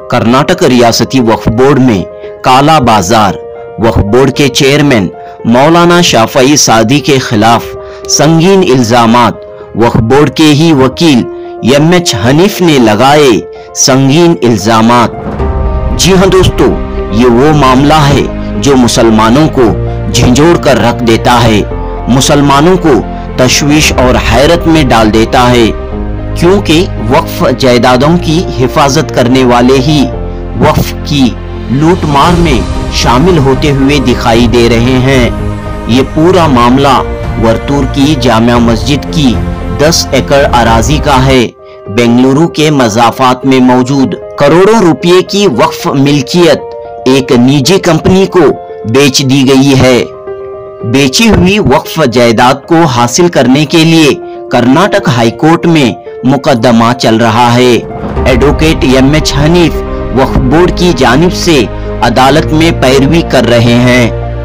कर्नाटक रियासती वक्फ बोर्ड में काला बाजार वक्फ बोर्ड के चेयरमैन मौलाना शाफई सादी के खिलाफ संगीन इल्जामात वक्फ बोर्ड के ही वकील एम एच हनीफ ने लगाए संगीन इल्जामात जी हाँ दोस्तों ये वो मामला है जो मुसलमानों को झिंझोड़ कर रख देता है मुसलमानों को तशवीश और हैरत में डाल देता है क्योंकि वक्फ जायदादों की हिफाजत करने वाले ही वक्फ की लूटमार में शामिल होते हुए दिखाई दे रहे हैं ये पूरा मामला वर्तूर की जामिया मस्जिद की 10 एकड़ अराजी का है बेंगलुरु के मजाफात में मौजूद करोड़ों रुपए की वक्फ मिल्कियत एक निजी कंपनी को बेच दी गई है बेची हुई वक्फ जायदाद को हासिल करने के लिए कर्नाटक हाईकोर्ट में मुकदमा चल रहा है advocate M H Hanif Waqf board की जानिब से अदालत में पैरवी कर रहे हैं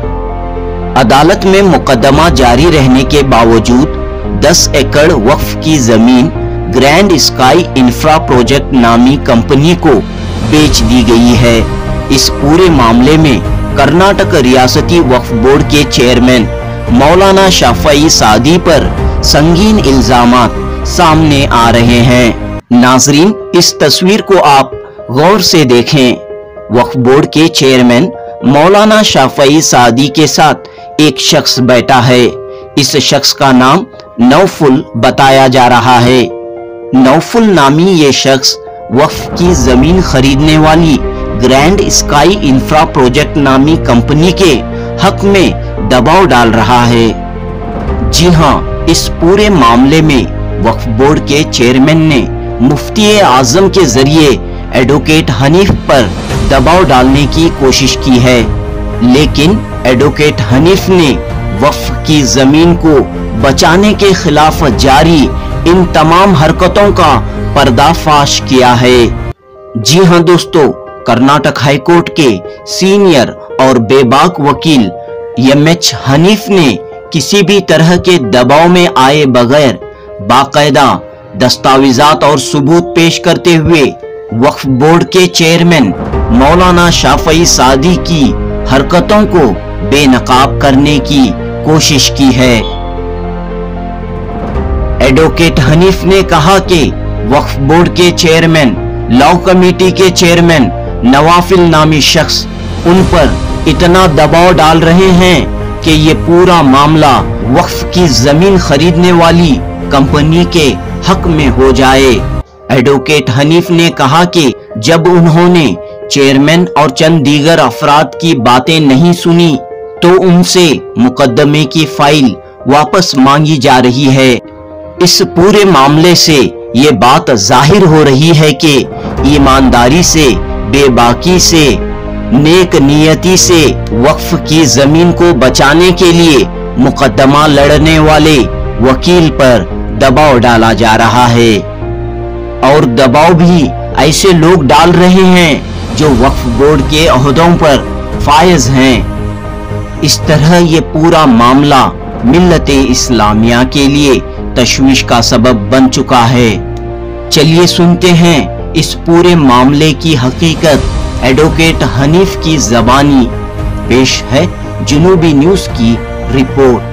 अदालत में मुकदमा जारी रहने के बावजूद 10 एकड़ वक्फ की जमीन ग्रैंड स्काई इंफ्रा प्रोजेक्ट नामी कंपनी को बेच दी गई है इस पूरे मामले में कर्नाटक रियासती वक्फ बोर्ड के चेयरमैन मौलाना शाफई सादी पर संगीन इल्जामात सामने आ रहे हैं नाजरीन इस तस्वीर को आप गौर से देखें वक्फ बोर्ड के चेयरमैन मौलाना शाफई सादी के साथ एक शख्स बैठा है इस शख्स का नाम नौफुल बताया जा रहा है नौफुल नामी ये शख्स वक्फ की जमीन खरीदने वाली ग्रैंड स्काई इंफ्रा प्रोजेक्ट नामी कंपनी के हक में दबाव डाल रहा है जी हाँ इस पूरे मामले में वक्फ बोर्ड के चेयरमैन ने मुफ्ती आजम के जरिए एडवोकेट हनीफ पर दबाव डालने की कोशिश की है लेकिन एडवोकेट हनीफ ने वक्फ की जमीन को बचाने के खिलाफ जारी इन तमाम हरकतों का पर्दाफाश किया है जी हाँ दोस्तों कर्नाटक हाईकोर्ट के सीनियर और बेबाक वकील एम एच हनीफ ने किसी भी तरह के दबाव में आए बगैर बाकायदा दस्तावेजात और सबूत पेश करते हुए वक्फ बोर्ड के चेयरमैन मौलाना शाफई सादी की हरकतों को बेनकाब करने की कोशिश की है एडवोकेट हनीफ ने कहा कि वक्फ बोर्ड के चेयरमैन लॉ कमेटी के चेयरमैन नवाफिल नामी शख्स उन पर इतना दबाव डाल रहे हैं कि ये पूरा मामला वक्फ की जमीन खरीदने वाली कंपनी के हक में हो जाए एडवोकेट हनीफ ने कहा कि जब उन्होंने चेयरमैन और चंद दीगर अफराद की बातें नहीं सुनी तो उनसे मुकदमे की फाइल वापस मांगी जा रही है इस पूरे मामले से ये बात जाहिर हो रही है कि ईमानदारी से बेबाकी से नेक नियति से वक्फ की जमीन को बचाने के लिए मुकदमा लड़ने वाले वकील पर दबाव डाला जा रहा है और दबाव भी ऐसे लोग डाल रहे हैं जो वक्फ बोर्ड के अहदों पर फायज हैं इस तरह ये पूरा मामला मिल्लत इस्लामिया के लिए तशवीश का सबब बन चुका है चलिए सुनते हैं इस पूरे मामले की हकीकत एडवोकेट हनीफ की जबानी पेश है जुनूबी न्यूज की रिपोर्ट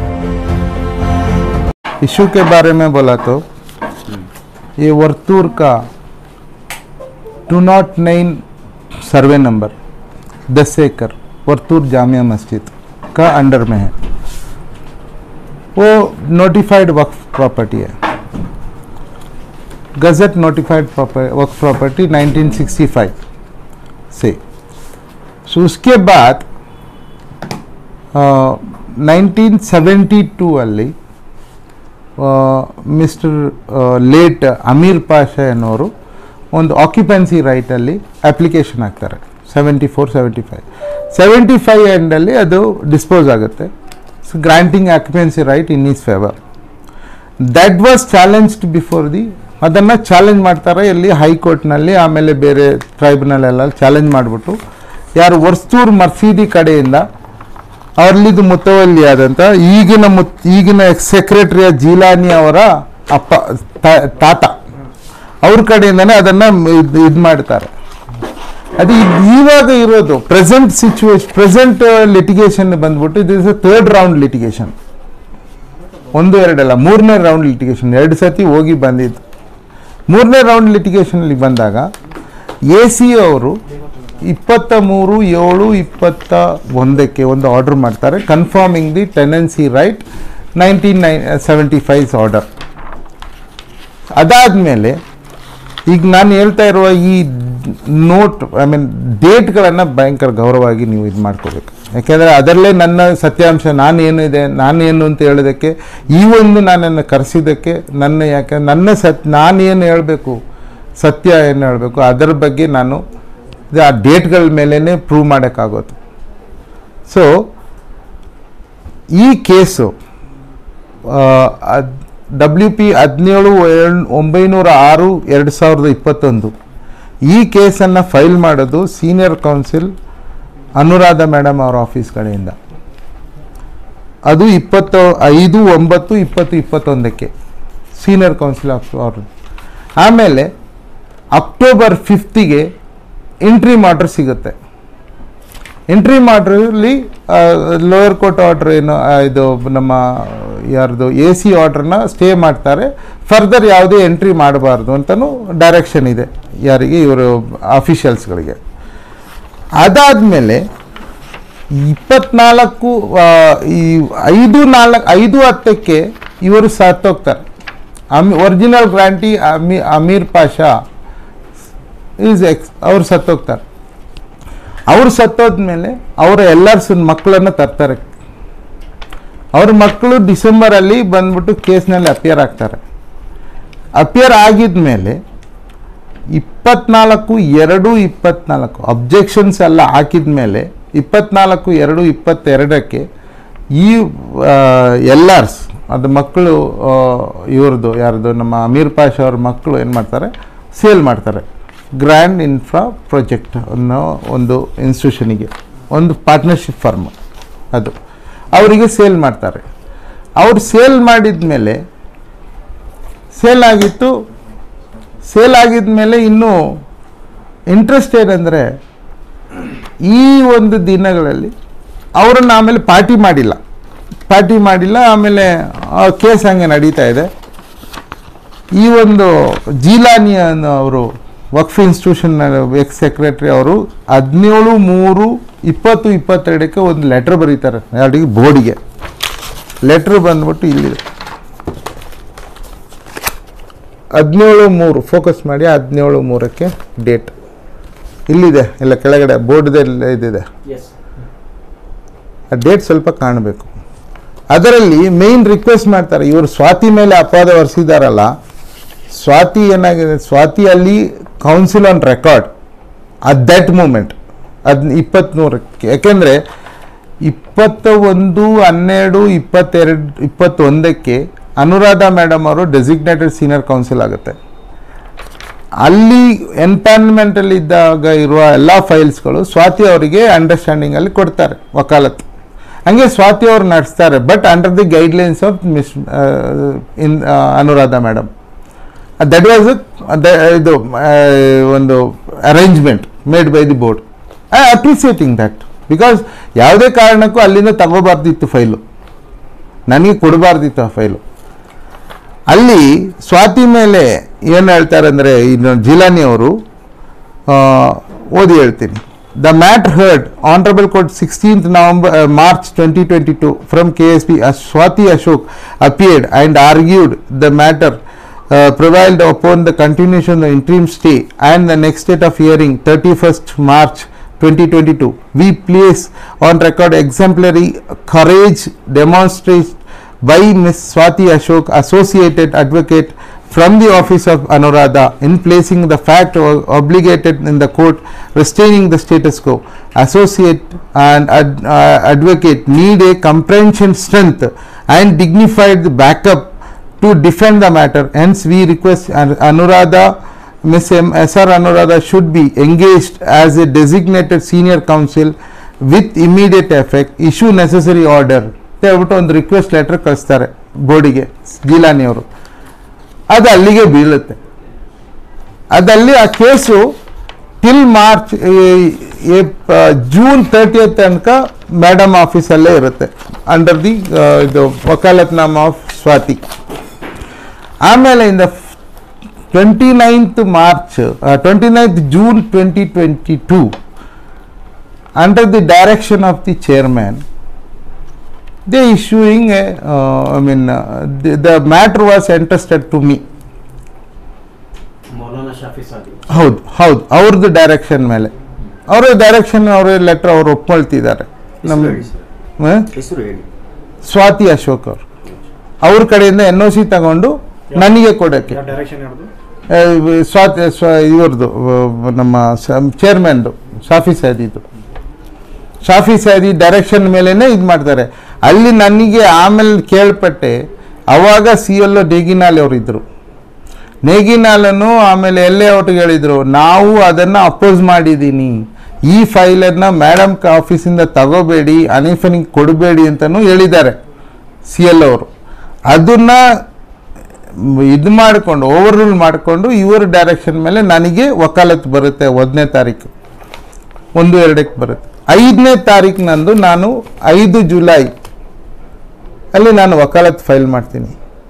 इशू के बारे में बोला तो ये वर्तूर का two not nine survey number दस एकड़ वर्तूर जामिया मस्जिद का अंडर में है वो नोटिफाइड वक्फ प्रॉपर्टी है गजट नोटिफाइड वक्फ प्रॉपर्टी 1965 से सो उसके बाद ನೈನ್ಟೀನ್ ಸೆವೆಂಟಿ ಟೂ ಅಲ್ಲಿ ಮಿಸ್ಟರ್ ಲೇಟ್ ಅಮೀರ್ ಪಾಷಾ ಎನ್ನುವರು ಒಂದು ಆಕ್ಯುಪೆನ್ಸಿ ರೈಟಲ್ಲಿ ಅಪ್ಲಿಕೇಶನ್ ಹಾಕ್ತಾರೆ seventy four seventy five seventy five ಎಂಡಲ್ಲಿ ಅದು ಡಿಸ್ಪೋಸ್ ಆಗುತ್ತೆ so granting occupancy right in his favour that was challenged before the ಅದನ್ನು ಚಾಲೆಂಜ್ ಮಾಡ್ತಾರೆ ಎಲ್ಲಿ ಹೈಕೋರ್ಟ್ನಲ್ಲಿ ಆಮೇಲೆ ಬೇರೆ ಟ್ರೈಬ್ಯುನಲ್ ಎಲ್ಲ ಚಾಲೆಂಜ್ ಮಾಡಿಬಿಟ್ಟು ಯಾರು ವರ್ಸ್ತೂರ್ ಮಸೀದಿ ಕಡೆಯಿಂದ ಅಲ್ಲಿದು ಮುತವಲ್ಲಿ ಆದಂಥ ಈಗಿನ ಮುತ್ ಈಗಿನ ಸೆಕ್ರೆಟರಿಯ ಜೀಲಾನಿ ಅವರ ಅಪ್ಪ ತ- ತಾತ ಅವ್ರ ಕಡೆಯಿಂದನೇ ಅದನ್ನು ಇದು ಮಾಡ್ತಾರೆ ಅದು ಇದ್- ಇವಾಗ ಇರೋದು ಪ್ರೆಸೆಂಟ್ ಸಿಚುವೇಶನ್ ಪ್ರೆಸೆಂಟ್ ಲಿಟಿಗೇಷನ್ ಬಂದ್ಬಿಟ್ಟು ಇದು ಇಸ್ ಥರ್ಡ್ ರೌಂಡ್ ಲಿಟಿಗೇಷನ್ ಒಂದು ಎರಡಲ್ಲ ಮೂರನೇ ರೌಂಡ್ ಲಿಟಿಗೇಷನ್ ಎರಡು ಸತಿ ಹೋಗಿ ಬಂದಿದ್ದು ಮೂರನೇ ರೌಂಡ್ ಲಿಟಿಗೇಷನಲ್ಲಿ ಬಂದಾಗ ಎ ಸಿ ಅವರು ಇಪ್ಪತ್ತ ಮೂರು ಏಳು ಇಪ್ಪತ್ತ ಒಂದಕ್ಕೆ ಒಂದು ಆರ್ಡರ್ ಮಾಡ್ತಾರೆ confirming the tenancy right nineteen nine seventy five's order ಅದಾದಮೇಲೆ ಈಗ ನಾನು ಹೇಳ್ತಾ ಇರುವ ಈ ನೋಟ್ ಐ ಮೀನ್ ಡೇಟ್ಗಳನ್ನು ಭಯಂಕರ ಗೌರವವಾಗಿ ನೀವು ಇದು ಮಾಡ್ಕೋಬೇಕು ಯಾಕೆಂದರೆ ಅದರಲ್ಲೇ ನನ್ನ ಸತ್ಯಾಂಶ ನಾನೇನಿದೆ ನಾನೇನು ಅಂತ ಹೇಳೋದಕ್ಕೆ ಈ ಒಂದು ನನ್ನನ್ನು ಕರೆಸಿದ್ದಕ್ಕೆ ನನ್ನ ಯಾಕೆ ನನ್ನ ಸತ್ ನಾನೇನು ಹೇಳಬೇಕು ಸತ್ಯ ಏನು ಹೇಳಬೇಕು ಅದರ ಬಗ್ಗೆ ನಾನು ಇದು ಆ ಡೇಟ್ಗಳ ಮೇಲೇ ಪ್ರೂವ್ ಮಾಡೋಕ್ಕಾಗೋದು ಸೊ ಈ ಕೇಸು ಡಬ್ಲ್ಯೂ ಪಿ ಹದಿನೇಳು ಒಂಬೈನೂರ ಆರು ಎರಡು ಸಾವಿರದ ಇಪ್ಪತ್ತೊಂದು ಈ ಕೇಸನ್ನು ಫೈಲ್ ಮಾಡೋದು ಸೀನಿಯರ್ ಕೌನ್ಸಿಲ್ ಅನುರಾಧ ಮೇಡಮ್ ಅವರ ಆಫೀಸ್ ಕಡೆಯಿಂದ ಅದು ಇಪ್ಪತ್ತು ಐದು ಒಂಬತ್ತು ಇಪ್ಪತ್ತು ಇಪ್ಪತ್ತೊಂದಕ್ಕೆ ಸೀನಿಯರ್ ಕೌನ್ಸಿಲ್ ಆಫ್ ಅವರು ಆಮೇಲೆ ಅಕ್ಟೋಬರ್ ಫಿಫ್ತಿಗೆ ಎಂಟ್ರಿ ಆರ್ಡರ್ ಸಿಗುತ್ತೆ ಎಂಟ್ರಿ ಮಾಡ್ರಲ್ಲಿ ಲೋಯರ್ ಕೋರ್ಟ್ ಆರ್ಡ್ರ್ ಏನು ಆ, ಇದು ನಮ್ಮ ಯಾರ್ದು ಎ ಸಿ ಆರ್ಡ್ರನ್ನ ಸ್ಟೇ ಮಾಡ್ತಾರೆ ಫರ್ದರ್ ಯಾವುದೇ ಎಂಟ್ರಿ ಮಾಡಬಾರ್ದು ಅಂತಲೂ ಡೈರೆಕ್ಷನ್ ಇದೆ ಯಾರಿಗೆ ಇವರು ಅಫಿಷಿಯಲ್ಸ್ಗಳಿಗೆ ಅದಾದಮೇಲೆ ಇಪ್ಪತ್ನಾಲ್ಕು ಆ, ಈ ಐದು ನಾಲ್ಕು ಐದು ಹತ್ತಕ್ಕೆ ಇವರು ಸತ್ತೋಗ್ತಾರೆ ಅಮಿ ಒರಿಜಿನಲ್ ಗ್ರಾಂಟಿ ಅಮಿ ಅಮೀರ್ ಪಾಷಾ ಈಸ್ ಎಕ್ಸ್ ಅವ್ರು ಸತ್ತೋಗ್ತಾರೆ ಅವ್ರು ಸತ್ತೋದ್ಮೇಲೆ ಅವರ ಎಲ್ಲರ ಮಕ್ಕಳನ್ನು ತರ್ತಾರೆ ಅವ್ರ ಮಕ್ಕಳು ಡಿಸೆಂಬರಲ್ಲಿ ಬಂದ್ಬಿಟ್ಟು ಕೇಸ್ನಲ್ಲಿ ಅಪಿಯರ್ ಆಗ್ತಾರೆ ಅಪಿಯರ್ ಆಗಿದ್ಮೇಲೆ ಇಪ್ಪತ್ನಾಲ್ಕು ಎರಡು ಇಪ್ಪತ್ನಾಲ್ಕು ಅಬ್ಜೆಕ್ಷನ್ಸ್ ಎಲ್ಲ ಹಾಕಿದ ಮೇಲೆ ಇಪ್ಪತ್ನಾಲ್ಕು ಎರಡು ಇಪ್ಪತ್ತೆರಡಕ್ಕೆ ಈ ಎಲ್ಲರ್ಸ್ ಅದು ಮಕ್ಕಳು ಇವ್ರದ್ದು ಯಾರ್ದು ನಮ್ಮ ಅಮೀರ್ ಪಾಷಾ ಅವ್ರ ಮಕ್ಕಳು ಏನು ಮಾಡ್ತಾರೆ ಸೇಲ್ ಮಾಡ್ತಾರೆ ಗ್ರ್ಯಾಂಡ್ ಇನ್ಫ್ರಾ ಪ್ರಾಜೆಕ್ಟ್ ಅನ್ನೋ ಒಂದು ಇನ್ಸ್ಟಿಟ್ಯೂಷನಿಗೆ ಒಂದು ಪಾರ್ಟ್ನರ್ಶಿಪ್ ಫರ್ಮ್ ಅದು ಅವರಿಗೆ ಸೇಲ್ ಮಾಡ್ತಾರೆ ಅವ್ರು ಸೇಲ್ ಮಾಡಿದ ಮೇಲೆ ಸೇಲ್ ಆಗಿತ್ತು ಸೇಲ್ ಆಗಿದ ಮೇಲೆ ಇನ್ನೂ ಇಂಟ್ರೆಸ್ಟ್ ಏನಂದರೆ ಈ ಒಂದು ದಿನಗಳಲ್ಲಿ ಅವರನ್ನು ಆಮೇಲೆ ಪಾರ್ಟಿ ಮಾಡಿಲ್ಲ ಪಾರ್ಟಿ ಮಾಡಿಲ್ಲ ಆಮೇಲೆ ಕೇಸ್ ಹಂಗೆ ನಡೀತಾ ಇದೆ ಈ ಒಂದು ಜೀಲಾನಿ ಅನ್ನೋ ಅವರು ವಕ್ಫ್ ಇನ್ಸ್ಟಿಟ್ಯೂಷನ್ ಎಕ್ಸ್ ಸೆಕ್ರೆಟರಿ ಅವರು ಹದಿನೇಳು ಮೂರು ಇಪ್ಪತ್ತು ಇಪ್ಪತ್ತೆರಡಕ್ಕೆ ಒಂದು ಲೆಟ್ರ್ ಬರೀತಾರೆ ಯಾರಿಗೆ ಬೋರ್ಡಿಗೆ ಲೆಟ್ರ್ ಬಂದ್ಬಿಟ್ಟು ಇಲ್ಲಿದೆ ಹದಿನೇಳು ಮೂರು ಫೋಕಸ್ ಮಾಡಿ ಹದಿನೇಳು ಮೂರಕ್ಕೆ ಡೇಟ್ ಇಲ್ಲಿದೆ ಎಲ್ಲ ಕೆಳಗಡೆ ಬೋರ್ಡ್ದಲ್ಲಿ ಇದಿದೆ ಆ ಡೇಟ್ ಸ್ವಲ್ಪ ಕಾಣಬೇಕು ಅದರಲ್ಲಿ ಮೇಯ್ನ್ ರಿಕ್ವೆಸ್ಟ್ ಮಾಡ್ತಾರೆ ಇವರು ಸ್ವಾತಿ ಮೇಲೆ ಅಪವಾದ ಹೊರಿಸಿದಾರಲ್ಲ ಸ್ವಾತಿ ಏನಾಗಿದೆ ಸ್ವಾತಿ ಅಲ್ಲಿ counsel on record at that moment ಅದ್ ಇಪ್ಪತ್ತ್ಮೂರಕ್ಕೆ ಯಾಕೆಂದರೆ ಇಪ್ಪತ್ತ ಒಂದು ಹನ್ನೆರಡು ಇಪ್ಪತ್ತೆರಡು ಇಪ್ಪತ್ತೊಂದಕ್ಕೆ ಅನುರಾಧ ಮೇಡಮ್ ಅವರು ಡೆಸಿಗ್ನೇಟೆಡ್ ಸೀನಿಯರ್ ಕೌನ್ಸಿಲ್ ಆಗುತ್ತೆ ಅಲ್ಲಿ ಎನ್ಪಾನ್ಮೆಂಟಲ್ಲಿ ಇದ್ದಾಗ ಇರುವ ಎಲ್ಲ ಫೈಲ್ಸ್ಗಳು ಸ್ವಾತಿ ಅವರಿಗೆ ಅಂಡರ್ಸ್ಟ್ಯಾಂಡಿಂಗಲ್ಲಿ ಕೊಡ್ತಾರೆ ವಕಾಲತ್ ಹಂಗೆ ಸ್ವಾತಿ ಅವರು ನಡೆಸ್ತಾರೆ but under the guidelines of miss in Anuradha madam that was ಇದು ಆ, ಒಂದು arrangement made by the board I appreciating that because ಯಾವುದೇ ಕಾರಣಕ್ಕೂ ಅಲ್ಲಿಂದ ತಗೋಬಾರ್ದಿತ್ತು ಫೈಲು ನನಗೆ ಕೊಡಬಾರ್ದಿತ್ತು ಆ ಫೈಲು ಅಲ್ಲಿ ಸ್ವಾತಿ ಮೇಲೆ ಏನು ಹೇಳ್ತಾರೆ ಅಂದರೆ ಇನ್ನು ಜಿಲಾನಿ ಅವರು ಆ, ಓದಿ ಹೇಳ್ತೀನಿ the matter heard honourable court sixteenth November March twenty twenty two from K S P Swathi Ashok appeared and argued the matter prevailed upon the continuation of the interim stay and the next date of hearing 31st March 2022. We place on record exemplary courage demonstrated by Ms. Swati Ashok, Associated Advocate from the office of Anuradha in placing the fact o- obligated in the court restraining the status quo. Associate and ad- uh, advocate need a comprehension strength and dignified backup to defend the matter. Hence, we request An- Anuradha, Ms. M. S.R. Anuradha should be engaged as a designated senior counsel with immediate effect, issue necessary order. ಅಂತ ಹೇಳ್ಬಿಟ್ಟು ಒಂದು request letter ಕಳಿಸ್ತಾರೆ ಬೋರ್ಡಿಗೆ ಗೀಲಾನಿ ಅವರು ಅದು ಅಲ್ಲಿಗೆ ಬೀಳುತ್ತೆ ಅದಲ್ಲಿ ಆ case till March June thirtieth ತನಕ ಮೇಡಮ್ ಆಫೀಸಲ್ಲೇ ಇರುತ್ತೆ ಅಂಡರ್ ದಿ ಇದು ವಕಾಲತ್ನಾಮ ಆಫ್ ಸ್ವಾತಿ ಆಮೇಲೆ ಇಂದ twenty ninth March twenty ninth June twenty twenty two under the direction of the chairman they issuing a, uh, I mean, uh, the, the matter was entrusted to me. ಮೌಲಾನಾ ಶಾಫಿ ಸಾದಿ ಹೌದು ಹೌದು ಅವ್ರದ್ದು direction ಮೇಲೆ ಅವರ direction ಅವರ letter ಅವ್ರು ಒಪ್ಕೊಳ್ತಿದ್ದಾರೆ ನಮ್ಮ ಹ? ಹೆಸರು ಹೇಳಿ ಸ್ವಾತಿ ಅಶೋಕ್ ಅವರು ಅವ್ರ ಕಡೆಯಿಂದ ಎನ್ ಒ ಸಿ ತಗೊಂಡು ನನಗೆ ಕೊಡೋಕ್ಕೆ ಯಾವ ಡೈರೆಕ್ಷನ್ ಯಾರ್ದು ಆ, ಸ್ವಾತಿ ಸ್ವ ಇವ್ರದ್ದು ಆ, ನಮ್ಮ ಚೇರ್ಮನ್ದು ಶಾಫಿ ಸೈದಿದ್ದು ಶಾಫಿ ಸೈದಿ ಡೈರೆಕ್ಷನ್ ಮೇಲೇನೆ ಇದು ಮಾಡ್ತಾರೆ ಅಲ್ಲಿ ನನಗೆ ಆಮೇಲೆ ಕೇಳ್ಪಟ್ಟೆ ಅವಾಗ ಸಿ ಎಲ್ ನೇಗಿನಾಲ್ ಅವರು ಇದ್ದರು ನೇಗಿನಾಲನ್ನು ಆಮೇಲೆ ಎಲ್ಲೇ ಔಟ್ಗೆ ಹೇಳಿದರು ನಾವು ಅದನ್ನು ಅಪೋಸ್ ಮಾಡಿದ್ದೀನಿ ಈ ಫೈಲನ್ನು ಮೇಡಮ್ ಆಫೀಸಿಂದ ತಗೋಬೇಡಿ ಅನೀಫನಿಗೆ ಕೊಡಬೇಡಿ ಅಂತಲೂ ಹೇಳಿದ್ದಾರೆ ಸಿ ಎಲ್ ಅವರು ಅದನ್ನು ಇದು ಮಾಡಿಕೊಂಡು ಓವರ್ ರೂಲ್ ಮಾಡಿಕೊಂಡು ಇವರ ಡೈರೆಕ್ಷನ್ ಮೇಲೆ ನನಗೆ ವಕಾಲತ್ ಬರುತ್ತೆ ಒಂದನೇ ತಾರೀಕು ಒಂದು ಎರಡಕ್ಕೆ ಬರುತ್ತೆ ಐದನೇ ತಾರೀಕು ನಂದು ನಾನು ಐದು ಜುಲೈ ಅಲ್ಲಿ ನಾನು ವಕಾಲತ್ ಫೈಲ್ ಮಾಡ್ತೀನಿ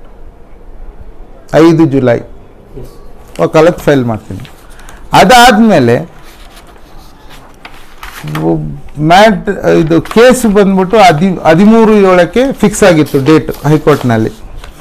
ಐದು ಜುಲೈ ವಕಾಲತ್ ಫೈಲ್ ಮಾಡ್ತೀನಿ ಅದಾದಮೇಲೆ ಮ್ಯಾಟ್ ಇದು ಕೇಸ್ ಬಂದ್ಬಿಟ್ಟು ಹದಿ ಹದಿಮೂರು ಏಳಕ್ಕೆ ಫಿಕ್ಸ್ ಆಗಿತ್ತು ಡೇಟ್ ಹೈಕೋರ್ಟ್ನಲ್ಲಿ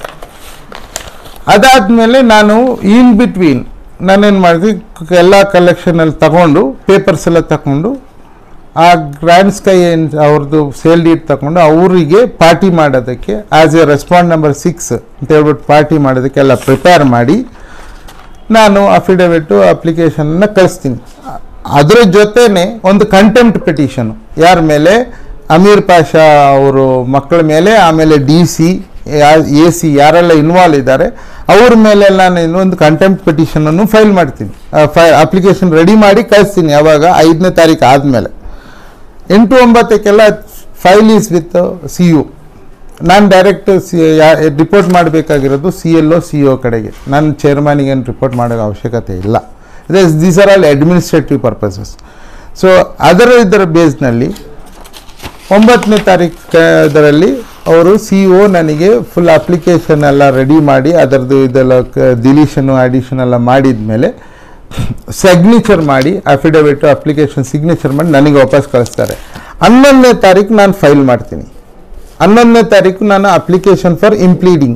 ಅದಾದಮೇಲೆ ನಾನು ಇನ್ ಬಿಟ್ವೀನ್ ನಾನೇನು ಮಾಡಿದೆ ಎಲ್ಲ ಕಲೆಕ್ಷನಲ್ಲಿ ತಗೊಂಡು ಪೇಪರ್ಸ್ ಎಲ್ಲ ತಗೊಂಡು ಆ ಗ್ರ್ಯಾಂಡ್ ಸ್ಕೈ ಏನು ಅವ್ರದ್ದು ಸೇಲ್ ಡೀಟ್ ತಗೊಂಡು ಅವರಿಗೆ ಪಾರ್ಟಿ ಮಾಡೋದಕ್ಕೆ as a respond number six ಅಂತ ಹೇಳ್ಬಿಟ್ಟು ಪಾರ್ಟಿ ಮಾಡೋದಕ್ಕೆಲ್ಲ ಪ್ರಿಪೇರ್ ಮಾಡಿ ನಾನು ಅಫಿಡವಿಟ್ಟು ಅಪ್ಲಿಕೇಶನ್ನ ಕಳಿಸ್ತೀನಿ ಅದರ ಜೊತೆನೆ ಒಂದು ಕಂಟೆಂಪ್ಟ್ ಪಿಟಿಷನು ಯಾರ ಮೇಲೆ ಅಮೀರ್ ಪಾಷಾ ಅವರು ಮಕ್ಕಳ ಮೇಲೆ ಆಮೇಲೆ ಡಿ ಸಿ ಎ ಸಿ ಯಾರೆಲ್ಲ ಇನ್ವಾಲ್ವ್ ಇದ್ದಾರೆ ಅವ್ರ ಮೇಲೆಲ್ಲ ನಾನು ಒಂದು ಕಂಟೆಂಪ್ಟ್ ಪಿಟಿಷನನ್ನು ಫೈಲ್ ಮಾಡ್ತೀನಿ ಫೈ ಅಪ್ಲಿಕೇಶನ್ ರೆಡಿ ಮಾಡಿ ಕಳಿಸ್ತೀನಿ ಯಾವಾಗ ಐದನೇ ತಾರೀಕು ಆದಮೇಲೆ ಎಂಟು ಒಂಬತ್ತಕ್ಕೆಲ್ಲ file is with C U ನಾನು ಡೈರೆಕ್ಟ್ ಸಿ ರಿಪೋರ್ಟ್ ಮಾಡಬೇಕಾಗಿರೋದು C L O C O ಕಡೆಗೆ ನಾನು ಚೇರ್ಮನಿಗೆ ಏನು ರಿಪೋರ್ಟ್ ಮಾಡೋ ಅವಶ್ಯಕತೆ ಇಲ್ಲ this these are all administrative purposes so ಅದರ ಇದರ ಬೇಸ್ನಲ್ಲಿ ಒಂಬತ್ತನೇ ತಾರೀಕರಲ್ಲಿ ಅವರು ಸಿ ಒ ನನಗೆ ಫುಲ್ ಅಪ್ಲಿಕೇಶನ್ ಎಲ್ಲ ರೆಡಿ ಮಾಡಿ ಅದರದ್ದು ಇದೆಲ್ಲ ಡಿಲೀಷನು ಅಡಿಷನ್ ಎಲ್ಲ ಮಾಡಿದ ಮೇಲೆ ಸಿಗ್ನೇಚರ್ ಮಾಡಿ ಅಫಿಡವಿಟ್ ಅಪ್ಲಿಕೇಶನ್ ಸಿಗ್ನೇಚರ್ ಮಾಡಿ ನನಗೆ ವಾಪಸ್ ಕಳಿಸ್ತಾರೆ ಹನ್ನೊಂದನೇ ತಾರೀಕು ನಾನು ಫೈಲ್ ಮಾಡ್ತೀನಿ ಹನ್ನೊಂದನೇ ತಾರೀಕು ನಾನು ಅಪ್ಲಿಕೇಶನ್ ಫಾರ್ ಇಂಪ್ಲೀಡಿಂಗ್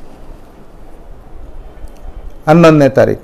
ಹನ್ನೊಂದನೇ ತಾರೀಕು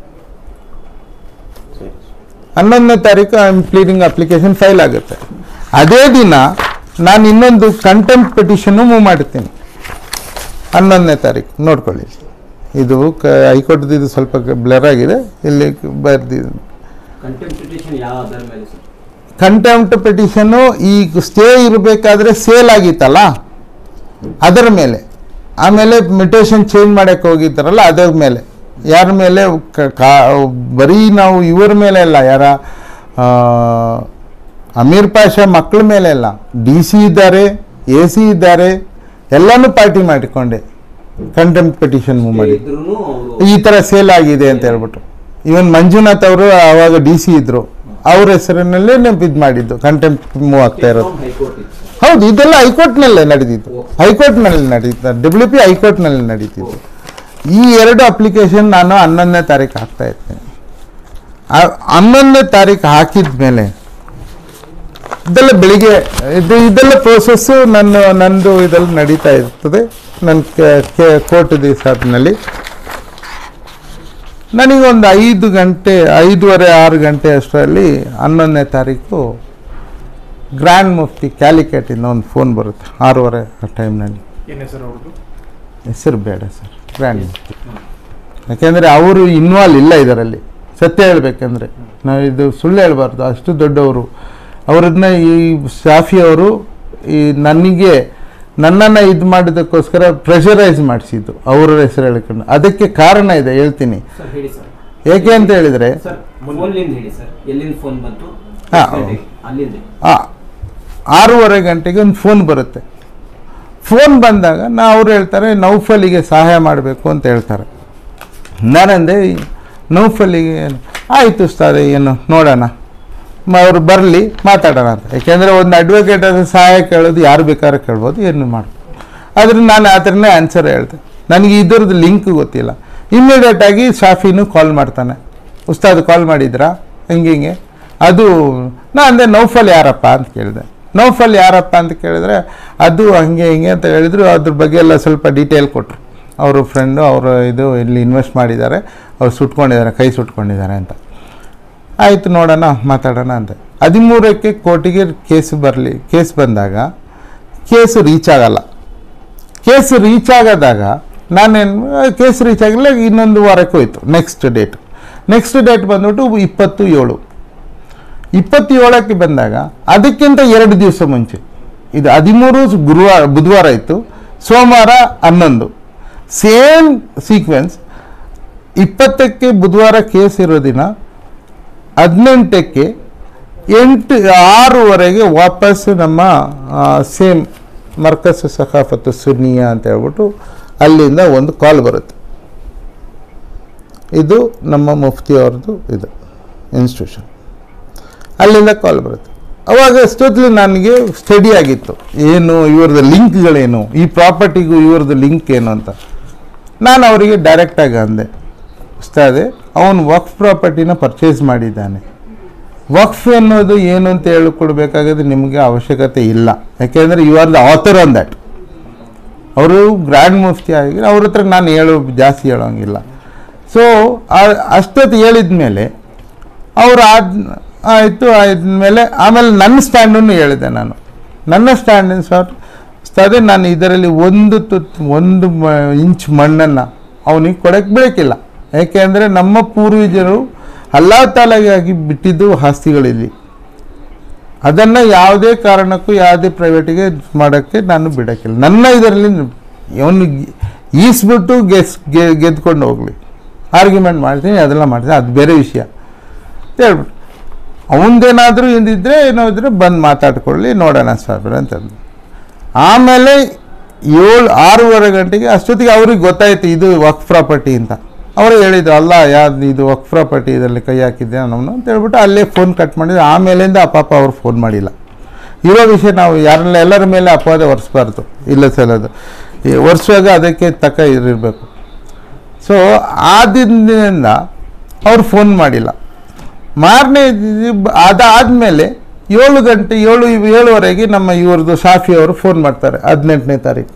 ಹನ್ನೊಂದನೇ ತಾರೀಕು ಇಂಪ್ಲೀಡಿಂಗ್ ಅಪ್ಲಿಕೇಶನ್ ಫೈಲ್ ಆಗುತ್ತೆ ಅದೇ ದಿನ ನಾನು ಇನ್ನೊಂದು ಕಂಟೆಂಪ್ಟ್ ಪಿಟಿಷನ್ನು ಮೂವ್ ಮಾಡ್ತೀನಿ ಹನ್ನೊಂದನೇ ತಾರೀಕು ನೋಡ್ಕೊಳ್ಳಿ ಇದು ಕ ಹೈಕೋರ್ಟ್ದು ಇದು ಸ್ವಲ್ಪ ಬ್ಲರ್ ಆಗಿದೆ ಇಲ್ಲಿ ಬರ್ದಿದ್ದು ಕಂಟೆಂಪ್ಟ್ ಪಿಟಿಷನ್ ಯಾವ ಆಧಾರ ಮೇಲೆ ಸರ್ ಕಂಟೆಂಪ್ಟ್ ಪಿಟಿಷನ್ನು ಈಗ ಸ್ಟೇ ಇರಬೇಕಾದ್ರೆ ಸೇಲ್ ಆಗಿತ್ತಲ್ಲ ಅದರ ಮೇಲೆ ಆಮೇಲೆ ಮಿಟೇಷನ್ ಚೇಂಜ್ ಮಾಡಕ್ಕೆ ಹೋಗಿದ್ದಾರಲ್ಲ ಅದರ ಮೇಲೆ ಯಾರ ಮೇಲೆ ಕ- ಕಾ- ಬರೀ ನಾವು ಇವರ ಮೇಲೆ ಅಲ್ಲ ಯಾರ ಆ, ಅಮೀರ್ ಪಾಷಾ ಮಕ್ಕಳ ಮೇಲೆ ಅಲ್ಲ ಡಿ ಸಿ ಇದ್ದಾರೆ ಎ ಸಿ ಇದ್ದಾರೆ ಎಲ್ಲನೂ ಪಾರ್ಟಿ ಮಾಡಿಕೊಂಡೆ ಕಂಟೆಂಪ್ಟ್ ಪಿಟಿಷನ್ ಮೂವ್ ಮಾಡಿ ಇದ್ರೂ ಅವರು ಈ ಥರ ಸೇಲ್ ಆಗಿದೆ ಅಂತ ಹೇಳ್ಬಿಟ್ಟು ಇವನ್ ಮಂಜುನಾಥ್ ಅವರು ಆವಾಗ ಡಿ ಸಿ ಇದ್ರು ಅವ್ರ ಹೆಸರಿನಲ್ಲೇ ಇದು ಮಾಡಿದ್ದು ಕಂಟೆಂಪ್ಟ್ ಮೂವ್ ಆಗ್ತಾ ಇರೋದು ಹೈಕೋರ್ಟ್ ಇತ್ತು ಸರ್ ಹೌದು ಇದೆಲ್ಲ ಹೈಕೋರ್ಟ್ನಲ್ಲೇ ನಡೀತಿತ್ತು ಹೈಕೋರ್ಟ್ನಲ್ಲಿ ನಡೀತಾ ಡಬ್ಲ್ಯೂ ಪಿ ಹೈಕೋರ್ಟ್ನಲ್ಲಿ ನಡೀತಿತ್ತು ಈ ಎರಡು ಅಪ್ಲಿಕೇಶನ್ ನಾನು ಹನ್ನೊಂದನೇ ತಾರೀಕು ಹಾಕ್ತಾ ಇರ್ತೇನೆ ಆ ಹನ್ನೊಂದನೇ ತಾರೀಕು ಹಾಕಿದ ಮೇಲೆ ಇದೆಲ್ಲ ಬೆಳಿಗ್ಗೆ ಇದು ಇದೆಲ್ಲ ಪ್ರೋಸೆಸ್ಸು ನನ್ನ ನಂದು ಇದೆಲ್ಲ ನಡೀತಾ ಇರ್ತದೆ ನನ್ನ ಕೋರ್ಟ್ ದಿವಸನಲ್ಲಿ ನನಗೊಂದು ಐದು ಗಂಟೆ ಐದೂವರೆ ಆರು ಗಂಟೆ ಅಷ್ಟರಲ್ಲಿ ಹನ್ನೊಂದನೇ ತಾರೀಕು ಗ್ರ್ಯಾಂಡ್ ಮುಫ್ತಿ ಕ್ಯಾಲಿಕೇಟಿಂದ ಒಂದು ಫೋನ್ ಬರುತ್ತೆ ಆರೂವರೆ ಆ ಟೈಮ್ನಲ್ಲಿ ಏನು ಹೆಸರು ಅವ್ರದ್ದು ಹೆಸರು ಬೇಡ ಸರ್ ಗ್ರ್ಯಾಂಡ್ ಮುಫ್ತಿ ಯಾಕೆಂದರೆ ಅವರು ಇನ್ವಾಲ್ವ್ ಇಲ್ಲ ಇದರಲ್ಲಿ ಸತ್ಯ ಹೇಳ್ಬೇಕಂದ್ರೆ ನಾವು ಇದು ಸುಳ್ಳು ಹೇಳ್ಬಾರ್ದು ಅಷ್ಟು ದೊಡ್ಡವರು ಅವ್ರನ್ನ ಈ ಶಾಫಿ ಅವರು ಈ ನನಗೆ ನನ್ನನ್ನು ಇದು ಮಾಡಿದ್ದಕ್ಕೋಸ್ಕರ ಪ್ರೆಷರೈಸ್ ಮಾಡಿಸಿದ್ದು ಅವರ ಹೆಸರು ಹೇಳ್ಕೊಂಡು ಅದಕ್ಕೆ ಕಾರಣ ಇದೆ ಹೇಳ್ತೀನಿ ಸರ್ ಹೇಳಿ ಸರ್ ಏಕೆ ಅಂತ ಹೇಳಿದರೆ ಸರ್ ಫೋನ್ಲಿಂದ ಹೇಳಿ ಸರ್ ಎಲ್ಲಿಂದ ಫೋನ್ ಬಂತು ಹಾ. ಅಲ್ಲಿಂದ ಆ ಆರೂವರೆ ಗಂಟೆಗೆ ಒಂದು ಫೋನ್ ಬರುತ್ತೆ ಫೋನ್ ಬಂದಾಗ ನಾ ಅವ್ರು ಹೇಳ್ತಾರೆ ನೌಫಲಿಗೆ ಸಹಾಯ ಮಾಡಬೇಕು ಅಂತ ಹೇಳ್ತಾರೆ ನಾನಂದೆ ನೌಫಲಿಗೆ ಆಯಿತು ಉಸ್ತಾದೆ ಏನು ನೋಡೋಣ ಮ- ಅವ್ರು ಬರಲಿ ಮಾತಾಡೋಣ ಅಂತ ಯಾಕೆಂದರೆ ಒಂದು ಅಡ್ವೊಕೇಟ್ ಅದು ಸಹಾಯ ಕೇಳೋದು ಯಾರು ಬೇಕಾದ್ರೂ ಕೇಳ್ಬೋದು ಏನು ಮಾಡ್ಬೋದು ಆದ್ರೆ ನಾನು ಆ ಥರನೇ ಆನ್ಸರ್ ಹೇಳ್ದೆ ನನಗೆ ಇದ್ರದ್ದು ಲಿಂಕ್ ಗೊತ್ತಿಲ್ಲ ಇಮ್ಮಿಡಿಯೇಟಾಗಿ ಶಾಫಿನೂ ಕಾಲ್ ಮಾಡ್ತಾನೆ ಉಸ್ತಾದ್ ಕಾಲ್ ಮಾಡಿದ್ರಾ ಹಿಂಗೆ ಹಿಂಗೆ ಅದು ನಾ ಅಂದೆ ನೌಫಲ್ ಯಾರಪ್ಪ ಅಂತ ಕೇಳಿದೆ ನೌಫಲ್ ಯಾರಪ್ಪ ಅಂತ ಕೇಳಿದ್ರೆ ಅದು ಹಂಗೆ ಹಿಂಗೆ ಅಂತ ಹೇಳಿದ್ರು ಅದ್ರ ಬಗ್ಗೆ ಎಲ್ಲ ಸ್ವಲ್ಪ ಡೀಟೇಲ್ ಕೊಟ್ಟರು ಅವರು ಫ್ರೆಂಡು ಅವರು ಇದು ಇಲ್ಲಿ ಇನ್ವೆಸ್ಟ್ ಮಾಡಿದ್ದಾರೆ ಅವ್ರು ಸುಟ್ಕೊಂಡಿದ್ದಾರೆ ಕೈ ಸುಟ್ಕೊಂಡಿದ್ದಾರೆ ಅಂತ ಆಯಿತು ನೋಡೋಣ ಮಾತಾಡೋಣ ಅಂತ ಹದಿಮೂರಕ್ಕೆ ಕೋರ್ಟಿಗೆ ಕೇಸ್ ಬರಲಿ ಕೇಸ್ ಬಂದಾಗ ಕೇಸು ರೀಚ್ ಆಗಲ್ಲ ಕೇಸ್ ರೀಚ್ ಆಗದಾಗ ನಾನೇನು ಕೇಸ್ ರೀಚ್ ಆಗಿಲ್ಲ ಇನ್ನೊಂದು ವಾರಕ್ಕೆ ಹೋಯ್ತು ನೆಕ್ಸ್ಟ್ ಡೇಟ್ ನೆಕ್ಸ್ಟ್ ಡೇಟ್ ಬಂದ್ಬಿಟ್ಟು ಇಪ್ಪತ್ತು ಏಳು ಇಪ್ಪತ್ತೇಳಕ್ಕೆ ಬಂದಾಗ ಅದಕ್ಕಿಂತ ಎರಡು ದಿವಸ ಮುಂಚೆ ಇದು ಹದಿಮೂರು ಗುರುವಾರ ಬುಧವಾರ ಇತ್ತು ಸೋಮವಾರ ಹನ್ನೊಂದು ಸೇಮ್ ಸೀಕ್ವೆನ್ಸ್ ಇಪ್ಪತ್ತಕ್ಕೆ ಬುಧವಾರ ಕೇಸ್ ಇರೋ ದಿನ ಹದಿನೆಂಟಕ್ಕೆ ಎಂಟು ಆರೂವರೆಗೆ ವಾಪಸ್ ನಮ್ಮ ಸೇಮ್ ಮರ್ಕಸ್ ಸಖಾಫತ್ತು ಸುನ್ನಿಯಾ ಅಂತ ಹೇಳ್ಬಿಟ್ಟು ಅಲ್ಲಿಂದ ಒಂದು ಕಾಲ್ ಬರುತ್ತೆ ಇದು ನಮ್ಮ ಮುಫ್ತಿ ಅವ್ರದ್ದು ಇದು ಇನ್ಸ್ಟಿಟ್ಯೂಷನ್ ಅಲ್ಲಿಂದ ಕಾಲ್ ಬರುತ್ತೆ ಅವಾಗ ಅಷ್ಟೊತ್ತಲ್ಲಿ ನನಗೆ ಸ್ಟಡಿ ಆಗಿತ್ತು ಏನು ಇವ್ರದ್ದು ಲಿಂಕ್ಗಳೇನು ಈ ಪ್ರಾಪರ್ಟಿಗೂ ಇವ್ರದ್ದು ಲಿಂಕ್ ಏನು ಅಂತ ನಾನು ಅವರಿಗೆ ಡೈರೆಕ್ಟಾಗಿ ಅಂದೆ ಉಸ್ತಾದೆ ಅವನು ವಕ್ಫ್ ಪ್ರಾಪರ್ಟಿನ ಪರ್ಚೇಸ್ ಮಾಡಿದ್ದಾನೆ ವಕ್ಫ್ ಅನ್ನೋದು ಏನು ಅಂತ ಹೇಳಿಕೊಡ್ಬೇಕಾಗೋದು ನಿಮಗೆ ಅವಶ್ಯಕತೆ ಇಲ್ಲ ಯಾಕೆಂದರೆ you are the author on that ಅವರು ಗ್ರ್ಯಾಂಡ್ ಮುಫ್ತಿ ಆಗಿ ಅವ್ರ ಹತ್ರ ನಾನು ಹೇಳೋ ಜಾಸ್ತಿ ಹೇಳೋಂಗಿಲ್ಲ ಸೊ ಅಷ್ಟೊತ್ತು ಹೇಳಿದ ಮೇಲೆ ಅವ್ರು ಆದ ಆಯಿತು ಆದ್ಮೇಲೆ ಆಮೇಲೆ ನನ್ನ ಸ್ಟ್ಯಾಂಡನ್ನು ಹೇಳಿದೆ ನಾನು ನನ್ನ ಸ್ಟ್ಯಾಂಡ್ ಸರ್ ಅದೇ ನಾನು ಇದರಲ್ಲಿ ಒಂದು ತುತ್ತು ಒಂದು ಮ ಇಂಚ್ ಮಣ್ಣನ್ನು ಅವನಿಗೆ ಕೊಡಕ್ಕೆ ಬಿಡೋಕ್ಕಿಲ್ಲ ಯಾಕೆಂದರೆ ನಮ್ಮ ಪೂರ್ವಜರು ಅಲ್ಲಾ ತಾಲಾಗಾಗಿ ಬಿಟ್ಟಿದ್ದು ಆಸ್ತಿಗಳಿಲ್ಲಿ ಅದನ್ನು ಯಾವುದೇ ಕಾರಣಕ್ಕೂ ಯಾವುದೇ ಪ್ರೈವೇಟಿಗೆ ಮಾಡೋಕ್ಕೆ ನಾನು ಬಿಡೋಕ್ಕಿಲ್ಲ ನನ್ನ ಇದರಲ್ಲಿ ಅವನು ಈಸ್ಬಿಟ್ಟು ಗೆಸ್ ಗೆದ್ಕೊಂಡು ಹೋಗಲಿ ಆರ್ಗ್ಯುಮೆಂಟ್ ಮಾಡ್ತೀನಿ ಅದೆಲ್ಲ ಮಾಡ್ತೀನಿ ಅದು ಬೇರೆ ವಿಷಯ ಅಂತ ಹೇಳ್ಬಿಟ್ಟು ಅವನದೇನಾದರೂ ಇಂದಿದ್ರೆ ಏನೋ ಇದ್ರೆ ಬಂದು ಮಾತಾಡ್ಕೊಳ್ಳಿ ನೋಡೋಣ ಸರ್ ಅಂತಂದು ಆಮೇಲೆ ಏಳು ಆರೂವರೆ ಗಂಟೆಗೆ ಅಷ್ಟೊತ್ತಿಗೆ ಅವ್ರಿಗೆ ಗೊತ್ತಾಯ್ತು ಇದು ವಕ್ ಪ್ರಾಪರ್ಟಿ ಅಂತ ಅವರು ಹೇಳಿದ್ರು ಅಲ್ಲ ಯಾವ್ದು ಇದು ವಕ್ ಪ್ರಾಪರ್ಟಿ ಇದರಲ್ಲಿ ಕೈ ಹಾಕಿದ್ದೆ ನಮ್ಮನ್ನು ಅಂತ ಹೇಳ್ಬಿಟ್ಟು ಅಲ್ಲೇ ಫೋನ್ ಕಟ್ ಮಾಡಿದ್ರು ಆಮೇಲಿಂದ ಆ ಪಾಪ ಅವ್ರು ಫೋನ್ ಮಾಡಿಲ್ಲ ಇರೋ ವಿಷಯ ನಾವು ಯಾರನ್ನ ಎಲ್ಲರ ಮೇಲೆ ಅಪವಾದ ಒರೆಸ್ಬಾರ್ದು ಇಲ್ಲ ಸಲ್ಲದು ಈ ಒರೆಸುವಾಗ ಅದಕ್ಕೆ ತಕ್ಕ ಇರಬೇಕು ಸೊ ಆ ದಿನದಿಂದ ಅವ್ರು ಫೋನ್ ಮಾಡಿಲ್ಲ ಮಾರನೇ ಅದಾದಮೇಲೆ ಏಳು ಗಂಟೆ ಏಳು ಏಳುವರೆಗೆ ನಮ್ಮ ಇವ್ರದ್ದು ಶಾಫಿ ಅವರು ಫೋನ್ ಮಾಡ್ತಾರೆ ಹದಿನೆಂಟನೇ ತಾರೀಕು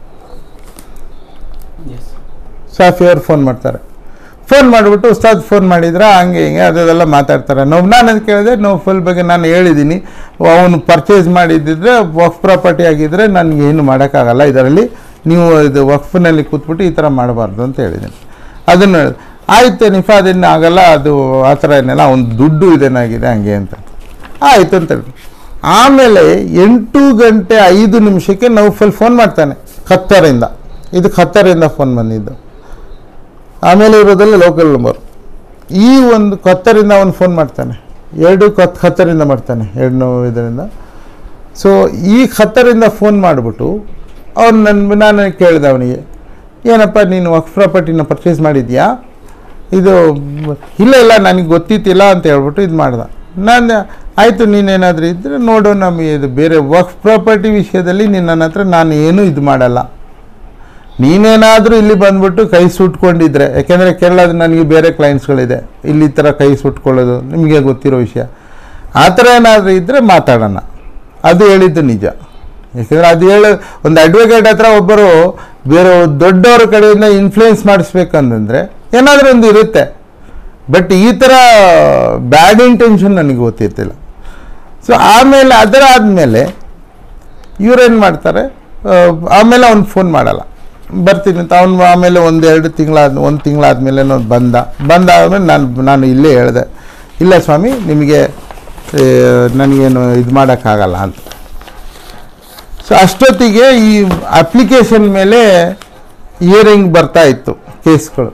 ಎಸ್ ಶಾಫಿ ಅವರು ಫೋನ್ ಮಾಡ್ತಾರೆ ಫೋನ್ ಮಾಡಿಬಿಟ್ಟು ಉಸ್ತಾದ್ ಫೋನ್ ಮಾಡಿದ್ರೆ ಹಂಗೆ ಹಿಂಗೆ ಅದೆಲ್ಲ ಮಾತಾಡ್ತಾರೆ ನಾವು ನಾನು ಅದು ಕೇಳಿದೆ ನಾವು ಫುಲ್ ಬಗ್ಗೆ ನಾನು ಹೇಳಿದ್ದೀನಿ ಅವನು ಪರ್ಚೇಸ್ ಮಾಡಿದ್ದಿದ್ರೆ ವಕ್ಫ್ ಪ್ರಾಪರ್ಟಿ ಆಗಿದ್ದರೆ ನನಗೆ ಏನು ಮಾಡೋಕ್ಕಾಗಲ್ಲ ಇದರಲ್ಲಿ ನೀವು ಇದು ವಕ್ಫ್ನಲ್ಲಿ ಕೂತ್ಬಿಟ್ಟು ಈ ಥರ ಮಾಡಬಾರ್ದು ಅಂತ ಹೇಳಿದ್ದೀನಿ ಅದನ್ನು ಹೇಳಿದೆ ಆಯಿತು ನಿಫಾ ಅದೇನು ಆಗಲ್ಲ ಅದು ಆ ಥರ ಏನಿಲ್ಲ ಅವ್ನು ದುಡ್ಡು ಇದೇನಾಗಿದೆ ಹಂಗೆ ಅಂತ ಆಯಿತು ಅಂತ ಹೇಳಿ ಆಮೇಲೆ ಎಂಟು ಗಂಟೆ ಐದು ನಿಮಿಷಕ್ಕೆ ನೌಫಲ್ ಫೋನ್ ಮಾಡ್ತಾನೆ ಖತ್ತರಿಂದ ಇದು ಖತ್ತರಿಂದ ಫೋನ್ ಬಂದಿದ್ದು ಆಮೇಲೆ ಇರೋದಲ್ಲ ಲೋಕಲ್ ನಂಬರ್ ಈ ಒಂದು ಕತ್ತರಿಂದ ಅವನು ಫೋನ್ ಮಾಡ್ತಾನೆ ಎರಡು ಕತ್ ಖತ್ತರಿಂದ ಮಾಡ್ತಾನೆ ಎರಡು ಇದರಿಂದ ಸೊ ಈ ಖತ್ತರಿಂದ ಫೋನ್ ಮಾಡಿಬಿಟ್ಟು ಅವ್ನು ನನ್ನ ನಾನು ಕೇಳಿದೆ ಅವನಿಗೆ ಏನಪ್ಪ ನೀನು ವಕ್ಫ್ ಪ್ರಾಪರ್ಟಿನ ಪರ್ಚೇಸ್ ಮಾಡಿದ್ಯಾ ಇದು ಇಲ್ಲ ಇಲ್ಲ ನನಗೆ ಗೊತ್ತಿತ್ತಿಲ್ಲ ಅಂತ ಹೇಳ್ಬಿಟ್ಟು ಇದು ಮಾಡ್ದೆ ನಾನು ಆಯಿತು ನೀನೇನಾದರೂ ಇದ್ದರೆ ನೋಡು ನಮಗೆ ಇದು ಬೇರೆ ವಕ್ಫ್ ಪ್ರಾಪರ್ಟಿ ವಿಷಯದಲ್ಲಿ ನೀನು ನನ್ನ ಹತ್ರ ನಾನು ಏನೂ ಇದು ಮಾಡಲ್ಲ ನೀನೇನಾದರೂ ಇಲ್ಲಿ ಬಂದ್ಬಿಟ್ಟು ಕೈ ಸುಟ್ಕೊಂಡಿದ್ರೆ ಯಾಕೆಂದರೆ ಕೇರಳದ ನನಗೆ ಬೇರೆ ಕ್ಲೈಂಟ್ಸ್ಗಳಿದೆ ಇಲ್ಲಿ ಈ ಥರ ಕೈ ಸುಟ್ಕೊಳ್ಳೋದು ನಿಮಗೆ ಗೊತ್ತಿರೋ ವಿಷಯ ಆ ಥರ ಏನಾದರೂ ಇದ್ದರೆ ಮಾತಾಡೋಣ ಅದು ಹೇಳಿದ್ದು ನಿಜ ಯಾಕೆಂದರೆ ಅದು ಹೇಳ ಒಂದು ಅಡ್ವೊಕೇಟ್ ಹತ್ರ ಒಬ್ಬರು ಬೇರೆ ದೊಡ್ಡವ್ರ ಕಡೆಯಿಂದ ಇನ್ಫ್ಲೂಯೆನ್ಸ್ ಮಾಡಿಸ್ಬೇಕಂತಂದರೆ ಏನಾದರೂ ಒಂದು ಇರುತ್ತೆ ಬಟ್ ಈ ಥರ ಬ್ಯಾಡ್ ಇಂಟೆನ್ಷನ್ ನನಗೆ ಗೊತ್ತಿರ್ತಿಲ್ಲ ಸೊ ಆಮೇಲೆ ಅದರ ಆದಮೇಲೆ ಇವ್ರೇನು ಮಾಡ್ತಾರೆ ಆ, ಆಮೇಲೆ ಅವ್ನು ಫೋನ್ ಮಾಡಲ್ಲ ಬರ್ತೀನಿ ಅಂತ ಅವ್ನು ಆಮೇಲೆ ಒಂದು ಎರಡು ತಿಂಗಳಾದ ಒಂದು ತಿಂಗಳಾದ್ಮೇಲೆ ಬಂದ ಬಂದಾದ್ಮೇಲೆ ನಾನು ನಾನು ಇಲ್ಲೇ ಹೇಳಿದೆ ಇಲ್ಲ ಸ್ವಾಮಿ ನಿಮಗೆ ಆ, ನನಗೇನು ಇದು ಮಾಡೋಕ್ಕಾಗಲ್ಲ ಅಂತ ಸೊ ಅಷ್ಟೊತ್ತಿಗೆ ಈ ಅಪ್ಲಿಕೇಶನ್ ಮೇಲೆ ಹಿಯರಿಂಗ್ ಬರ್ತಾ ಇತ್ತು ಕೇಸ್ಗಳು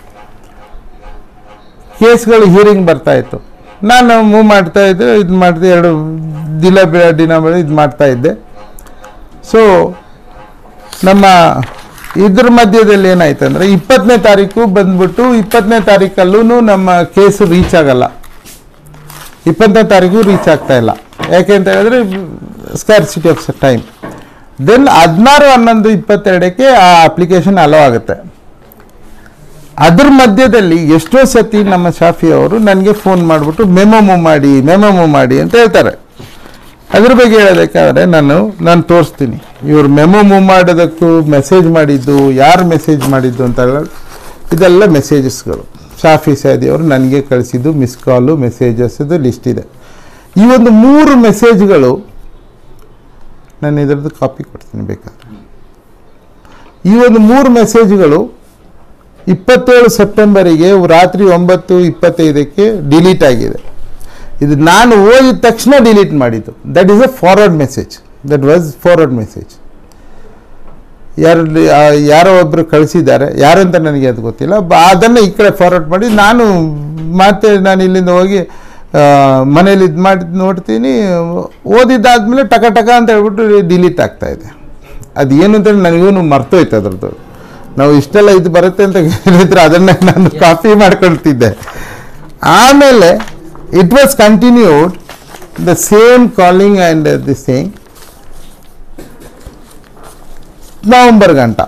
ಕೇಸ್ಗಳು ಹಿಯರಿಂಗ್ ಬರ್ತಾ ಇತ್ತು ನಾನು ಮೂವ್ ಮಾಡ್ತಾ ಇದ್ದೆ ಇದು ಮಾಡ್ದೆ ಎರಡು ದಿನ ಬೆ- ದಿನ ಬೆಳೆ ಇದು ಮಾಡ್ತಾ ಇದ್ದೆ ಸೊ ನಮ್ಮ ಇದ್ರ ಮಧ್ಯದಲ್ಲಿ ಏನಾಯ್ತು ಅಂದರೆ ಇಪ್ಪತ್ತನೇ ತಾರೀಕು ಬಂದ್ಬಿಟ್ಟು ಇಪ್ಪತ್ತನೇ ತಾರೀಕಲ್ಲೂ ನಮ್ಮ ಕೇಸ್ ರೀಚ್ ಆಗಲ್ಲ ಇಪ್ಪತ್ತನೇ ತಾರೀಕು ರೀಚ್ ಆಗ್ತಾ ಇಲ್ಲ ಯಾಕೆ ಅಂತ ಹೇಳಿದ್ರೆ square city of time then ಹದಿನಾರು ಹನ್ನೊಂದು ಇಪ್ಪತ್ತೆರಡಕ್ಕೆ ಆ ಅಪ್ಲಿಕೇಶನ್ ಅಲೋ ಆಗುತ್ತೆ ಅದ್ರ ಮಧ್ಯದಲ್ಲಿ ಎಷ್ಟೋ ಸತಿ ನಮ್ಮ ಶಾಫಿ ಅವರು ನನಗೆ ಫೋನ್ ಮಾಡಿಬಿಟ್ಟು ಮೆಮೊ ಮೂವ್ ಮಾಡಿ ಮೆಮೊ ಮೂವ್ ಮಾಡಿ ಅಂತ ಹೇಳ್ತಾರೆ ಅದ್ರ ಬಗ್ಗೆ ಹೇಳೋದಕ್ಕಾದ್ರೆ ನಾನು ನಾನು ತೋರಿಸ್ತೀನಿ ಇವರು ಮೆಮೊ ಮೂವ್ ಮಾಡೋದಕ್ಕೂ ಮೆಸೇಜ್ ಮಾಡಿದ್ದು ಯಾರು ಮೆಸೇಜ್ ಮಾಡಿದ್ದು ಅಂತ ಹೇಳೋದು ಇದೆಲ್ಲ ಮೆಸೇಜಸ್ಗಳು ಶಾಫಿ ಸಾದಿ ಅವರು ನನಗೆ ಕಳಿಸಿದ್ದು ಮಿಸ್ ಕಾಲು ಮೆಸೇಜಸ್ ಇದು ಲಿಸ್ಟ್ ಇದೆ ಈ ಒಂದು ಮೂರು ಮೆಸೇಜ್ಗಳು ನಾನು ಇದರದ್ದು ಕಾಪಿ ಕೊಡ್ತೀನಿ ಬೇಕಾದ್ರೆ ಈ ಒಂದು ಮೂರು ಮೆಸೇಜ್ಗಳು ಇಪ್ಪತ್ತೇಳು ಸೆಪ್ಟೆಂಬರಿಗೆ ರಾತ್ರಿ ಒಂಬತ್ತು ಇಪ್ಪತ್ತೈದಕ್ಕೆ ಡಿಲೀಟ್ ಆಗಿದೆ ಇದು ನಾನು ಓದಿದ ತಕ್ಷಣ ಡಿಲೀಟ್ ಮಾಡಿದ್ದು that is a forward message that was forward message ಯಾರು ಆ, ಯಾರೋ ಒಬ್ಬರು ಕಳಿಸಿದ್ದಾರೆ ಯಾರು ಅಂತ ನನಗೆ ಅದು ಗೊತ್ತಿಲ್ಲ ಬ ಅದನ್ನು ಈ ಕಡೆ ಫಾರ್ವರ್ಡ್ ಮಾಡಿ ನಾನು ಮತ್ತೆ ನಾನು ಇಲ್ಲಿಂದ ಹೋಗಿ ಆ, ಮನೇಲಿ ಇದು ಮಾಡಿ ನೋಡ್ತೀನಿ ಓದಿದ್ದಾದ್ಮೇಲೆ ಟಕ ಟಕ ಅಂತ ಹೇಳ್ಬಿಟ್ಟು ಡಿಲೀಟ್ ಆಗ್ತಾ ಇದೆ ಅದು ಏನು ಅಂತ ನನಗೂ ಮರ್ತೋಯ್ತು ಅದ್ರದ್ದು ನಾವು ಇಷ್ಟೆಲ್ಲ ಇದು ಬರುತ್ತೆ ಅಂತ ಹೇಳಿದ್ರೆ ಅದನ್ನೇ ನಾನು ಕಾಪಿ ಮಾಡ್ಕೊಳ್ತಿದ್ದೆ ಆಮೇಲೆ it was continued the same calling and this thing November ಗಂಟ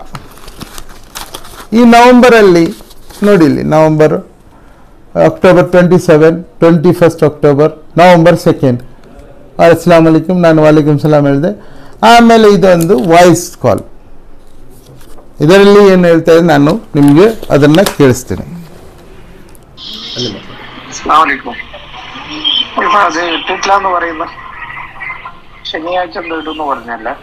ಈ ನವಂಬರಲ್ಲಿ ನೋಡಿ ಇಲ್ಲಿ November October twenty seven twenty first October November second ಅಸ್ಲಾಂ ಅಲೈಕುಮ್ ನಾನು ವಾಲೇಕುಮ್ ಸಲಾಮ್ ಹೇಳಿದೆ ಆಮೇಲೆ ಇದೊಂದು ವಾಯ್ಸ್ ಕಾಲ್ ಇದರಲ್ಲಿ ಏನು ಹೇಳ್ತಾ ಇದೆ ನಾನು ನಿಮಗೆ ಅದನ್ನು ಕೇಳಿಸ್ತೀನಿ അസ്സാമലൈക്കും ഇപ്പൊ അത് ഇട്ടിട്ടില്ല എന്ന് പറയുന്ന ശനിയാഴ്ച എന്തോ ഇടുന്ന് പറഞ്ഞല്ലേ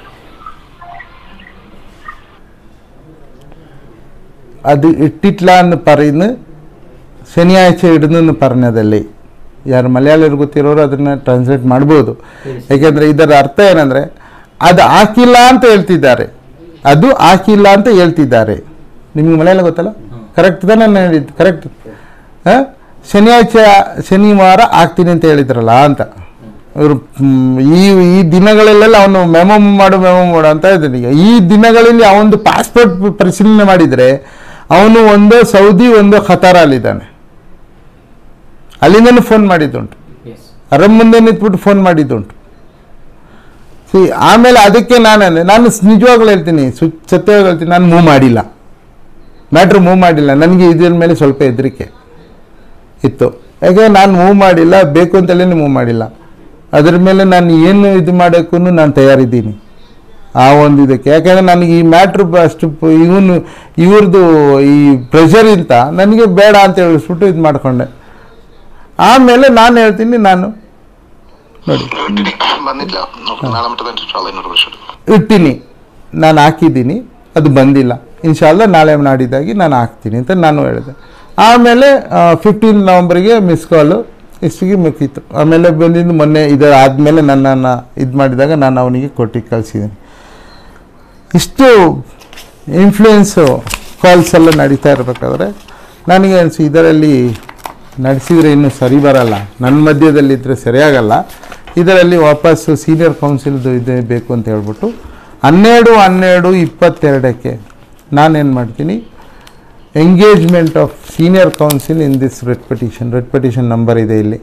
അത് ഇട്ടിട്ടില്ല എന്ന് പറയുന്ന ശനിയാഴ്ച ഇടുന്നെന്ന് പറഞ്ഞതല്ലേ ಯಾರು ಮಲಯಾಳಿಯರು ಗೊತ್ತಿರೋರು ಅದನ್ನು ಟ್ರಾನ್ಸ್ಲೇಟ್ ಮಾಡ್ಬೋದು ಯಾಕೆಂದರೆ ಇದರ ಅರ್ಥ ಏನಂದರೆ ಅದು ಹಾಕಿಲ್ಲ ಅಂತ ಹೇಳ್ತಿದ್ದಾರೆ ಅದು ಹಾಕಿಲ್ಲ ಅಂತ ಹೇಳ್ತಿದ್ದಾರೆ ನಿಮಗೆ ಮಲಯಾಳ ಗೊತ್ತಲ್ಲ ಕರೆಕ್ಟ್ ತಾನೇ ನಾನು ಹೇಳಿದ್ದು ಕರೆಕ್ಟ್ ಹಾಂ ಶನಿಯಾഴ്ച ಶನಿವಾರ ಆಗ್ತೀನಿ ಅಂತ ಹೇಳಿದ್ರಲ್ಲ ಅಂತ ಇವರು ಈ ಈ ದಿನಗಳಲ್ಲೆಲ್ಲ ಅವನು ಮೆಮೊ ಮಾಡು ಮೆಮೊ ಮಾಡು ಅಂತ ಇದ್ದಾನೆ ಈಗ ಈ ದಿನಗಳಲ್ಲಿ ಅವನದು ಪಾಸ್ಪೋರ್ಟ್ ಪರಿಶೀಲನೆ ಮಾಡಿದರೆ ಅವನು ಒಂದು ಸೌದಿ ಒಂದು ಖತಾರಲ್ಲಿದ್ದಾನೆ ಅಲ್ಲಿಂದನೂ ಫೋನ್ ಮಾಡಿದ್ದುಂಟು ಎಸ್ ಅರಮ್ ಮುಂದೆ ನಿಂತ್ಬಿಟ್ಟು ಫೋನ್ ಮಾಡಿದ್ದುಂಟು ಸಿ ಆಮೇಲೆ ಅದಕ್ಕೆ ನಾನು ಅಂದೆ, ನಾನು ಸ್- ನಿಜವಾಗ್ಲೂ ಹೇಳ್ತೀನಿ ಸು ಸತ್ಯವಾಗಿ ಹೇಳ್ತೀನಿ ನಾನು ಮೂವ್ ಮಾಡಿಲ್ಲ ಮ್ಯಾಟ್ರ್ ಮೂವ್ ಮಾಡಿಲ್ಲ ನನಗೆ ಇದ್ರ ಮೇಲೆ ಸ್ವಲ್ಪ ಹೆದರಿಕೆ ಇತ್ತು ಯಾಕೆ ನಾನು ಮೂವ್ ಮಾಡಿಲ್ಲ ಬೇಕು ಅಂತಲೇ ಮೂವ್ ಮಾಡಿಲ್ಲ ಅದ್ರ ಮೇಲೆ ನಾನು ಏನು ಇದು ಮಾಡೋಕ್ಕೂ ನಾನು ತಯಾರಿದ್ದೀನಿ ಆ ಒಂದು ಇದಕ್ಕೆ ಯಾಕೆಂದರೆ ನನಗೆ ಈ ಮ್ಯಾಟ್ರ್ ಅಷ್ಟು ಪ- ಇವನು ಇವ್ರದ್ದು ಈ ಪ್ರೆಷರಿಂದ ನನಗೆ ಬೇಡ ಅಂತ ಹೇಳಿಸ್ಬಿಟ್ಟು ಇದು ಮಾಡಿಕೊಂಡೆ ಆಮೇಲೆ ನಾನು ಹೇಳ್ತೀನಿ ನಾನು ನೋಡಿ ಬಂದಿಲ್ಲ ನೋಡ್ತೀನಿ ನಾಳೆ ಮಟ್ಟ ಇನ್ಶಾಲ್ಲ ಇನ್ನೂರು ವರ್ಷ ಇಟ್ಟಿನಿ ನಾನು ಹಾಕಿದ್ದೀನಿ ಅದು ಬಂದಿಲ್ಲ ಇನ್ಶಾಲ್ಲ ನಾಳೆ ನಾಡಿದ್ದಾಗಿ ನಾನು ಹಾಕ್ತೀನಿ ಅಂತ ನಾನು ಹೇಳಿದೆ ಆಮೇಲೆ ಫಿಫ್ಟೀನ್ ನವಂಬರ್ಗೆ ಮಿಸ್ ಕಾಲು ಇಷ್ಟಿಗೆ ಮುಗೀತು ಆಮೇಲೆ ಬಂದಿದ್ದು ಮೊನ್ನೆ ಇದರ ಆದಮೇಲೆ ನನ್ನನ್ನು ಇದು ಮಾಡಿದಾಗ ನಾನು ಅವನಿಗೆ ಕೊಟ್ಟು ಕಳಿಸಿದ್ದೀನಿ ಇಷ್ಟು ಇನ್ಫ್ಲೂಯೆನ್ಸು ಕಾಲ್ಸ್ ಎಲ್ಲ ನಡೀತಾ ಇರಬೇಕಾದ್ರೆ ನನಗೆ ಅನಿಸಿ ಇದರಲ್ಲಿ ನಡೆಸಿದರೆ ಇನ್ನೂ ಸರಿ ಬರಲ್ಲ ನನ್ನ ಮಧ್ಯದಲ್ಲಿದ್ದರೆ ಸರಿಯಾಗಲ್ಲ ಇದರಲ್ಲಿ ವಾಪಸ್ಸು ಸೀನಿಯರ್ ಕೌನ್ಸಿಲ್ದು ಇದೆ ಬೇಕು ಅಂತ ಹೇಳ್ಬಿಟ್ಟು ಹನ್ನೆರಡು ಹನ್ನೆರಡು ಇಪ್ಪತ್ತೆರಡಕ್ಕೆ ನಾನೇನು ಮಾಡ್ತೀನಿ engagement of senior counsel in this red petition red petition number ಇದೆ ಇಲ್ಲಿ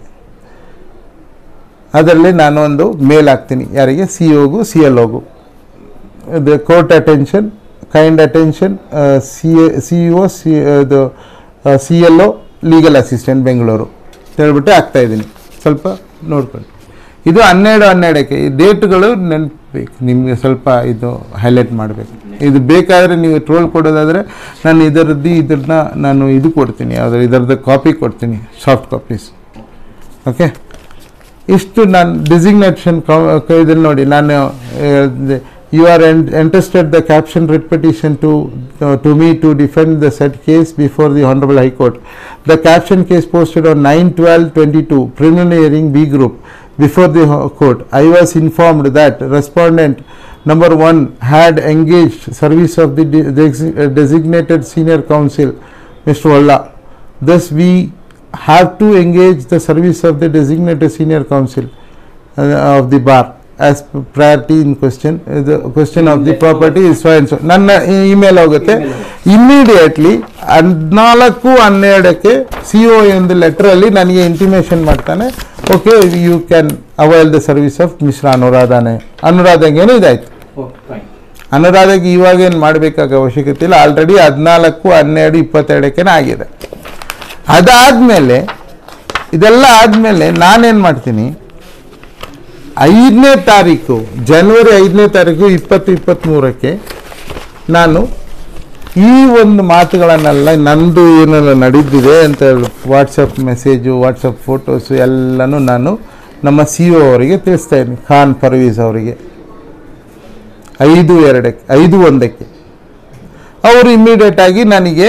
ಅದರಲ್ಲಿ ನಾನು ಒಂದು ಮೇಲ್ ಹಾಕ್ತೀನಿ ಯಾರಿಗೆ ಸಿ ಒಗೂ ಸಿ ಎಲ್ ಒಗೂ the court attention, kind attention, uh, C- CEO, C- uh, the uh, CLO, legal assistant Bengaluru ಹೇಳ್ಬಿಟ್ಟು ಆಗ್ತಾ ಇದ್ದೀನಿ ಸ್ವಲ್ಪ ನೋಡ್ಕೊಂಡು ಇದು ಹನ್ನೆರಡು ಹನ್ನೆರಡಕ್ಕೆ ಈ ಡೇಟ್ಗಳು ನೆನಪಬೇಕು ನಿಮಗೆ ಸ್ವಲ್ಪ ಇದು ಹೈಲೈಟ್ ಮಾಡಬೇಕು ಇದು ಬೇಕಾದರೆ ನೀವು ಟ್ರೋಲ್ ಕೊಡೋದಾದರೆ ನಾನು ಇದರದ್ದು ಇದನ್ನ ನಾನು ಇದು ಕೊಡ್ತೀನಿ ಯಾವುದ್ರ ಇದರದ್ದು ಕಾಪಿ ಕೊಡ್ತೀನಿ ಸಾಫ್ಟ್ ಕಾಪೀಸ್ ಓಕೆ ಇಷ್ಟು ನಾನು ಡಿಸಿಗ್ನೇಷನ್ ಇದನ್ನು ನೋಡಿ ನಾನು you are interested the caption writ petition to to me to defend the said case before the honourable high court the caption case posted on nine twelve twenty two preliminary hearing B group before the court. I was informed that respondent number one had engaged service of the de- desi- uh, designated senior counsel, Mr. Valla. Thus, we have to engage the service of the designated senior counsel uh, of the bar as priority in question ಇದು question of the property is so and so ನನ್ನ email ಹೋಗುತ್ತೆ immediately ಹದಿನಾಲ್ಕು ಹನ್ನೆರಡಕ್ಕೆ C O ಒಂದು ಲೆಟ್ರಲ್ಲಿ ನನಗೆ intimation ಮಾಡ್ತಾನೆ okay you can avail the service of Mishra ಅನುರಾಧನೆ ಅನುರಾಧಂಗೇನು ಇದಾಯ್ತು ಓಕೆ ಫೈನ್ ಅನುರಾಧಕ್ಕೆ ಇವಾಗೇನು ಮಾಡಬೇಕಾಗ ಅವಶ್ಯಕತೆ ಇಲ್ಲ ಆಲ್ರೆಡಿ ಹದಿನಾಲ್ಕು ಹನ್ನೆರಡು ಇಪ್ಪತ್ತೆರಡಕ್ಕೆ ಆಗಿದೆ ಅದಾದಮೇಲೆ ಇದೆಲ್ಲ ಆದಮೇಲೆ ನಾನೇನು ಮಾಡ್ತೀನಿ ಐದನೇ ತಾರೀಕು ಜನವರಿ ಐದನೇ ತಾರೀಕು ಇಪ್ಪತ್ತು ಇಪ್ಪತ್ತ್ಮೂರಕ್ಕೆ ನಾನು ಈ ಒಂದು ಮಾತುಗಳನ್ನೆಲ್ಲ ನಂದು ಏನೆಲ್ಲ ನಡೆದಿದೆ ಅಂತ ಹೇಳಿ ವಾಟ್ಸಪ್ ಮೆಸೇಜು ವಾಟ್ಸಪ್ ಫೋಟೋಸು ಎಲ್ಲನೂ ನಾನು ನಮ್ಮ ಸಿ ಒ ಅವರಿಗೆ ತಿಳಿಸ್ತಾ ಇದ್ದೀನಿ ಖಾನ್ ಪರ್ವೀಸ್ ಅವರಿಗೆ ಐದು ಎರಡಕ್ಕೆ ಐದು ಒಂದಕ್ಕೆ ಅವರು ಇಮ್ಮಿಡಿಯೇಟ್ ಆಗಿ ನನಗೆ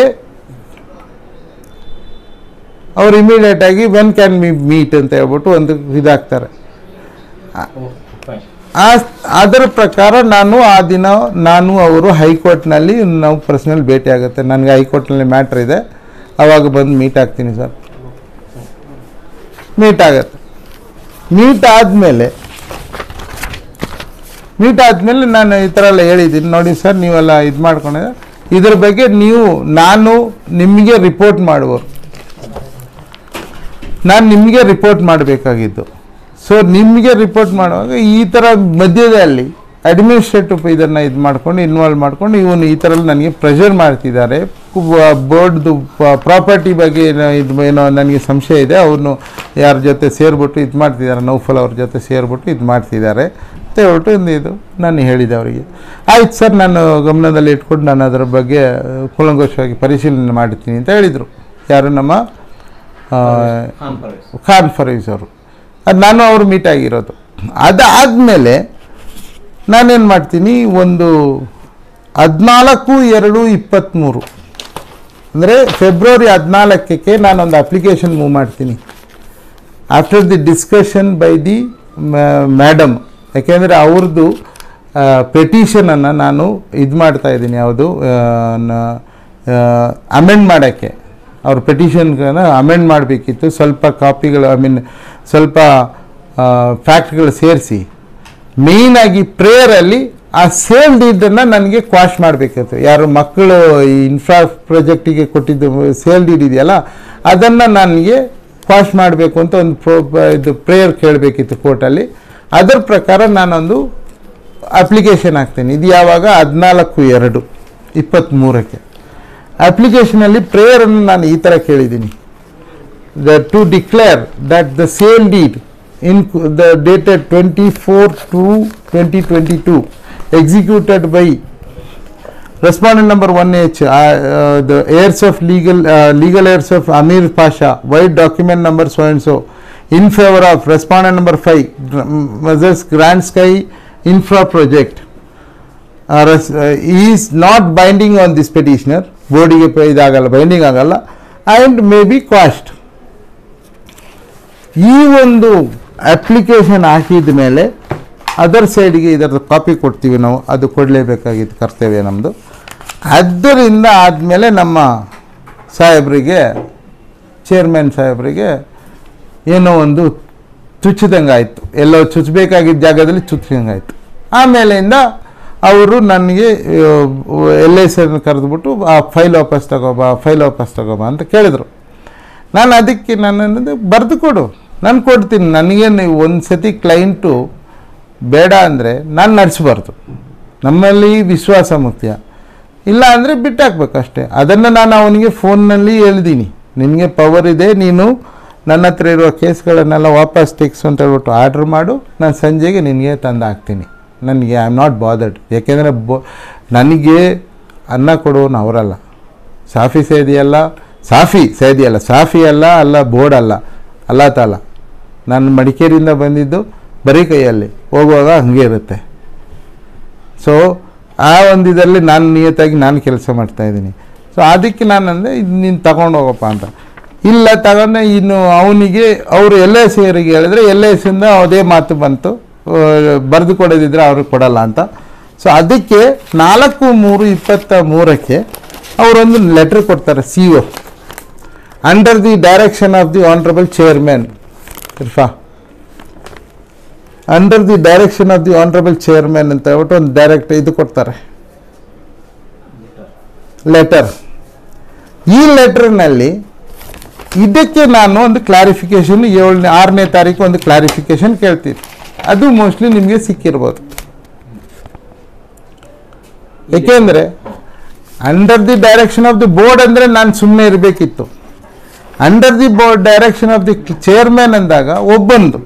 ಅವ್ರು ಇಮಿಡಿಯೇಟ್ ಆಗಿ ವೆನ್ ಕ್ಯಾನ್ ಮಿ ಮೀಟ್ ಅಂತ ಹೇಳ್ಬಿಟ್ಟು ಒಂದು ಇದಾಗ್ತಾರೆ ಓಕೆ ಫೈನ್ ಆ ಅದರ ಪ್ರಕಾರ ನಾನು ಆ ದಿನ ನಾನು ಅವರು ಹೈಕೋರ್ಟ್ನಲ್ಲಿ ನಾವು ಪರ್ಸನಲ್ ಭೇಟಿ ಆಗುತ್ತೆ ನನಗೆ ಹೈಕೋರ್ಟ್ನಲ್ಲಿ ಮ್ಯಾಟ್ರ್ ಇದೆ ಅವಾಗ ಬಂದು ಮೀಟ್ ಆಗ್ತೀನಿ ಸರ್ ಮೀಟ್ ಆಗತ್ತೆ ಮೀಟ್ ಆದಮೇಲೆ ಮೀಟ್ ಆದಮೇಲೆ ನಾನು ಈ ಥರ ಎಲ್ಲ ಹೇಳಿದ್ದೀನಿ ನೋಡಿ ಸರ್ ನೀವೆಲ್ಲ ಇದು ಮಾಡ್ಕೊಂಡಿದ್ದೆ ಇದ್ರ ಬಗ್ಗೆ ನೀವು ನಾನು ನಿಮಗೆ ರಿಪೋರ್ಟ್ ಮಾಡುವರು ನಾನು ನಿಮಗೆ ರಿಪೋರ್ಟ್ ಮಾಡಬೇಕಾಗಿದ್ದು ಸೊ ನಿಮಗೆ ರಿಪೋರ್ಟ್ ಮಾಡುವಾಗ ಈ ಥರ ಮಧ್ಯದಲ್ಲಿ ಅಡ್ಮಿನಿಸ್ಟ್ರೇಟಿವ್ ಇದನ್ನು ಇದು ಮಾಡ್ಕೊಂಡು ಇನ್ವಾಲ್ವ್ ಮಾಡ್ಕೊಂಡು ಇವನು ಈ ಥರ ನನಗೆ ಪ್ರೆಷರ್ ಮಾಡ್ತಿದ್ದಾರೆ ಬೋರ್ಡ್ದು ಪ್ರಾಪರ್ಟಿ ಬಗ್ಗೆ ಏನೋ ಇದು ಏನೋ ನನಗೆ ಸಂಶಯ ಇದೆ ಅವನು ಯಾರ ಜೊತೆ ಸೇರಿಬಿಟ್ಟು ಇದು ಮಾಡ್ತಿದ್ದಾರೆ ನೌಫಲ್ ಅವ್ರ ಜೊತೆ ಸೇರಿಬಿಟ್ಟು ಇದು ಮಾಡ್ತಿದ್ದಾರೆ ಅಂತ ಹೇಳ್ಬಿಟ್ಟು ಒಂದು ಇದು ನಾನು ಹೇಳಿದೆ ಅವರಿಗೆ ಆಯ್ತು ಸರ್ ನಾನು ಗಮನದಲ್ಲಿ ಇಟ್ಕೊಂಡು ನಾನು ಅದರ ಬಗ್ಗೆ ಕೂಲಂಕುಷವಾಗಿ ಪರಿಶೀಲನೆ ಮಾಡ್ತೀನಿ ಅಂತ ಹೇಳಿದರು ಯಾರು ನಮ್ಮ ಆ, ಖಾನ್ ಪರ್ವೇಸ್ ಖಾನ್ ಫರೀಸ್ ಅವರು ಅದು ನಾನು ಅವರು ಮೀಟ್ ಆಗಿರೋದು ಅದಾದಮೇಲೆ ನಾನೇನು ಮಾಡ್ತೀನಿ ಒಂದು ಹದಿನಾಲ್ಕು ಎರಡು ಇಪ್ಪತ್ತ್ಮೂರು ಅಂದರೆ ಫೆಬ್ರವರಿ ಹದಿನಾಲ್ಕಕ್ಕೆ ನಾನೊಂದು ಅಪ್ಲಿಕೇಶನ್ ಮೂವ್ ಮಾಡ್ತೀನಿ after the discussion by the madam ಯಾಕೆಂದರೆ ಅವ್ರದ್ದು ಪೆಟಿಷನನ್ನು ನಾನು ಇದು ಮಾಡ್ತಾ ಇದ್ದೀನಿ ಯಾವುದು ಅಮೆಂಡ್ ಮಾಡೋಕ್ಕೆ ಅವ್ರ ಪೆಟಿಷನ್ಗಳನ್ನ ಅಮೆಂಡ್ ಮಾಡಬೇಕಿತ್ತು ಸ್ವಲ್ಪ ಕಾಪಿಗಳು ಐ ಮೀನ್ ಸ್ವಲ್ಪ ಫ್ಯಾಕ್ಟ್ರಿಗಳು ಸೇರಿಸಿ ಮೇಯ್ನಾಗಿ ಪ್ರೇಯರಲ್ಲಿ ಆ ಸೇಲ್ ಡೀಡನ್ನು ನನಗೆ ಕ್ವಾಶ್ ಮಾಡಬೇಕಿತ್ತು ಯಾರು ಮಕ್ಕಳು ಈ ಇನ್ಫ್ರಾ ಪ್ರಾಜೆಕ್ಟಿಗೆ ಕೊಟ್ಟಿದ್ದು ಸೇಲ್ ಡೀಡ್ ಇದೆಯಲ್ಲ ಅದನ್ನು ನನಗೆ ಕ್ವಾಶ್ ಮಾಡಬೇಕು ಅಂತ ಒಂದು ಪ್ರೋ ಇದು ಪ್ರೇಯರ್ ಕೇಳಬೇಕಿತ್ತು ಕೋರ್ಟಲ್ಲಿ ಅದರ ಪ್ರಕಾರ ನಾನೊಂದು ಅಪ್ಲಿಕೇಶನ್ ಹಾಕ್ತೇನೆ ಇದು ಯಾವಾಗ ಹದಿನಾಲ್ಕು ಎರಡು ಇಪ್ಪತ್ತ್ಮೂರಕ್ಕೆ ಅಪ್ಲಿಕೇಶನಲ್ಲಿ ಪ್ರೇಯರನ್ನು ನಾನು ಈ ಥರ ಕೇಳಿದ್ದೀನಿ the to declare that the sale deed in the dated twenty four two twenty twenty two executed by respondent number 1H, uh, uh, the heirs of legal, uh, legal heirs of Amir Pasha, white document number so and so, in favor of respondent number 5, Gr- Mrs. Grand Sky Infra Project, uh, res- uh, is not binding on this petitioner, ಬೋರ್ಡಿಗೆ ಇದಾಗಲ್ಲ binding ಆಗಲ್ಲ and may be cost ಈ ಒಂದು application ಹಾಕಿದ ಮೇಲೆ other ಸೈಡ್ಗೆ ಇದರ copy ಕೊಡ್ತೀವಿ ನಾವು ಅದು ಕೊಡಲೇಬೇಕಾಗಿತ್ತು ಕರ್ತವ್ಯ ನಮ್ಮದು ಅದರಿಂದ ಆದಮೇಲೆ ನಮ್ಮ ಸಾಹೇಬರಿಗೆ ಚೇರ್ಮನ್ ಸಾಹೇಬರಿಗೆ ಏನೋ ಒಂದು ಚುಚ್ಚಿದಂಗೆ ಆಯಿತು ಎಲ್ಲೋ ಚುಚ್ಚಬೇಕಾಗಿದ್ದ ಜಾಗದಲ್ಲಿ ಚುಚ್ಚಿದಂಗೆ ಆಯಿತು ಆಮೇಲೆಯಿಂದ ಅವರು ನನಗೆ ಎಲ್ ಐ ಸಿಯನ್ನು ಕರೆದುಬಿಟ್ಟು ಆ ಫೈಲ್ ವಾಪಸ್ ತಗೋಬಾ ಫೈಲ್ ವಾಪಸ್ ತಗೋಬಾ ಅಂತ ಕೇಳಿದರು ನಾನು ಅದಕ್ಕೆ ನಾನು ಬರೆದು ಕೊಡು ನಾನು ಕೊಡ್ತೀನಿ ನನಗೇನು ಒಂದು ಸತಿ ಕ್ಲೈಂಟು ಬೇಡ ಅಂದರೆ ನಾನು ನಡೆಸಬಾರ್ದು ನಮ್ಮಲ್ಲಿ ವಿಶ್ವಾಸ ಮುಖ್ಯ ಇಲ್ಲ ಅಂದರೆ ಬಿಟ್ಟಾಕ್ಬೇಕು ಅಷ್ಟೇ ಅದನ್ನು ನಾನು ಅವನಿಗೆ ಫೋನ್ನಲ್ಲಿ ಹೇಳಿದ್ದೀನಿ ನಿನಗೆ ಪವರ್ ಇದೆ ನೀನು ನನ್ನ ಹತ್ರ ಇರುವ ಕೇಸ್ಗಳನ್ನೆಲ್ಲ ವಾಪಸ್ ತೆಗ್ಸು ಅಂತ ಹೇಳ್ಬಿಟ್ಟು ಆರ್ಡ್ರ್ ಮಾಡು ನಾನು ಸಂಜೆಗೆ ನಿನಗೆ ತಂದು ಹಾಕ್ತೀನಿ ನನಗೆ ಐ ಆಮ್ ನಾಟ್ ಬಾದರ್ಡ್ ಯಾಕೆಂದರೆ ಬೊ ನನಗೆ ಅನ್ನ ಕೊಡೋನು ಅವರಲ್ಲ ಸಾಫಿ ಸೇದಿ ಅಲ್ಲ ಸಾಫಿ ಸೇದಿ ಅಲ್ಲ ಸಾಫಿ ಅಲ್ಲ ಅಲ್ಲ ಬೋರ್ಡ್ ಅಲ್ಲ ಅಲ್ಲ ತಾಲ ನಾನು ಮಡಿಕೇರಿಯಿಂದ ಬಂದಿದ್ದು ಬರೀ ಕೈಯಲ್ಲಿ ಹೋಗುವಾಗ ಹಂಗೆ ಇರುತ್ತೆ ಸೊ ಆ ಒಂದು ಇದರಲ್ಲಿ ನಾನು ನಿಯತ್ತಾಗಿ ನಾನು ಕೆಲಸ ಮಾಡ್ತಾ ಇದ್ದೀನಿ ಸೊ ಅದಕ್ಕೆ ನಾನು ಅಂದೆ ಇದು ನೀನು ತಗೊಂಡು ಹೋಗಪ್ಪ ಅಂತ ಇಲ್ಲ ತಗೊಂಡೆ ಇನ್ನು ಅವನಿಗೆ ಅವರು ಎಲ್ ಐ ಸಿಯವರಿಗೆ ಹೇಳಿದ್ರೆ ಎಲ್ ಐ ಸಿಯಿಂದ ಅದೇ ಮಾತು ಬಂತು ಬರೆದು ಕೊಡೋದಿದ್ರೆ ಅವ್ರಿಗೆ ಕೊಡಲ್ಲ ಅಂತ ಸೊ ಅದಕ್ಕೆ ನಾಲ್ಕು ಮೂರು ಇಪ್ಪತ್ತ ಮೂರಕ್ಕೆ ಅವರೊಂದು ಲೆಟ್ರ್ ಕೊಡ್ತಾರೆ C O under the direction of the honourable chairman ಇರ್ಫಾ under the direction of the honourable chairman ಅಂತ ಹೇಳ್ಬಿಟ್ಟು ಒಂದು ಡೈರೆಕ್ಟ್ ಇದು ಕೊಡ್ತಾರೆ ಲೆಟರ್ ಈ ಲೆಟರ್ನಲ್ಲಿ ಇದಕ್ಕೆ ನಾನು ಒಂದು ಕ್ಲಾರಿಫಿಕೇಶನ್ ಏಳನೇ ಆರನೇ ತಾರೀಕು ಒಂದು ಕ್ಲಾರಿಫಿಕೇಶನ್ ಕೇಳ್ತೀನಿ ಅದು ಮೋಸ್ಟ್ಲಿ ನಿಮಗೆ ಸಿಕ್ಕಿರ್ಬೋದು ಏಕೆಂದರೆ under the direction of the board ಅಂದರೆ ನಾನು ಸುಮ್ಮನೆ ಇರಬೇಕಿತ್ತು under the board direction of the chairman ಅಂದಾಗ ಒಬ್ಬಂದು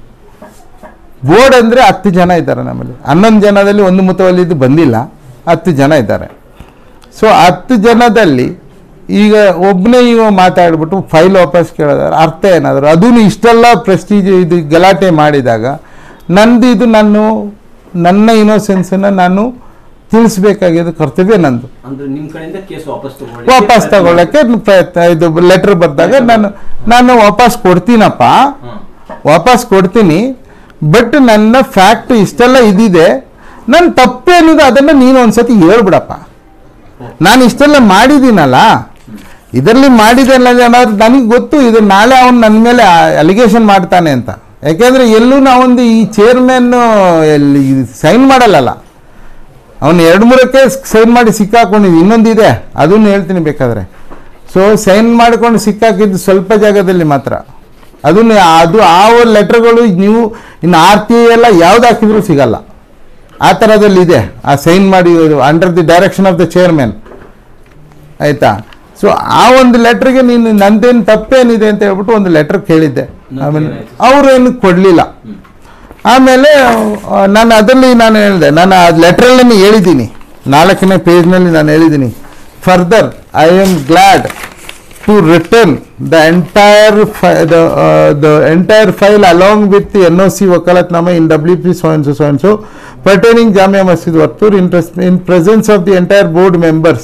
ಬೋರ್ಡ್ ಅಂದರೆ ಹತ್ತು ಜನ ಇದ್ದಾರೆ ನಮ್ಮಲ್ಲಿ ಹನ್ನೊಂದು ಜನದಲ್ಲಿ ಒಂದು ಮುತವಲ್ಲಿದ್ದು ಬಂದಿಲ್ಲ ಹತ್ತು ಜನ ಇದ್ದಾರೆ ಸೊ ಹತ್ತು ಜನದಲ್ಲಿ ಈಗ ಒಬ್ಬನೇ ಇವ ಮಾತಾಡ್ಬಿಟ್ಟು ಫೈಲ್ ವಾಪಸ್ ಕೇಳಿದಾರೆ ಅರ್ಥ ಏನಾದರೂ ಅದೂ ಇಷ್ಟೆಲ್ಲ ಪ್ರೆಸ್ಟೀಜ್ ಇದು ಗಲಾಟೆ ಮಾಡಿದಾಗ ನಂದು ಇದು ನಾನು ನನ್ನ ಇನ್ನೋಸೆನ್ಸನ್ನು ನಾನು ತಿಳಿಸ್ಬೇಕಾಗಿದ್ದು ಕರ್ತವ್ಯ ನಂದು ಅಂದ್ರೆ ನಿಮ್ ಕಡೆಯಿಂದ ಕೇಸ್ ವಾಪಸ್ ತಗೊಳ್ಳಿ ವಾಪಸ್ ತಗೊಳ್ಳೋಕ್ಕೆ ಪ್ರಯತ್ನ ಇದು ಲೆಟರ್ ಬಂದಾಗ ನಾನು ನಾನು ವಾಪಸ್ ಕೊಡ್ತೀನಪ್ಪ ವಾಪಸ್ ಕೊಡ್ತೀನಿ ಬಟ್ ನನ್ನ ಫ್ಯಾಕ್ಟ್ ಇಷ್ಟೆಲ್ಲ ಇದಿದೆ ನನ್ನ ತಪ್ಪೇನಿದೆ ಅದನ್ನು ನೀನು ಒಂದ್ಸತಿ ಹೇಳ್ಬಿಡಪ್ಪ ನಾನು ಇಷ್ಟೆಲ್ಲ ಮಾಡಿದ್ದೀನಲ್ಲ ಇದರಲ್ಲಿ ಮಾಡಿದೆ ಅನ್ನೋದು ಏನಾದ್ರು ನನಗೆ ಗೊತ್ತು ಇದು ನಾಳೆ ಅವನು ನನ್ನ ಮೇಲೆ ಅಲಿಗೇಷನ್ ಮಾಡ್ತಾನೆ ಅಂತ ಯಾಕೆಂದರೆ ಎಲ್ಲೂ ನಾವೊಂದು ಈ ಚೇರ್ಮನ್ ಎಲ್ಲಿ ಸೈನ್ ಮಾಡಲ್ಲಲ್ಲ ಅವನು ಎರಡು ಮೂರಕ್ಕೆ ಸೈನ್ ಮಾಡಿ ಸಿಕ್ಕಾಕೊಂಡಿದ್ದು ಇನ್ನೊಂದಿದೆ ಅದನ್ನು ಹೇಳ್ತೀನಿ ಬೇಕಾದರೆ ಸೊ ಸೈನ್ ಮಾಡಿಕೊಂಡು ಸಿಕ್ಕಾಕಿದ್ದು ಸ್ವಲ್ಪ ಜಾಗದಲ್ಲಿ ಮಾತ್ರ ಅದನ್ನು ಅದು ಆ ಲೆಟ್ರ್ಗಳು ನೀವು ಇನ್ನು ಆರ್ ಟಿ ಎಲ್ಲ ಯಾವ್ದು ಹಾಕಿದ್ರು ಸಿಗಲ್ಲ ಆ ಥರದಲ್ಲಿ ಇದೆ ಆ ಸೈನ್ ಮಾಡಿ under the direction of the chairman ಆಯಿತಾ ಸೊ ಆ ಒಂದು ಲೆಟ್ರಿಗೆ ನೀನು ನಂದೇನು ತಪ್ಪೇನಿದೆ ಅಂತ ಹೇಳ್ಬಿಟ್ಟು ಒಂದು ಲೆಟ್ರ್ ಕೇಳಿದ್ದೆ ಆಮೇಲೆ ಏನಾಯ್ತು? ಅವರು ಏನು ಕೊಡಲಿಲ್ಲ ಆಮೇಲೆ ಆ, ನಾನು ಅದರಲ್ಲಿ ನಾನು ಹೇಳಿದೆ ನಾನು ಆ ಲೆಟ್ರಲ್ಲಿ ಹೇಳಿದ್ದೀನಿ ನಾಲ್ಕನೇ ಪೇಜ್ನಲ್ಲಿ ನಾನು ಹೇಳಿದ್ದೀನಿ further I am glad to return the entire the the entire file along with N O C vakalatnama in W P sons sons pertaining Jamia Masjid Varthur in in presence of the entire board members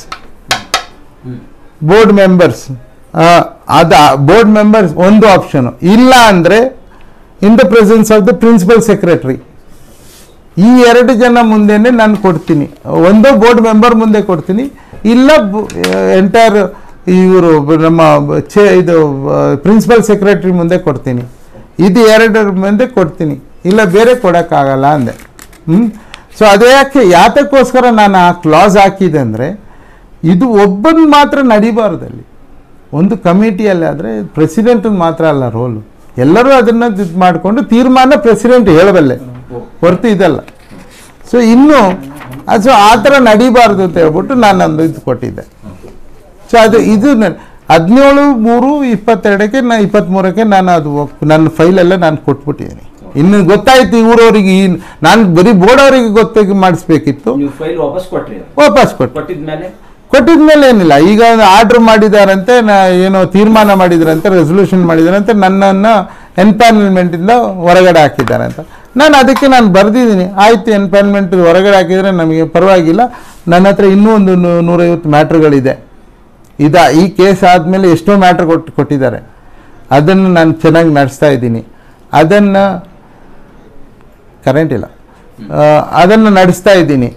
board members ಅದ board members ಒಂದು option ಇಲ್ಲ ಅಂದರೆ in the presence of the principal secretary ಈ ಎರಡು ಜನ ಮುಂದೆನೆ ನಾನು ಕೊಡ್ತೀನಿ ಒಂದು ಬೋರ್ಡ್ ಮೆಂಬರ್ ಮುಂದೆ ಕೊಡ್ತೀನಿ ಇಲ್ಲ ಎಂಟೈರ್ ಇವರು ನಮ್ಮ ಚೇ ಇದು ಪ್ರಿನ್ಸಿಪಲ್ ಸೆಕ್ರೆಟರಿ ಮುಂದೆ ಕೊಡ್ತೀನಿ ಇದು ಎರಡರ ಮುಂದೆ ಕೊಡ್ತೀನಿ ಇಲ್ಲ ಬೇರೆ ಕೊಡೋಕ್ಕಾಗಲ್ಲ ಅಂದೆ ಹ್ಞೂ ಸೊ ಅದೇ ಯಾಕೆ ಯಾತಕ್ಕೋಸ್ಕರ ನಾನು ಆ ಕ್ಲಾಸ್ ಹಾಕಿದೆ ಅಂದರೆ ಇದು ಒಬ್ಬನ ಮಾತ್ರ ನಡಿಬಾರ್ದಲ್ಲಿ ಒಂದು ಕಮಿಟಿಯಲ್ಲಿ ಆದರೆ ಪ್ರೆಸಿಡೆಂಟ್ ಮಾತ್ರ ಅಲ್ಲ ರೋಲು ಎಲ್ಲರೂ ಅದನ್ನು ಇದು ಮಾಡಿಕೊಂಡು ತೀರ್ಮಾನ ಪ್ರೆಸಿಡೆಂಟ್ ಹೇಳಬಲ್ಲೆ ಹೊರತು ಇದಲ್ಲ ಸೊ ಇನ್ನು ಅದು ಸೊ ಆ ಥರ ನಡಿಬಾರ್ದು ಅಂತ ಹೇಳ್ಬಿಟ್ಟು ನಾನು ಒಂದು ಇದು ಕೊಟ್ಟಿದ್ದೆ ಸೊ ಅದು ಇದು ನ- ಹದಿನೇಳು ಮೂರು ಇಪ್ಪತ್ತೆರಡಕ್ಕೆ ನಾ ಇಪ್ಪತ್ತ್ಮೂರಕ್ಕೆ ನಾನು ಅದು ಒಪ್- ನನ್ನ ಫೈಲೆಲ್ಲ ನಾನು ಕೊಟ್ಬಿಟ್ಟಿದ್ದೀನಿ ಇನ್ನು ಗೊತ್ತಾಯ್ತು ಇವರವರಿಗೆ ಈ ನಾನು ಬರೀ ಬೋರ್ಡ್ ಅವರಿಗೆ ಗೊತ್ತಾಗಿ ಮಾಡಿಸ್ಬೇಕಿತ್ತು ನೀವು ಫೈಲ್ ವಾಪಸ್ ಕೊಟ್ರಿ ವಾಪಸ್ ಕೊಟ್ಟು ಕೊಟ್ಟಿದ್ಮೇಲೆ ಕೊಟ್ಟಿದ ಮೇಲೆ ಏನಿಲ್ಲ ಈಗ ಆರ್ಡರ್ ಮಾಡಿದಾರಂತೆ ನಾ ಏನೋ ತೀರ್ಮಾನ ಮಾಡಿದ್ರಂತೆ ರೆಸೊಲ್ಯೂಷನ್ ಮಾಡಿದಾರಂತೆ ನನ್ನನ್ನು ಎನ್ಪ್ಯಾನಲ್ಮೆಂಟಿಂದ ಹೊರಗಡೆ ಹಾಕಿದ್ದಾರೆ ಅಂತ ನಾನು ಅದಕ್ಕೆ ನಾನು ಬರೆದಿದ್ದೀನಿ ಆಯಿತು ಎನ್ಪ್ಯಾನಲ್ಮೆಂಟ್ ಹೊರಗಡೆ ಹಾಕಿದರೆ ನಮಗೆ ಪರವಾಗಿಲ್ಲ ನನ್ನ ಹತ್ರ ಇನ್ನೂ ಒಂದು ನೂ- ನೂರೈವತ್ತು ಮ್ಯಾಟ್ರ್ಗಳಿದೆ ಇದ ಈ ಕೇಸ್ ಆದಮೇಲೆ ಎಷ್ಟೋ ಮ್ಯಾಟ್ರ್ ಕೊಟ್ಟು ಕೊಟ್ಟಿದ್ದಾರೆ ಅದನ್ನು ನಾನು ಚೆನ್ನಾಗಿ ನಡೆಸ್ತಾ ಇದ್ದೀನಿ ಅದನ್ನು ಕರೆಂಟ್ ಇಲ್ಲ ಅದನ್ನು ನಡೆಸ್ತಾ ಇದ್ದೀನಿ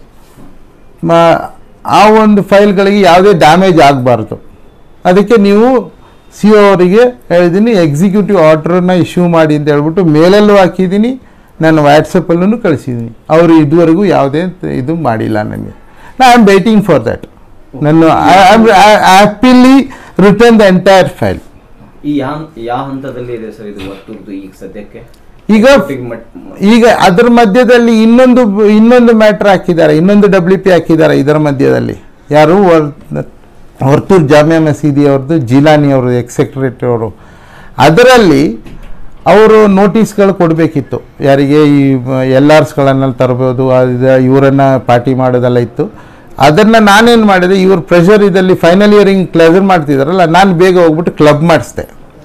ಮ- ಆ ಒಂದು ಫೈಲ್ಗಳಿಗೆ ಯಾವುದೇ ಡ್ಯಾಮೇಜ್ ಆಗಬಾರ್ದು ಅದಕ್ಕೆ ನೀವು ಸಿ ಒ ಅವರಿಗೆ ಹೇಳಿದ್ದೀನಿ ಎಕ್ಸಿಕ್ಯೂಟಿವ್ ಆರ್ಡ್ರನ್ನ ಇಶ್ಯೂ ಮಾಡಿ ಅಂತ ಹೇಳ್ಬಿಟ್ಟು ಮೇಲಲ್ಲೂ ಹಾಕಿದ್ದೀನಿ ನಾನು ವಾಟ್ಸಪ್ಪಲ್ಲೂ ಕಳಿಸಿದ್ದೀನಿ ಅವರು ಇದುವರೆಗೂ ಯಾವುದೇ ಇದು ಮಾಡಿಲ್ಲ ನನಗೆ ನಾ I am waiting for that ನಾನು happily return the entire file ಈ ಯಾವ ಯಾವ ಹಂತದಲ್ಲಿ ಇದೆ ಸರ್ ಇದು ವರ್ತುರ್ದು ಈಗ ಸದ್ಯಕ್ಕೆ ಈಗ ಒಟ್ಟಿಗೆ ಮಟ್- ಈಗ ಅದರ ಮಧ್ಯದಲ್ಲಿ ಇನ್ನೊಂದು ಇನ್ನೊಂದು ಮ್ಯಾಟ್ರ್ ಹಾಕಿದ್ದಾರೆ ಇನ್ನೊಂದು ಡಬ್ಲ್ಯೂ ಪಿ ಹಾಕಿದ್ದಾರೆ ಇದರ ಮಧ್ಯದಲ್ಲಿ ಯಾರು ವರ್- ವರ್ತೂರ್ ಜಾಮಿಯಾ ಮಸೀದಿ ಅವ್ರದ್ದು ಜಿಲಾನಿ ಅವರು ಎಕ್ಸ್ ಸೆಕ್ರೆಟರಿ ಅವರು ಅದರಲ್ಲಿ ಅವರು ನೋಟಿಸ್ಗಳು ಕೊಡಬೇಕಿತ್ತು ಯಾರಿಗೆ ಈ ಎಲ್ ಆರ್ಸ್ಗಳನ್ನೆಲ್ಲ ತರ್ಬೋದು ಅದು ಇವರನ್ನು ಪಾರ್ಟಿ ಮಾಡೋದೆಲ್ಲ ಇತ್ತು ಅದನ್ನು ನಾನೇನು ಮಾಡಿದೆ ಇವ್ರ ಪ್ರೆಷರ್ ಇದಲ್ಲಿ ಫೈನಲ್ ಇಯರಿಂಗ್ ಕ್ಲಜರ್ ಮಾಡ್ತಿದ್ದಾರಲ್ಲ ನಾನು ಬೇಗ ಹೋಗ್ಬಿಟ್ಟು ಕ್ಲಬ್ ಮಾಡಿಸ್ದೆ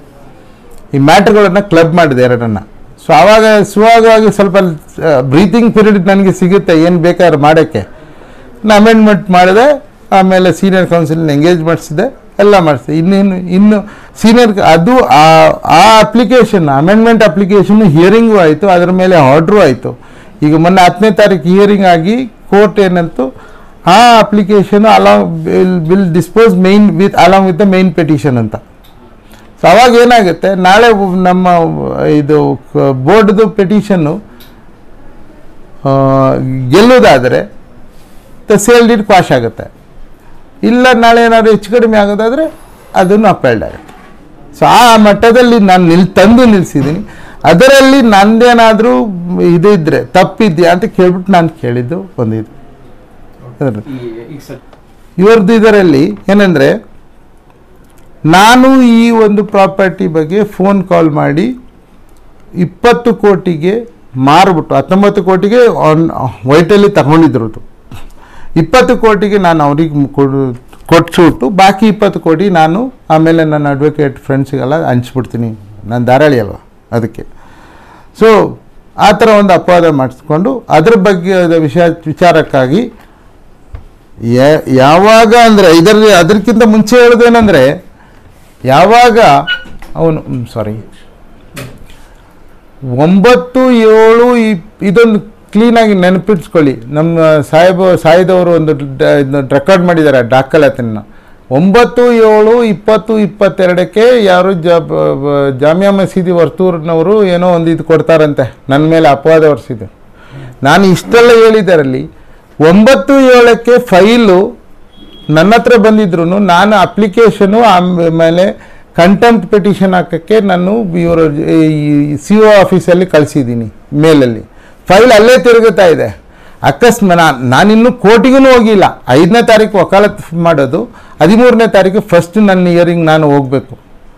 ಈ ಮ್ಯಾಟ್ರ್ಗಳನ್ನು ಕ್ಲಬ್ ಮಾಡಿದೆ ಎರಡನ್ನ ಸೊ ಆವಾಗ ಸುವಾಗವಾಗಿ ಸ್ವಲ್ಪ ಬ್ರೀತಿಂಗ್ ಪೀರಿಯಡ್ ನನಗೆ ಸಿಗುತ್ತೆ ಏನು ಬೇಕಾದ್ರೆ ಮಾಡೋಕ್ಕೆ ನಾನು ಅಮೆಂಡ್ಮೆಂಟ್ ಮಾಡಿದೆ ಆಮೇಲೆ ಸೀನಿಯರ್ ಕೌನ್ಸಿಲ್ನ ಎಂಗೇಜ್ ಮಾಡಿಸಿದೆ ಎಲ್ಲ ಮಾಡಿಸಿದೆ ಇನ್ನೇನು ಇನ್ನು ಸೀನಿಯರ್ ಅದು ಆ ಆ ಅಪ್ಲಿಕೇಶನ್ ಅಮೆಂಡ್ಮೆಂಟ್ ಅಪ್ಲಿಕೇಶನ್ ಹಿಯರಿಂಗು ಆಯಿತು ಅದರ ಮೇಲೆ ಆರ್ಡ್ರು ಆಯಿತು ಈಗ ಮೊನ್ನೆ ಹತ್ತನೇ ತಾರೀಕು ಹಿಯರಿಂಗ್ ಆಗಿ ಕೋರ್ಟ್ ಏನಂತು ಆ application along will will dispose main with along with the main petition ಅಂತ ಸೊ ಅವಾಗ ಏನಾಗುತ್ತೆ ನಾಳೆ ಒಬ್ಬ ನಮ್ಮ ಇದು ಬೋರ್ಡ್ದು ಪೆಟಿಷನ್ನು ಆ, ಗೆಲ್ಲೋದಾದರೆ ಸೇಲ್ ಡೀಡ್ ಕ್ವಾಶ್ ಆಗುತ್ತೆ ಇಲ್ಲ ನಾಳೆ ಏನಾದ್ರು ಹೆಚ್ಚು ಕಡಿಮೆ ಆಗೋದಾದರೆ ಅದನ್ನು ಅಪೇಲ್ಡ್ ಆಗುತ್ತೆ ಸೊ ಆ ಮಟ್ಟದಲ್ಲಿ ನಾನು ನಿಲ್ ತಂದು ನಿಲ್ಲಿಸಿದ್ದೀನಿ ಅದರಲ್ಲಿ ನಂದೇನಾದರೂ ಇದು ಇದ್ದರೆ ತಪ್ಪಿದ್ಯಾ ಅಂತ ಕೇಳ್ಬಿಟ್ಟು ನಾನು ಕೇಳಿದ್ದು ಒಂದಿದು ಅದ್ರ- ಇವ್ರದ್ದು ಇದರಲ್ಲಿ ಏನಂದರೆ ನಾನು ಈ ಒಂದು ಪ್ರಾಪರ್ಟಿ ಬಗ್ಗೆ ಫೋನ್ ಕಾಲ್ ಮಾಡಿ ಇಪ್ಪತ್ತು ಕೋಟಿಗೆ ಮಾರ್ಬಿಟ್ಟು ಹತ್ತೊಂಬತ್ತು ಕೋಟಿಗೆ ಆನ್ ವೈಟಲ್ಲಿ ತಗೊಂಡಿದ್ರು ಇಪ್ಪತ್ತು ಕೋಟಿಗೆ ನಾನು ಅವ್ರಿಗೆ ಕೊಡು ಕೊಟ್ಬಿಟ್ಟು ಬಾಕಿ ಇಪ್ಪತ್ತು ಕೋಟಿ ನಾನು ಆಮೇಲೆ ನನ್ನ ಅಡ್ವೊಕೇಟ್ ಫ್ರೆಂಡ್ಸಿಗೆಲ್ಲ ಹಂಚ್ಬಿಡ್ತೀನಿ ನಾನು ಧಾರಾಳಿ ಅಲ್ವಾ ಅದಕ್ಕೆ ಸೊ ಆ ಥರ ಒಂದು ಅಪವಾದ ಮಾಡಿಸ್ಕೊಂಡು ಅದ್ರ ಬಗ್ಗೆ ಅದ ವಿಷಯ ವಿಚಾರಕ್ಕಾಗಿ ಯಾ- ಯಾವಾಗ ಅಂದರೆ ಇದರಲ್ಲಿ ಅದಕ್ಕಿಂತ ಮುಂಚೆ ಹೇಳೋದೇನೆಂದರೆ ಯಾವಾಗ ಅವನು ಸಾರಿ ಒಂಬತ್ತು ಏಳು ಇಪ್- ಇದೊಂದು ಕ್ಲೀನಾಗಿ ನೆನಪಿಟ್ಸ್ಕೊಳ್ಳಿ ನಮ್ಮ ಸಾಹೇಬ ಸಾಯಿದವರು ಒಂದು ರೆಕಾರ್ಡ್ ಮಾಡಿದ್ದಾರೆ ದಾಖಲಾತಿನ ಒಂಬತ್ತು ಏಳು ಇಪ್ಪತ್ತು ಇಪ್ಪತ್ತೆರಡಕ್ಕೆ ಯಾರು ಜ ಬ- ಬ- ಜಾಮಿಯಾ ಮಸೀದಿ ವರ್ತೂರ್ನವರು ಏನೋ ಒಂದು ಇದು ಕೊಡ್ತಾರಂತೆ ನನ್ನ ಮೇಲೆ ಅಪವಾದ ಹೊರಿಸಿದ್ದು ನಾನು ಇಷ್ಟೆಲ್ಲ ಹೇಳಿದ್ದರಲ್ಲಿ ಒಂಬತ್ತು ಏಳಕ್ಕೆ ಫೈಲು ನನ್ನ ಹತ್ರ ಬಂದಿದ್ರು ನಾನು ಅಪ್ಲಿಕೇಶನು ಆಮೇಲೆ ಕಂಟೆಂಪ್ಟ್ ಪಿಟಿಷನ್ ಹಾಕೋಕ್ಕೆ ನಾನು ಇವರು ಸಿ ಒ ಆಫೀಸಲ್ಲಿ ಕಳಿಸಿದ್ದೀನಿ ಮೇಲಲ್ಲಿ ಫೈಲ್ ಅಲ್ಲೇ ತಿರುಗುತ್ತಾ ಇದೆ ಅಕಸ್ಮಾತ್ ನಾನು ನಾನಿನ್ನೂ ಕೋರ್ಟಿಗೂ ಹೋಗಿಲ್ಲ ಐದನೇ ತಾರೀಕು ವಕಾಲತ್ ಮಾಡೋದು ಹದಿಮೂರನೇ ತಾರೀಕು ಫಸ್ಟ್ ನನ್ನ ಇಯರಿಂಗ್ ನಾನು ಹೋಗಬೇಕು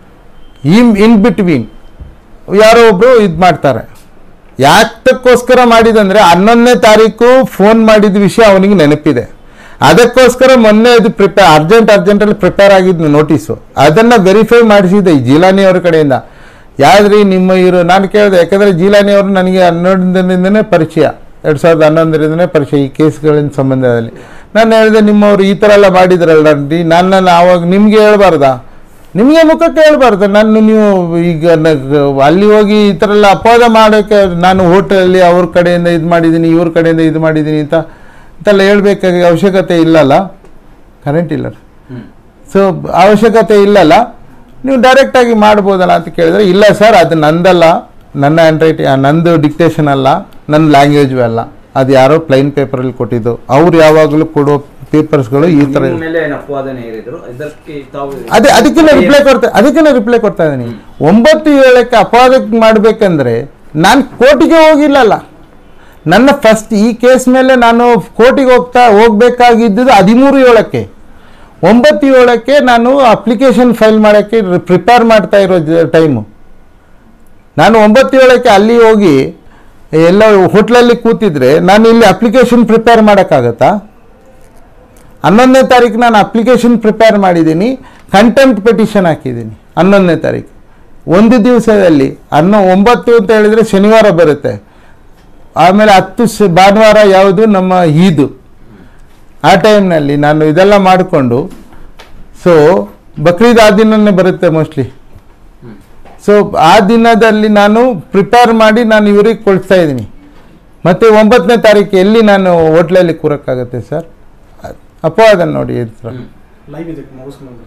ಈ ಇನ್ ಬಿಟ್ವೀನ್ ಯಾರೋ ಒಬ್ಬರು ಇದು ಮಾಡ್ತಾರೆ ಯಾತಕ್ಕೋಸ್ಕರ ಮಾಡಿದಂದರೆ ಹನ್ನೊಂದನೇ ತಾರೀಕು ಫೋನ್ ಮಾಡಿದ ವಿಷಯ ಅವನಿಗೆ ನೆನಪಿದೆ ಅದಕ್ಕೋಸ್ಕರ ಮೊನ್ನೆ ಅದು ಪ್ರಿಪೇರ್ ಅರ್ಜೆಂಟ್ ಅರ್ಜೆಂಟಲ್ಲಿ ಪ್ರಿಪೇರ್ ಆಗಿದ್ದು ನೋಟಿಸು ಅದನ್ನು ವೆರಿಫೈ ಮಾಡಿಸಿದೆ ಈ ಜೀಲಾನಿ ಅವ್ರ ಕಡೆಯಿಂದ ಯಾವ್ದ್ರಿ ನಿಮ್ಮ ಇವರು ನಾನು ಕೇಳಿದೆ ಯಾಕಂದರೆ ಜೀಲಾನಿ ಅವರು ನನಗೆ ಹನ್ನೊಂದರಿಂದನೇ ಪರಿಚಯ ಎರಡು ಸಾವಿರದ ಹನ್ನೊಂದರಿಂದನೇ ಪರಿಚಯ ಈ ಕೇಸ್ಗಳಿನ ಸಂಬಂಧದಲ್ಲಿ ನಾನು ಹೇಳಿದೆ ನಿಮ್ಮವರು ಈ ಥರ ಎಲ್ಲ ಮಾಡಿದ್ರಲ್ಲ ರೀ ನಾನು ಆವಾಗ ನಿಮಗೆ ಹೇಳ್ಬಾರ್ದಾ ನಿಮಗೆ ಮುಖಕ್ಕೆ ಹೇಳ್ಬಾರ್ದು ನಾನು ನೀವು ಈಗ ನ- ಅಲ್ಲಿ ಹೋಗಿ ಈ ಥರ ಎಲ್ಲ ಅಪವಾದ ಮಾಡೋಕ್ಕೆ ನಾನು ಹೋಟೆಲಲ್ಲಿ ಅವ್ರ ಕಡೆಯಿಂದ ಇದು ಮಾಡಿದ್ದೀನಿ ಇವ್ರ ಕಡೆಯಿಂದ ಇದು ಮಾಡಿದ್ದೀನಿ ಅಂತ ಅಂತೆಲ್ಲ ಹೇಳ್ಬೇಕಾಗಿ ಅವಶ್ಯಕತೆ ಇಲ್ಲಲ್ಲ ಕರೆಂಟ್ ಇಲ್ಲ ಸೊ ಅವಶ್ಯಕತೆ ಇಲ್ಲಲ್ಲ ನೀವು ಡೈರೆಕ್ಟಾಗಿ ಮಾಡ್ಬೋದಲ್ಲ ಅಂತ ಕೇಳಿದ್ರೆ ಇಲ್ಲ ಸರ್ ಅದು ನಂದಲ್ಲ ನನ್ನ ಹ್ಯಾಂಡ್ ರೈಟಿಂಗ್ ನಂದು ಡಿಕ್ಟೇಷನ್ ಅಲ್ಲ ನನ್ನ ಲ್ಯಾಂಗ್ವೇಜು ಅಲ್ಲ ಅದು ಯಾರೋ ಪ್ಲೈನ್ ಪೇಪರಲ್ಲಿ ಕೊಟ್ಟಿದ್ದು ಅವ್ರು ಯಾವಾಗಲೂ ಕೊಡೋ ಪೇಪರ್ಸ್ಗಳು ಈ ಥರ ನಿಮ್ಮ ಮೇಲೆ ಏನು ಅಪವಾದನೆ ಹೇರಿದ್ರು ಇದಕ್ಕೆ ತಾವು ಅದೇ ಅದಕ್ಕೆ ರಿಪ್ಲೈ ಕೊಡ್ತಾ ಅದಕ್ಕೆ ರಿಪ್ಲೈ ಕೊಡ್ತಾ ಇದ್ದೀನಿ ಒಂಬತ್ತು ಏಳಕ್ಕೆ ಅಪವಾದಕ್ಕೆ ಮಾಡಬೇಕಂದ್ರೆ ನಾನು ಕೋರ್ಟಿಗೆ ಹೋಗಿಲ್ಲಲ್ಲ ನನ್ನ ಫಸ್ಟ್ ಈ ಕೇಸ್ ಮೇಲೆ ನಾನು ಕೋರ್ಟಿಗೆ ಹೋಗ್ತಾ ಹೋಗ್ಬೇಕಾಗಿದ್ದು ಹದಿಮೂರು ಏಳಕ್ಕೆ ಒಂಬತ್ತು ಏಳಕ್ಕೆ ನಾನು ಅಪ್ಲಿಕೇಶನ್ ಫೈಲ್ ಮಾಡೋಕ್ಕೆ ಪ್ರಿಪೇರ್ ಮಾಡ್ತಾ ಇರೋ ಟೈಮು ನಾನು ಒಂಬತ್ತು ಏಳಕ್ಕೆ ಅಲ್ಲಿ ಹೋಗಿ ಎಲ್ಲ ಹೋಟ್ಲಲ್ಲಿ ಕೂತಿದ್ರೆ ನಾನು ಇಲ್ಲಿ ಅಪ್ಲಿಕೇಶನ್ ಪ್ರಿಪೇರ್ ಮಾಡೋಕ್ಕಾಗತ್ತಾ ಹನ್ನೊಂದನೇ ತಾರೀಕು ನಾನು ಅಪ್ಲಿಕೇಶನ್ ಪ್ರಿಪೇರ್ ಮಾಡಿದ್ದೀನಿ ಕಂಟೆಂಪ್ಟ್ ಪಿಟಿಷನ್ ಹಾಕಿದ್ದೀನಿ ಹನ್ನೊಂದನೇ ತಾರೀಕು ಒಂದು ದಿವಸದಲ್ಲಿ ಹನ್ನೊ ಒಂಬತ್ತು ಅಂತ ಹೇಳಿದರೆ ಶನಿವಾರ ಬರುತ್ತೆ ಆಮೇಲೆ ಹತ್ತು ಶ ಭಾನುವಾರ ಯಾವುದು ನಮ್ಮ ಈದು ಆ ಟೈಮ್ನಲ್ಲಿ ನಾನು ಇದೆಲ್ಲ ಮಾಡಿಕೊಂಡು ಸೊ ಬಕ್ರೀದ್ ಆ ದಿನನೇ ಬರುತ್ತೆ ಮೋಸ್ಟ್ಲಿ ಸೊ ಆ ದಿನದಲ್ಲಿ ನಾನು ಪ್ರಿಪೇರ್ ಮಾಡಿ ನಾನು ಇವ್ರಿಗೆ ಕೊಡ್ತಾ ಇದ್ದೀನಿ ಮತ್ತು ಒಂಬತ್ತನೇ ತಾರೀಕು ಎಲ್ಲಿ ನಾನು ಹೋಟ್ಲಲ್ಲಿ ಕೂರಕ್ಕಾಗತ್ತೆ ಸರ್ ಅಪವಾದ ನೋಡಿ ಇದು ಸರ್ ಲೈವ್ ಇದಕ್ಕೆ ಮುಗಿಸ್ಕೊಂಡು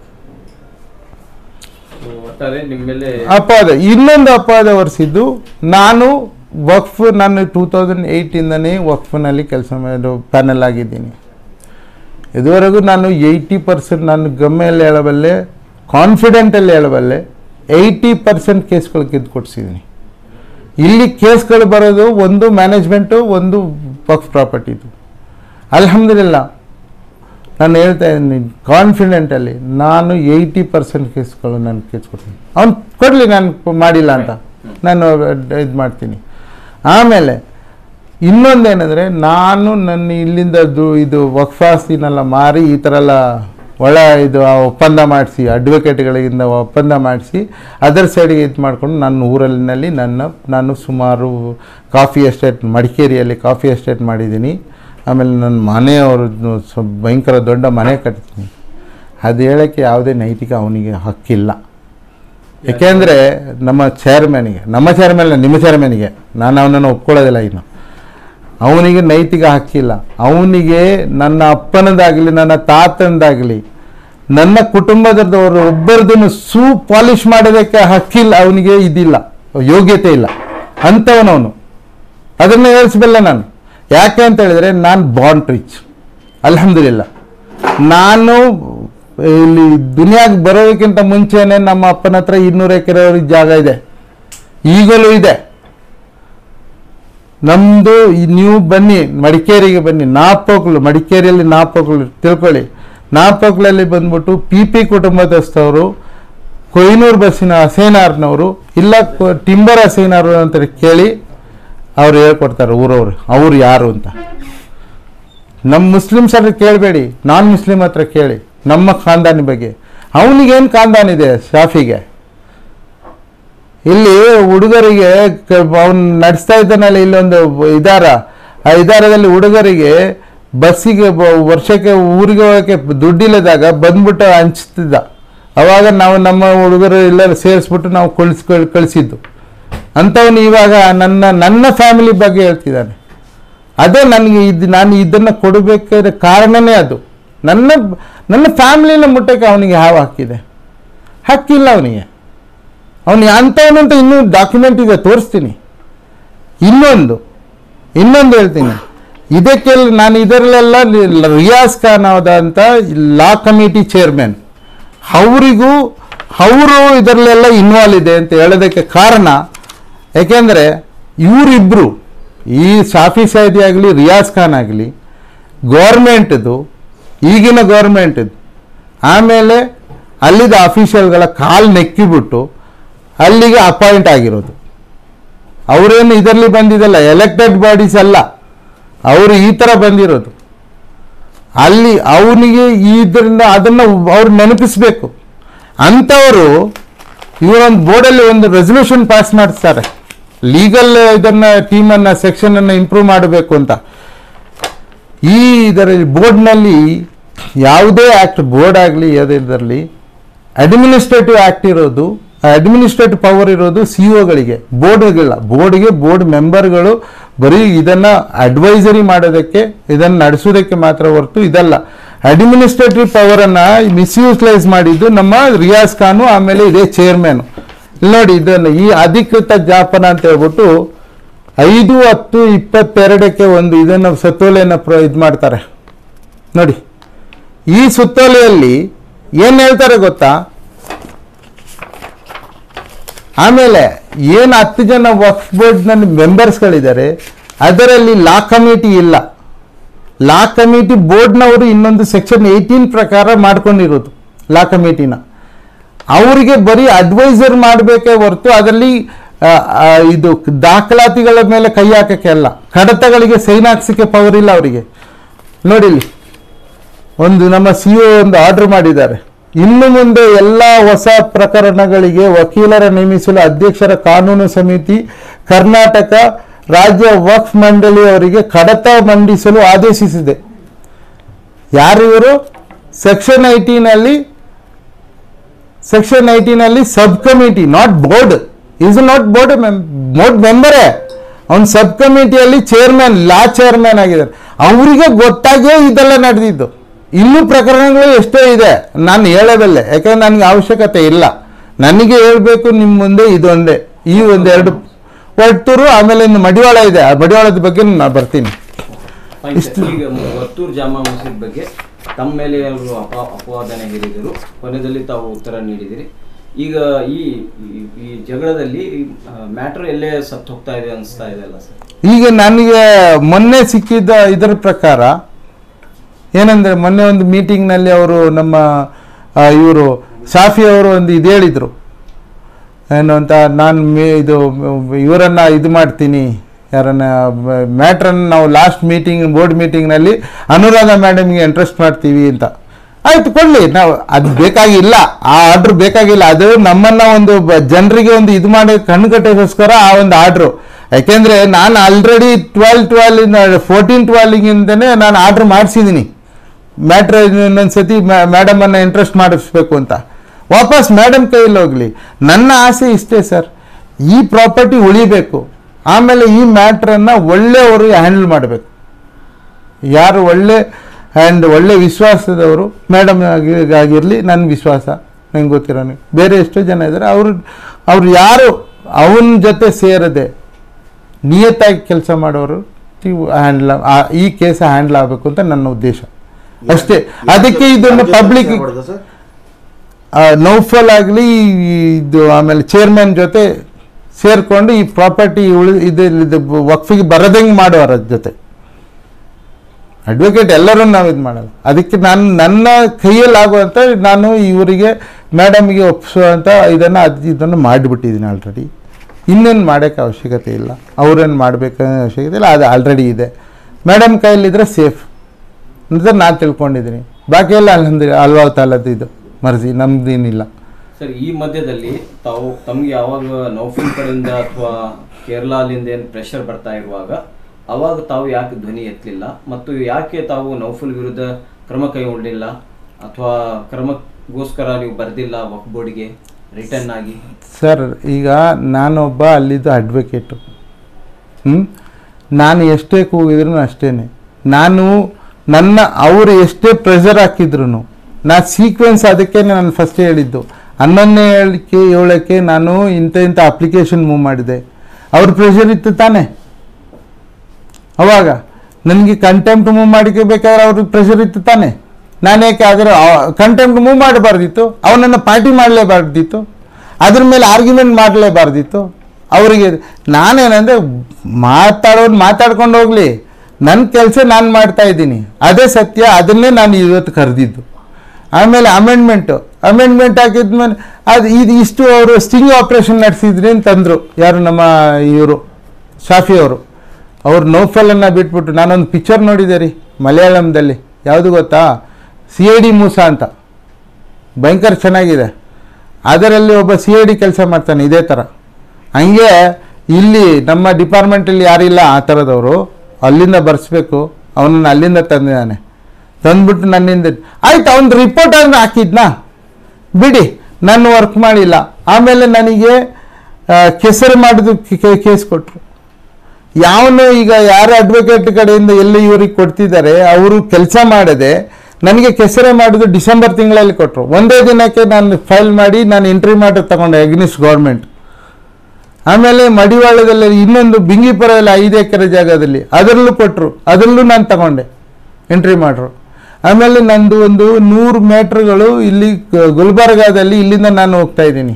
So, ಒಟ್ಟಾರೆ ನಿಮ್ಮ ಮೇಲೆ ಅಪವಾದ ಇನ್ನೊಂದು ಅಪವಾದ ಹೊರಿಸಿದ್ದು ನಾನು ವಕ್ಫ್ ನಾನು ಟೂ ತೌಸಂಡ್ ಏಯ್ಟಿಂದನೇ ವಕ್ಫ್ನಲ್ಲಿ ಕೆಲಸ ಮಾಡೋ ಪ್ಯಾನಲ್ ಆಗಿದ್ದೀನಿ ಇದುವರೆಗೂ ನಾನು ಏಯ್ಟಿ ಪರ್ಸೆಂಟ್ ನಾನು ಗಮ್ಮೆಯಲ್ಲಿ ಹೇಳಬಲ್ಲೆ ಕಾನ್ಫಿಡೆಂಟಲ್ಲಿ ಹೇಳಬಲ್ಲೆ ಏಯ್ಟಿ ಪರ್ಸೆಂಟ್ ಕೇಸ್ಗಳು ಗೆದ್ದು ಕೊಡಿಸಿದ್ದೀನಿ ಇಲ್ಲಿ ಕೇಸ್ಗಳು ಬರೋದು ಒಂದು ಮ್ಯಾನೇಜ್ಮೆಂಟು ಒಂದು ವಕ್ಫ್ ಪ್ರಾಪರ್ಟಿದು ಅಲ್ಹಮ್ದುಲಿಲ್ಲ ನಾನು ಹೇಳ್ತಾ ಇದ್ದೀನಿ ಕಾನ್ಫಿಡೆಂಟಲ್ಲಿ ನಾನು ಏಯ್ಟಿ ಪರ್ಸೆಂಟ್ ಕೇಸ್ಗಳು ನಾನು ಕೇಸ್ ಕೊಡ್ತೀನಿ ಅವ್ನು ಕೊಡಲಿ ನಾನು ಪ- ಮಾಡಿಲ್ಲ ಅಂತ ನಾನು ಇದು ಮಾಡ್ತೀನಿ ಆಮೇಲೆ ಇನ್ನೊಂದೇನೆಂದರೆ ನಾನು ನನ್ನ ಇಲ್ಲಿಂದ ದು- ಇದು ವಕ್ಫಾಸ್ತಿನೆಲ್ಲ ಮಾರಿ ಈ ಥರ ಎಲ್ಲ ಒಳ ಇದು ಆ ಒಪ್ಪಂದ ಮಾಡಿಸಿ ಅಡ್ವೊಕೇಟ್ಗಳಿಂದ ಒಪ್ಪಂದ ಮಾಡಿಸಿ ಅದರ್ ಸೈಡ್ಗೆ ಇದು ಮಾಡಿಕೊಂಡು ನನ್ನ ಊರಲ್ಲಿನಲ್ಲಿ ನನ್ನ ನಾನು ಸುಮಾರು ಕಾಫಿ ಎಸ್ಟೇಟ್ ಮಡಿಕೇರಿಯಲ್ಲಿ ಕಾಫಿ ಎಸ್ಟೇಟ್ ಮಾಡಿದ್ದೀನಿ ಆಮೇಲೆ ನನ್ನ ಮನೆಯವರು ಸ್ವ ಭಯಂಕರ ದೊಡ್ಡ ಮನೆ ಕಟ್ತೀನಿ ಅದು ಹೇಳೋಕ್ಕೆ ಯಾವುದೇ ನೈತಿಕ ಅವನಿಗೆ ಹಕ್ಕಿಲ್ಲ ಏಕೆಂದರೆ ನಮ್ಮ ಚೇರ್ಮನ್ಗೆ ನಮ್ಮ ಚೇರ್ಮನ್ ನಿಮ್ಮ ಚೇರ್ಮನ್ಗೆ ನಾನು ಅವನನ್ನು ಒಪ್ಕೊಳ್ಳೋದಿಲ್ಲ ಇನ್ನು ಅವನಿಗೆ ನೈತಿಕ ಹಕ್ಕಿಲ್ಲ ಅವನಿಗೆ ನನ್ನ ಅಪ್ಪನದಾಗಲಿ ನನ್ನ ತಾತನದಾಗಲಿ ನನ್ನ ಕುಟುಂಬದವರು ಒಬ್ಬರದನ್ನು ಸೂ ಪಾಲಿಷ್ ಮಾಡೋದಕ್ಕೆ ಹಕ್ಕಿಲ್ಲ ಅವನಿಗೆ ಇದಿಲ್ಲ ಯೋಗ್ಯತೆ ಇಲ್ಲ ಅಂಥವನವನು ಅದನ್ನು ಹೇಳಿಸ್ಬಲ್ಲ ನಾನು ಯಾಕೆ ಅಂತ ಹೇಳಿದ್ರೆ ನಾನು ಬಾಂಡ್ ರಿಚ್ ಅಲ್ಹಮ್ದುಲಿಲ್ಲ ನಾನು ಇಲ್ಲಿ ದುನಿಯಾಗೆ ಬರೋದಕ್ಕಿಂತ ಮುಂಚೆನೆ ನಮ್ಮ ಅಪ್ಪನ ಹತ್ರ ಇನ್ನೂರು ಎಕರೆ ಜಾಗ ಇದೆ ಈಗಲೂ ಇದೆ ನಮ್ಮದು ನೀವು ಬನ್ನಿ ಮಡಿಕೇರಿಗೆ ಬನ್ನಿ ನಾಪೋಕ್ಲು ಮಡಿಕೇರಿಯಲ್ಲಿ ನಾಪೋಕ್ಲು ತಿಳ್ಕೊಳ್ಳಿ ನಾಪೋಕ್ಲಲ್ಲಿ ಬಂದ್ಬಿಟ್ಟು ಪಿ ಪಿ ಕುಟುಂಬದಸ್ಥವರು ಕೊಯ್ನೂರು ಬಸ್ಸಿನ ಹಸೇನಾರ್ನವರು ಇಲ್ಲ ಕೊ- ಟಿಂಬರ್ ಹಸೇನಾರ್ ಅಂತ ಕೇಳಿ ಅವ್ರು ಹೇಳ್ಕೊಡ್ತಾರೆ ಊರವ್ರು ಅವ್ರು ಯಾರು ಅಂತ ನಮ್ಮ ಮುಸ್ಲಿಮ್ಸ್ ಹತ್ರ ಕೇಳಬೇಡಿ ನಾನ್ ಮುಸ್ಲಿಂ ಹತ್ರ ಕೇಳಿ ನಮ್ಮ ಖಾನ್ದಾನಿ ಬಗ್ಗೆ ಅವನಿಗೇನು ಖಾನ್ದಾನ್ ಇದೆ ಶಾಫಿಗೆ ಇಲ್ಲಿ ಹುಡುಗರಿಗೆ ಅವನು ನಡೆಸ್ತಾ ಇದ್ದಾನಲ್ಲ ಇಲ್ಲೊಂದು ಇದಾರ ಆ ಇದಾರದಲ್ಲಿ ಹುಡುಗರಿಗೆ ಬಸ್ಸಿಗೆ ಬ- ವರ್ಷಕ್ಕೆ ಊರಿಗೆ ಹೋಗೋಕ್ಕೆ ದುಡ್ಡಿಲ್ಲದಾಗ ಬಂದ್ಬಿಟ್ಟು ಹಂಚ್ತಿದ್ದ ಅವಾಗ ನಾವು ನಮ್ಮ ಹುಡುಗರು ಎಲ್ಲ ಸೇರಿಸ್ಬಿಟ್ಟು ನಾವು ಕಳಿಸ್ ಕಳಿಸಿದ್ದು ಅಂಥವನು ಇವಾಗ ನನ್ನ ನನ್ನ ಫ್ಯಾಮಿಲಿ ಬಗ್ಗೆ ಹೇಳ್ತಿದ್ದಾನೆ ಅದೇ ನನಗೆ ಇದು ನಾನು ಇದನ್ನು ಕೊಡಬೇಕಾದ ಕಾರಣನೇ ಅದು ನನ್ನ ನನ್ನ ಫ್ಯಾಮಿಲಿನ ಮುಟ್ಟಕ್ಕೆ ಅವನಿಗೆ ಹಾವು ಹಾಕಿದೆ ಹಕ್ಕಿಲ್ಲ ಅವನಿಗೆ ಅವನು ಅಂಥವನು ಅಂತ ಇನ್ನೂ ಡಾಕ್ಯುಮೆಂಟ್ ಇದೆ ತೋರಿಸ್ತೀನಿ ಇನ್ನೊಂದು ಇನ್ನೊಂದು ಹೇಳ್ತೀನಿ ಇದಕ್ಕೆಲ್ಲ ನಾನು ಇದರಲ್ಲೆಲ್ಲ ಲಿ- ರಿಯಾಜ್ ಖಾನ್ ಆದಂಥ ಲಾ ಕಮಿಟಿ ಚೇರ್ಮನ್ ಅವರಿಗೂ ಅವರು ಇದರಲ್ಲೆಲ್ಲ ಇನ್ವಾಲ್ವ್ ಇದೆ ಅಂತ ಹೇಳೋದಕ್ಕೆ ಕಾರಣ ಯಾಕೆಂದರೆ ಇವರಿಬ್ಬರು ಈ ಶಾಫಿ ಸೈದಿ ಆಗಲಿ ರಿಯಾಜ್ ಖಾನ್ ಆಗಲಿ ಗೌರ್ಮೆಂಟ್ದು ಈಗಿನ ಗೌರ್ಮೆಂಟ್ದು ಆಮೇಲೆ ಅಲ್ಲಿದ್ದ ಅಫಿಷಿಯಲ್ಗಳ ಕಾಲು ನೆಕ್ಕಿಬಿಟ್ಟು ಅಲ್ಲಿಗೆ ಅಪಾಯಿಂಟ್ ಆಗಿರೋದು ಅವರೇನು ಇದರಲ್ಲಿ ಬಂದಿದ್ದಲ್ಲ ಎಲೆಕ್ಟೆಡ್ ಬಾಡೀಸ್ ಅಲ್ಲ ಅವರು ಈ ಥರ ಬಂದಿರೋದು ಅಲ್ಲಿ ಅವನಿಗೆ ಇದರಿಂದ ಅದನ್ನು ಅವ್ರು ನೆನಪಿಸ್ಬೇಕು ಅಂಥವರು ಇವರೊಂದು ಬೋರ್ಡಲ್ಲಿ ಒಂದು ರೆಸಲ್ಯೂಷನ್ ಪಾಸ್ ಮಾಡಿಸ್ತಾರೆ ಲೀಗಲ್ ಇದನ್ನು ಟೀಮನ್ನು ಸೆಕ್ಷನನ್ನು ಇಂಪ್ರೂವ್ ಮಾಡಬೇಕು ಅಂತ ಈ ಇದರಲ್ಲಿ ಬೋರ್ಡ್ನಲ್ಲಿ ಯಾವುದೇ ಆ್ಯಕ್ಟ್ ಬೋರ್ಡ್ ಆಗಲಿ ಯಾವುದೇ ಅಡ್ಮಿನಿಸ್ಟ್ರೇಟಿವ್ ಆ್ಯಕ್ಟ್ ಇರೋದು ಅಡ್ಮಿನಿಸ್ಟ್ರೇಟಿವ್ ಪವರ್ ಇರೋದು ಸಿ ಒಗಳಿಗೆ ಬೋರ್ಡ್ಗಳಿಲ್ಲ ಬೋರ್ಡ್ಗೆ ಬೋರ್ಡ್ ಮೆಂಬರ್ಗಳು ಬರೀ ಇದನ್ನು ಅಡ್ವೈಸರಿ ಮಾಡೋದಕ್ಕೆ ಇದನ್ನು ನಡೆಸೋದಕ್ಕೆ ಮಾತ್ರ ಹೊರತು ಇದಲ್ಲ ಅಡ್ಮಿನಿಸ್ಟ್ರೇಟಿವ್ ಪವರನ್ನು ಮಿಸ್ಯೂಸ್ಲೈಸ್ ಮಾಡಿದ್ದು ನಮ್ಮ ರಿಯಾಜ್ ಖಾನು ಆಮೇಲೆ ಇದೇ ಚೇರ್ಮನ್ ನೋಡಿ ಇದನ್ನು ಈ ಅಧಿಕೃತ ಜಾಪನ ಅಂತ ಹೇಳ್ಬಿಟ್ಟು ಐದು ಹತ್ತು ಇಪ್ಪತ್ತೆರಡಕ್ಕೆ ಒಂದು ಇದನ್ನು ಸುತ್ತೋಲೆಯನ್ನು ಪ್ರ ಇದು ಮಾಡ್ತಾರೆ ನೋಡಿ ಈ ಸುತ್ತೋಲೆಯಲ್ಲಿ ಏನು ಹೇಳ್ತಾರೆ ಗೊತ್ತಾ ಆಮೇಲೆ ಏನು ಹತ್ತು ಜನ ವಕ್ಫ್ ಬೋರ್ಡ್ನಲ್ಲಿ ಮೆಂಬರ್ಸ್ಗಳಿದ್ದಾರೆ ಅದರಲ್ಲಿ ಲಾ ಕಮಿಟಿ ಇಲ್ಲ ಲಾ ಕಮಿಟಿ ಬೋರ್ಡ್ನವರು ಇನ್ನೊಂದು ಸೆಕ್ಷನ್ ಏಯ್ಟೀನ್ ಪ್ರಕಾರ ಮಾಡ್ಕೊಂಡಿರೋದು ಲಾ ಕಮಿಟಿನ ಅವರಿಗೆ ಬರೀ ಅಡ್ವೈಸರ್ ಮಾಡಬೇಕೇ ಹೊರತು ಅದರಲ್ಲಿ ಆ, ಆ, ಇದು ದಾಖಲಾತಿಗಳ ಮೇಲೆ ಕೈ ಹಾಕಕ್ಕೆ ಅಲ್ಲ ಕಡತಗಳಿಗೆ ಸೈನ್ ಹಾಕ್ಸಕ್ಕೆ ಪವರ್ ಇಲ್ಲ ಅವರಿಗೆ ನೋಡಿ ಇಲ್ಲಿ ಒಂದು ನಮ್ಮ ಸಿ ಒಂದು ಆರ್ಡರ್ ಮಾಡಿದ್ದಾರೆ ಇನ್ನು ಮುಂದೆ ಎಲ್ಲ ಹೊಸ ಪ್ರಕರಣಗಳಿಗೆ ವಕೀಲರ ನೇಮಿಸಲು ಅಧ್ಯಕ್ಷರ ಕಾನೂನು ಸಮಿತಿ ಕರ್ನಾಟಕ ರಾಜ್ಯ ವಕ್ಫ್ ಮಂಡಳಿ ಅವರಿಗೆ ಕಡತ ಮಂಡಿಸಲು ಆದೇಶಿಸಿದೆ ಯಾರು ಇವರು ಸೆಕ್ಷನ್ ಐಟೀನಲ್ಲಿ ಸೆಕ್ಷನ್ ಐಟೀನಲ್ಲಿ sub committee not board is not board board ಮೆಂಬರೇ ಅವ್ನು ಸಬ್ ಕಮಿಟಿಯಲ್ಲಿ ಚೇರ್ಮನ್ ಲಾ ಚೇರ್ಮನ್ ಆಗಿದ್ದಾರೆ ಅವರಿಗೆ ಗೊತ್ತಾಗೇ ಇದೆಲ್ಲ ನಡೆದಿದ್ದು ಇನ್ನೂ ಪ್ರಕರಣಗಳು ಎಷ್ಟೋ ಇದೆ ನಾನು ಹೇಳೋದಲ್ಲೇ ಯಾಕಂದ್ರೆ ನನಗೆ ಅವಶ್ಯಕತೆ ಇಲ್ಲ ನನಗೆ ಹೇಳಬೇಕು ನಿಮ್ಮ ಮುಂದೆ ಇದೊಂದೇ ಈ ಒಂದೆರಡು ಒಟ್ಟೂರು ಆಮೇಲೆ ಇನ್ನು ಮಡಿವಾಳ ಇದೆ ಆ ಮಡಿವಾಳದ ಬಗ್ಗೆ ನಾನು ಬರ್ತೀನಿ Fine sir. ಈಗ ವತ್ತೂರ್ ಜಾಮಾ ಮಸೀದ್ ಬಗ್ಗೆ ತಮ್ಮ ಮೇಲೆ ಅವರು ಅಪ ಅಪವಾದನೆ ಹೇರಿದರು ಕೊನೆಯಲ್ಲಿ ತಾವು ಉತ್ತರ ನೀಡಿದಿರಿ ಈಗ ಈ ಈ- ಈ ಜಗಳದಲ್ಲಿ ಮ್ಯಾಟ್ರ್ ಎಲ್ಲೇ ಸತ್ತು ಹೋಗ್ತಾ ಇದೆ ಅನಿಸ್ತಾ ಇದೆ ಅಲ್ಲ ಸರ್ ಈಗ ನನಗೆ ಮೊನ್ನೆ ಸಿಕ್ಕಿದ್ದ ಇದರ ಪ್ರಕಾರ ಏನಂದ್ರೆ ಮೊನ್ನೆ ಒಂದು ಮೀಟಿಂಗ್ನಲ್ಲಿ ಅವರು ನಮ್ಮ ಇವರು ಸಾಫಿ ಅವರು ಒಂದು ಇದು ಹೇಳಿದರು ಏನು ಅಂತ ನಾನು ಮೇ ಇದು ಇವರನ್ನು ಇದು ಮಾಡ್ತೀನಿ ಯಾರನ್ನ ಮ್ಯಾಟ್ರನ್ನು ನಾವು ಲಾಸ್ಟ್ ಮೀಟಿಂಗ್ ಬೋರ್ಡ್ ಮೀಟಿಂಗ್ನಲ್ಲಿ ಅನುರಾಧ ಮೇಡಮ್ಗೆ ಇಂಟ್ರೆಸ್ಟ್ ಮಾಡ್ತೀವಿ ಅಂತ ಆಯ್ತು ಕೊಡಲಿ ನಾವು ಅದು ಬೇಕಾಗಿಲ್ಲ ಆ ಆರ್ಡ್ರ್ ಬೇಕಾಗಿಲ್ಲ ಅದು ನಮ್ಮನ್ನು ಒಂದು ಜನರಿಗೆ ಒಂದು ಇದು ಮಾಡಿ ಕಣ್ಣುಗಟ್ಟೋಸ್ಕರ ಆ ಒಂದು ಆರ್ಡ್ರು ಯಾಕೆಂದರೆ ನಾನು ಆಲ್ರೆಡಿ ಟ್ವೆಲ್ ಟ್ವೆಲ್ ಫೋರ್ಟೀನ್ ಟ್ವೆಲ್ಗಿಂದನೇ ನಾನು ಆರ್ಡ್ರ್ ಮಾಡಿಸಿದ್ದೀನಿ ಮ್ಯಾಟ್ರ್ ಇನ್ನೊಂದು ಸತಿ ಮೇಡಮನ್ನು ಇಂಟ್ರೆಸ್ಟ್ ಮಾಡಿಸ್ಬೇಕು ಅಂತ ವಾಪಸ್ ಮೇಡಮ್ ಕೈಯಲ್ಲಿ ಹೋಗಲಿ ನನ್ನ ಆಸೆ ಇಷ್ಟೇ ಸರ್ ಈ ಪ್ರಾಪರ್ಟಿ ಉಳಿಬೇಕು ಆಮೇಲೆ ಈ ಮ್ಯಾಟ್ರನ್ನು ಒಳ್ಳೆಯವರು ಹ್ಯಾಂಡಲ್ ಮಾಡಬೇಕು ಯಾರು ಒಳ್ಳೆ ಆ್ಯಂಡ್ ಒಳ್ಳೆ ವಿಶ್ವಾಸದವರು ಮೇಡಮ್ ಆಗಿ ಆಗಿರಲಿ ನನ್ನ ವಿಶ್ವಾಸ ನಂಗೆ ಗೊತ್ತಿರೋ ಬೇರೆ ಎಷ್ಟೋ ಜನ ಇದ್ದಾರೆ ಅವರು ಅವ್ರು ಯಾರು ಅವನ ಜೊತೆ ಸೇರದೆ ನಿಯತ್ತಾಗಿ ಕೆಲಸ ಮಾಡೋರು ಹ್ಯಾಂಡ್ಲ್ ಈ ಕೇಸ್ ಹ್ಯಾಂಡ್ಲ್ ಆಗಬೇಕು ಅಂತ ನನ್ನ ಉದ್ದೇಶ ಅಷ್ಟೇ ಅದಕ್ಕೆ ಇದನ್ನು ಪಬ್ಲಿಕ್ ನೌಫಲ್ ಆಗಲಿ ಇದು ಆಮೇಲೆ ಚೇರ್ಮನ್ ಜೊತೆ ಸೇರಿಕೊಂಡು ಈ ಪ್ರಾಪರ್ಟಿ ಉಳಿ ಇದು ಇದು ವಕ್ಫಿಗೆ ಬರದಂಗೆ ಮಾಡೋರ ಜೊತೆ ಅಡ್ವೊಕೇಟ್ ಎಲ್ಲರೂ ನಾವು ಇದು ಮಾಡಲ್ಲ ಅದಕ್ಕೆ ನಾನು ನನ್ನ ಕೈಯಲ್ಲಿ ಆಗುವಂಥ ನಾನು ಇವರಿಗೆ ಮೇಡಮ್ಗೆ ಒಪ್ಪಿಸುವಂಥ ಇದನ್ನು ಅದು ಇದನ್ನು ಮಾಡಿಬಿಟ್ಟಿದ್ದೀನಿ ಆಲ್ರೆಡಿ ಇನ್ನೇನು ಮಾಡೋಕ್ಕೆ ಅವಶ್ಯಕತೆ ಇಲ್ಲ ಅವ್ರೇನು ಮಾಡಬೇಕನ್ನೋ ಅವಶ್ಯಕತೆ ಇಲ್ಲ ಅದು ಆಲ್ರೆಡಿ ಇದೆ ಮೇಡಮ್ ಕೈಯಲ್ಲಿದ್ದರೆ ಸೇಫ್ ಅಂತ ನಾನು ತಿಳ್ಕೊಂಡಿದ್ದೀನಿ ಬಾಕಿ ಎಲ್ಲ ಅಲ್ಹಂದಿಲ್ಲ ಅಲ್ವಾ ತಾಲದ್ದು ಇದು ಮರ್ಜಿ ನಮ್ದೇನಿಲ್ಲ ಸರ್ ಈ ಮಧ್ಯದಲ್ಲಿ ತಾವು ತಮ್ಗೆ ಯಾವಾಗ ನೌಫಿಲ್ ಕಡೆಯಿಂದ ಅಥವಾ ಕೇರಳದಿಂದ ಏನು ಪ್ರೆಷರ್ ಬರ್ತಾ ಇರುವಾಗ ಅವಾಗ ತಾವು ಯಾಕೆ ಧ್ವನಿ ಎತ್ತಲಿಲ್ಲ ಮತ್ತು ಯಾಕೆ ತಾವು ನೌಫುಲ್ ವಿರುದ್ಧ ಕ್ರಮ ಕೈಗೊಂಡಿಲ್ಲ ಅಥವಾ ಕ್ರಮಕ್ಕೋಸ್ಕರ ನೀವು ಬರೆದಿಲ್ಲ ವಕ್ ಬೋರ್ಡ್ಗೆ ರಿಟರ್ನ್ ಆಗಿ ಸರ್ ಈಗ ನಾನೊಬ್ಬ ಅಲ್ಲಿದ್ದು ಅಡ್ವೊಕೇಟು ಹ್ಞೂ ನಾನು ಎಷ್ಟೇ ಕೂಗಿದ್ರು ಅಷ್ಟೇ ನಾನು ನನ್ನ ಅವರು ಎಷ್ಟೇ ಪ್ರೆಷರ್ ಹಾಕಿದ್ರು ನಾ ಸೀಕ್ವೆನ್ಸ್ ಅದಕ್ಕೆ ನಾನು ಫಸ್ಟ್ ಹೇಳಿದ್ದು ಹನ್ನೊಂದನೇ ಹೇಳಿಕೆ ಏಳಕ್ಕೆ ನಾನು ಇಂಥ ಇಂಥ ಅಪ್ಲಿಕೇಶನ್ ಮೂವ್ ಮಾಡಿದೆ ಅವ್ರ ಪ್ರೆಷರ್ ಇತ್ತು ತಾನೇ ಅವಾಗ ನನಗೆ ಕಂಟೆಂಪ್ಟ್ ಮೂವ್ ಮಾಡಿಕೋಬೇಕಾದ್ರೆ ಅವ್ರಿಗೆ ಪ್ರೆಷರ್ ಇತ್ತು ತಾನೇ ನಾನು ಯಾಕೆ ಅದರ ಕಂಟೆಂಪ್ಟ್ ಮೂವ್ ಮಾಡಬಾರ್ದಿತ್ತು ಅವನನ್ನು ಪಾರ್ಟಿ ಮಾಡಲೇಬಾರ್ದಿತ್ತು ಅದ್ರ ಮೇಲೆ ಆರ್ಗ್ಯುಮೆಂಟ್ ಮಾಡಲೇಬಾರ್ದಿತ್ತು ಅವರಿಗೆ ನಾನೇನಂದರೆ ಮಾತಾಡೋದು ಮಾತಾಡ್ಕೊಂಡು ಹೋಗಲಿ ನನ್ನ ಕೆಲಸ ನಾನು ಮಾಡ್ತಾ ಇದ್ದೀನಿ ಅದೇ ಸತ್ಯ ಅದನ್ನೇ ನಾನು ಇವತ್ತು ಕರೆದಿದ್ದು ಆಮೇಲೆ ಅಮೆಂಡ್ಮೆಂಟು ಅಮೆಂಡ್ಮೆಂಟ್ ಹಾಕಿದ್ಮೇಲೆ ಅದು ಇದು ಇಷ್ಟು ಅವರು ಸ್ಟಿಂಗ್ ಆಪ್ರೇಷನ್ ನಡೆಸಿದ್ರಿ ಅಂತಂದರು ಯಾರು ನಮ್ಮ ಇವರು ಶಾಫಿ ಅವರು ಅವ್ರು ನೌಫಲನ್ನು ಬಿಟ್ಬಿಟ್ಟು ನಾನೊಂದು ಪಿಕ್ಚರ್ ನೋಡಿದೆ ರೀ ಮಲಯಾಳಂದಲ್ಲಿ ಯಾವುದು ಗೊತ್ತಾ ಸಿ ಐ ಡಿ ಮೂಸ ಅಂತ ಭಯಂಕರ ಚೆನ್ನಾಗಿದೆ ಅದರಲ್ಲಿ ಒಬ್ಬ ಸಿ ಐ ಡಿ ಕೆಲಸ ಮಾಡ್ತಾನೆ ಇದೇ ಥರ ಹಂಗೆ ಇಲ್ಲಿ ನಮ್ಮ ಡಿಪಾರ್ಟ್ಮೆಂಟಲ್ಲಿ ಯಾರಿಲ್ಲ ಆ ಥರದವರು ಅಲ್ಲಿಂದ ಬರ್ಸ್ಬೇಕು ಅವನನ್ನು ಅಲ್ಲಿಂದ ತಂದಿದ್ದಾನೆ ತಂದ್ಬಿಟ್ಟು ನನ್ನಿಂದ ಆಯ್ತು ಅವ್ನ ರಿಪೋರ್ಟ್ ಅದನ್ನ ಹಾಕಿದ್ನಾ ಬಿಡಿ ನಾನು ವರ್ಕ್ ಮಾಡಿಲ್ಲ ಆಮೇಲೆ ನನಗೆ ಆ, ಕೆಸರು ಮಾಡಿದ್ದು ಕೇಸ್ ಕೊಟ್ಟರು ಯಾವನು ಈಗ ಯಾರು ಅಡ್ವೊಕೇಟ್ ಕಡೆಯಿಂದ ಎಲ್ಲಿ ಇವ್ರಿಗೆ ಕೊಡ್ತಿದ್ದಾರೆ ಅವರು ಕೆಲಸ ಮಾಡದೆ ನನಗೆ ಕೆಸರೆ ಮಾಡಿದ್ದು ಡಿಸೆಂಬರ್ ತಿಂಗಳಲ್ಲಿ ಕೊಟ್ಟರು ಒಂದೇ ದಿನಕ್ಕೆ ನಾನು ಫೈಲ್ ಮಾಡಿ ನಾನು ಎಂಟ್ರಿ ಮಾಡಿ ತಗೊಂಡೆ ಅಗ್ನಿಸ್ಟ್ ಗೌರ್ಮೆಂಟ್ ಆಮೇಲೆ ಮಡಿವಾಳದಲ್ಲಿ ಇನ್ನೊಂದು ಬಿಂಗಿಪುರದಲ್ಲಿ ಐದು ಎಕರೆ ಜಾಗದಲ್ಲಿ ಅದರಲ್ಲೂ ಕೊಟ್ಟರು ಅದರಲ್ಲೂ ನಾನು ತಗೊಂಡೆ ಎಂಟ್ರಿ ಮಾಡ್ರು ಆಮೇಲೆ ನಂದು ಒಂದು ನೂರು ಮೀಟ್ರ್ಗಳು ಇಲ್ಲಿ ಗ- ಗುಲ್ಬರ್ಗಾದಲ್ಲಿ ಇಲ್ಲಿಂದ ನಾನು ಹೋಗ್ತಾ ಇದ್ದೀನಿ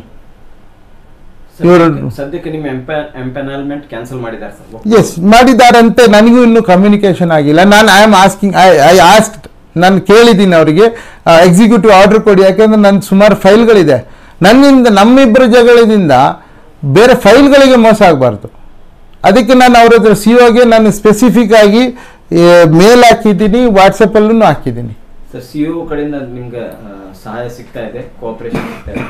ಇವರು ಸದ್ಯಕ್ಕೆ ನಿಮ್ಮ ಎಂಪೆನಲ್ಮೆಂಟ್ ಕ್ಯಾನ್ಸಲ್ ಮಾಡಿದ್ದಾರೆ ಸರ್ ಎಸ್ ಮಾಡಿದ್ದಾರಂತೆ ನನಗೂ ಇನ್ನೂ ಕಮ್ಯುನಿಕೇಶನ್ ಆಗಿಲ್ಲ ನಾನು I am asking I I asked ನಾನು ಕೇಳಿದ್ದೀನಿ ಅವರಿಗೆ ಎಕ್ಸಿಕ್ಯೂಟಿವ್ ಆರ್ಡರ್ ಕೊಡಿ ಯಾಕೆಂದ್ರೆ ನನ್ನ ಸುಮಾರು ಫೈಲ್ಗಳಿದೆ ನನ್ನಿಂದ ನಮ್ಮಿಬ್ಬರ ಜಗಳದಿಂದ ಬೇರೆ ಫೈಲ್ಗಳಿಗೆ ಮೋಸ ಆಗಬಾರ್ದು ಅದಕ್ಕೆ ನಾನು ಅವ್ರ ಹತ್ರ ಸಿ ಒಗೆ ನಾನು ಸ್ಪೆಸಿಫಿಕ್ ಆಗಿ ಮೇಲ್ ಹಾಕಿದ್ದೀನಿ ವಾಟ್ಸಪ್ಪಲ್ಲೂ ಹಾಕಿದ್ದೀನಿ ಸರ್ ಸಿ ಯು ಕಡೆಯಿಂದ ನಿಮ್ಗೆ ಆ, ಸಹಾಯ ಸಿಗ್ತಾ ಇದೆ ಕೋಆಪರೇಷನ್ ಸಿಗ್ತಾ ಇದೆ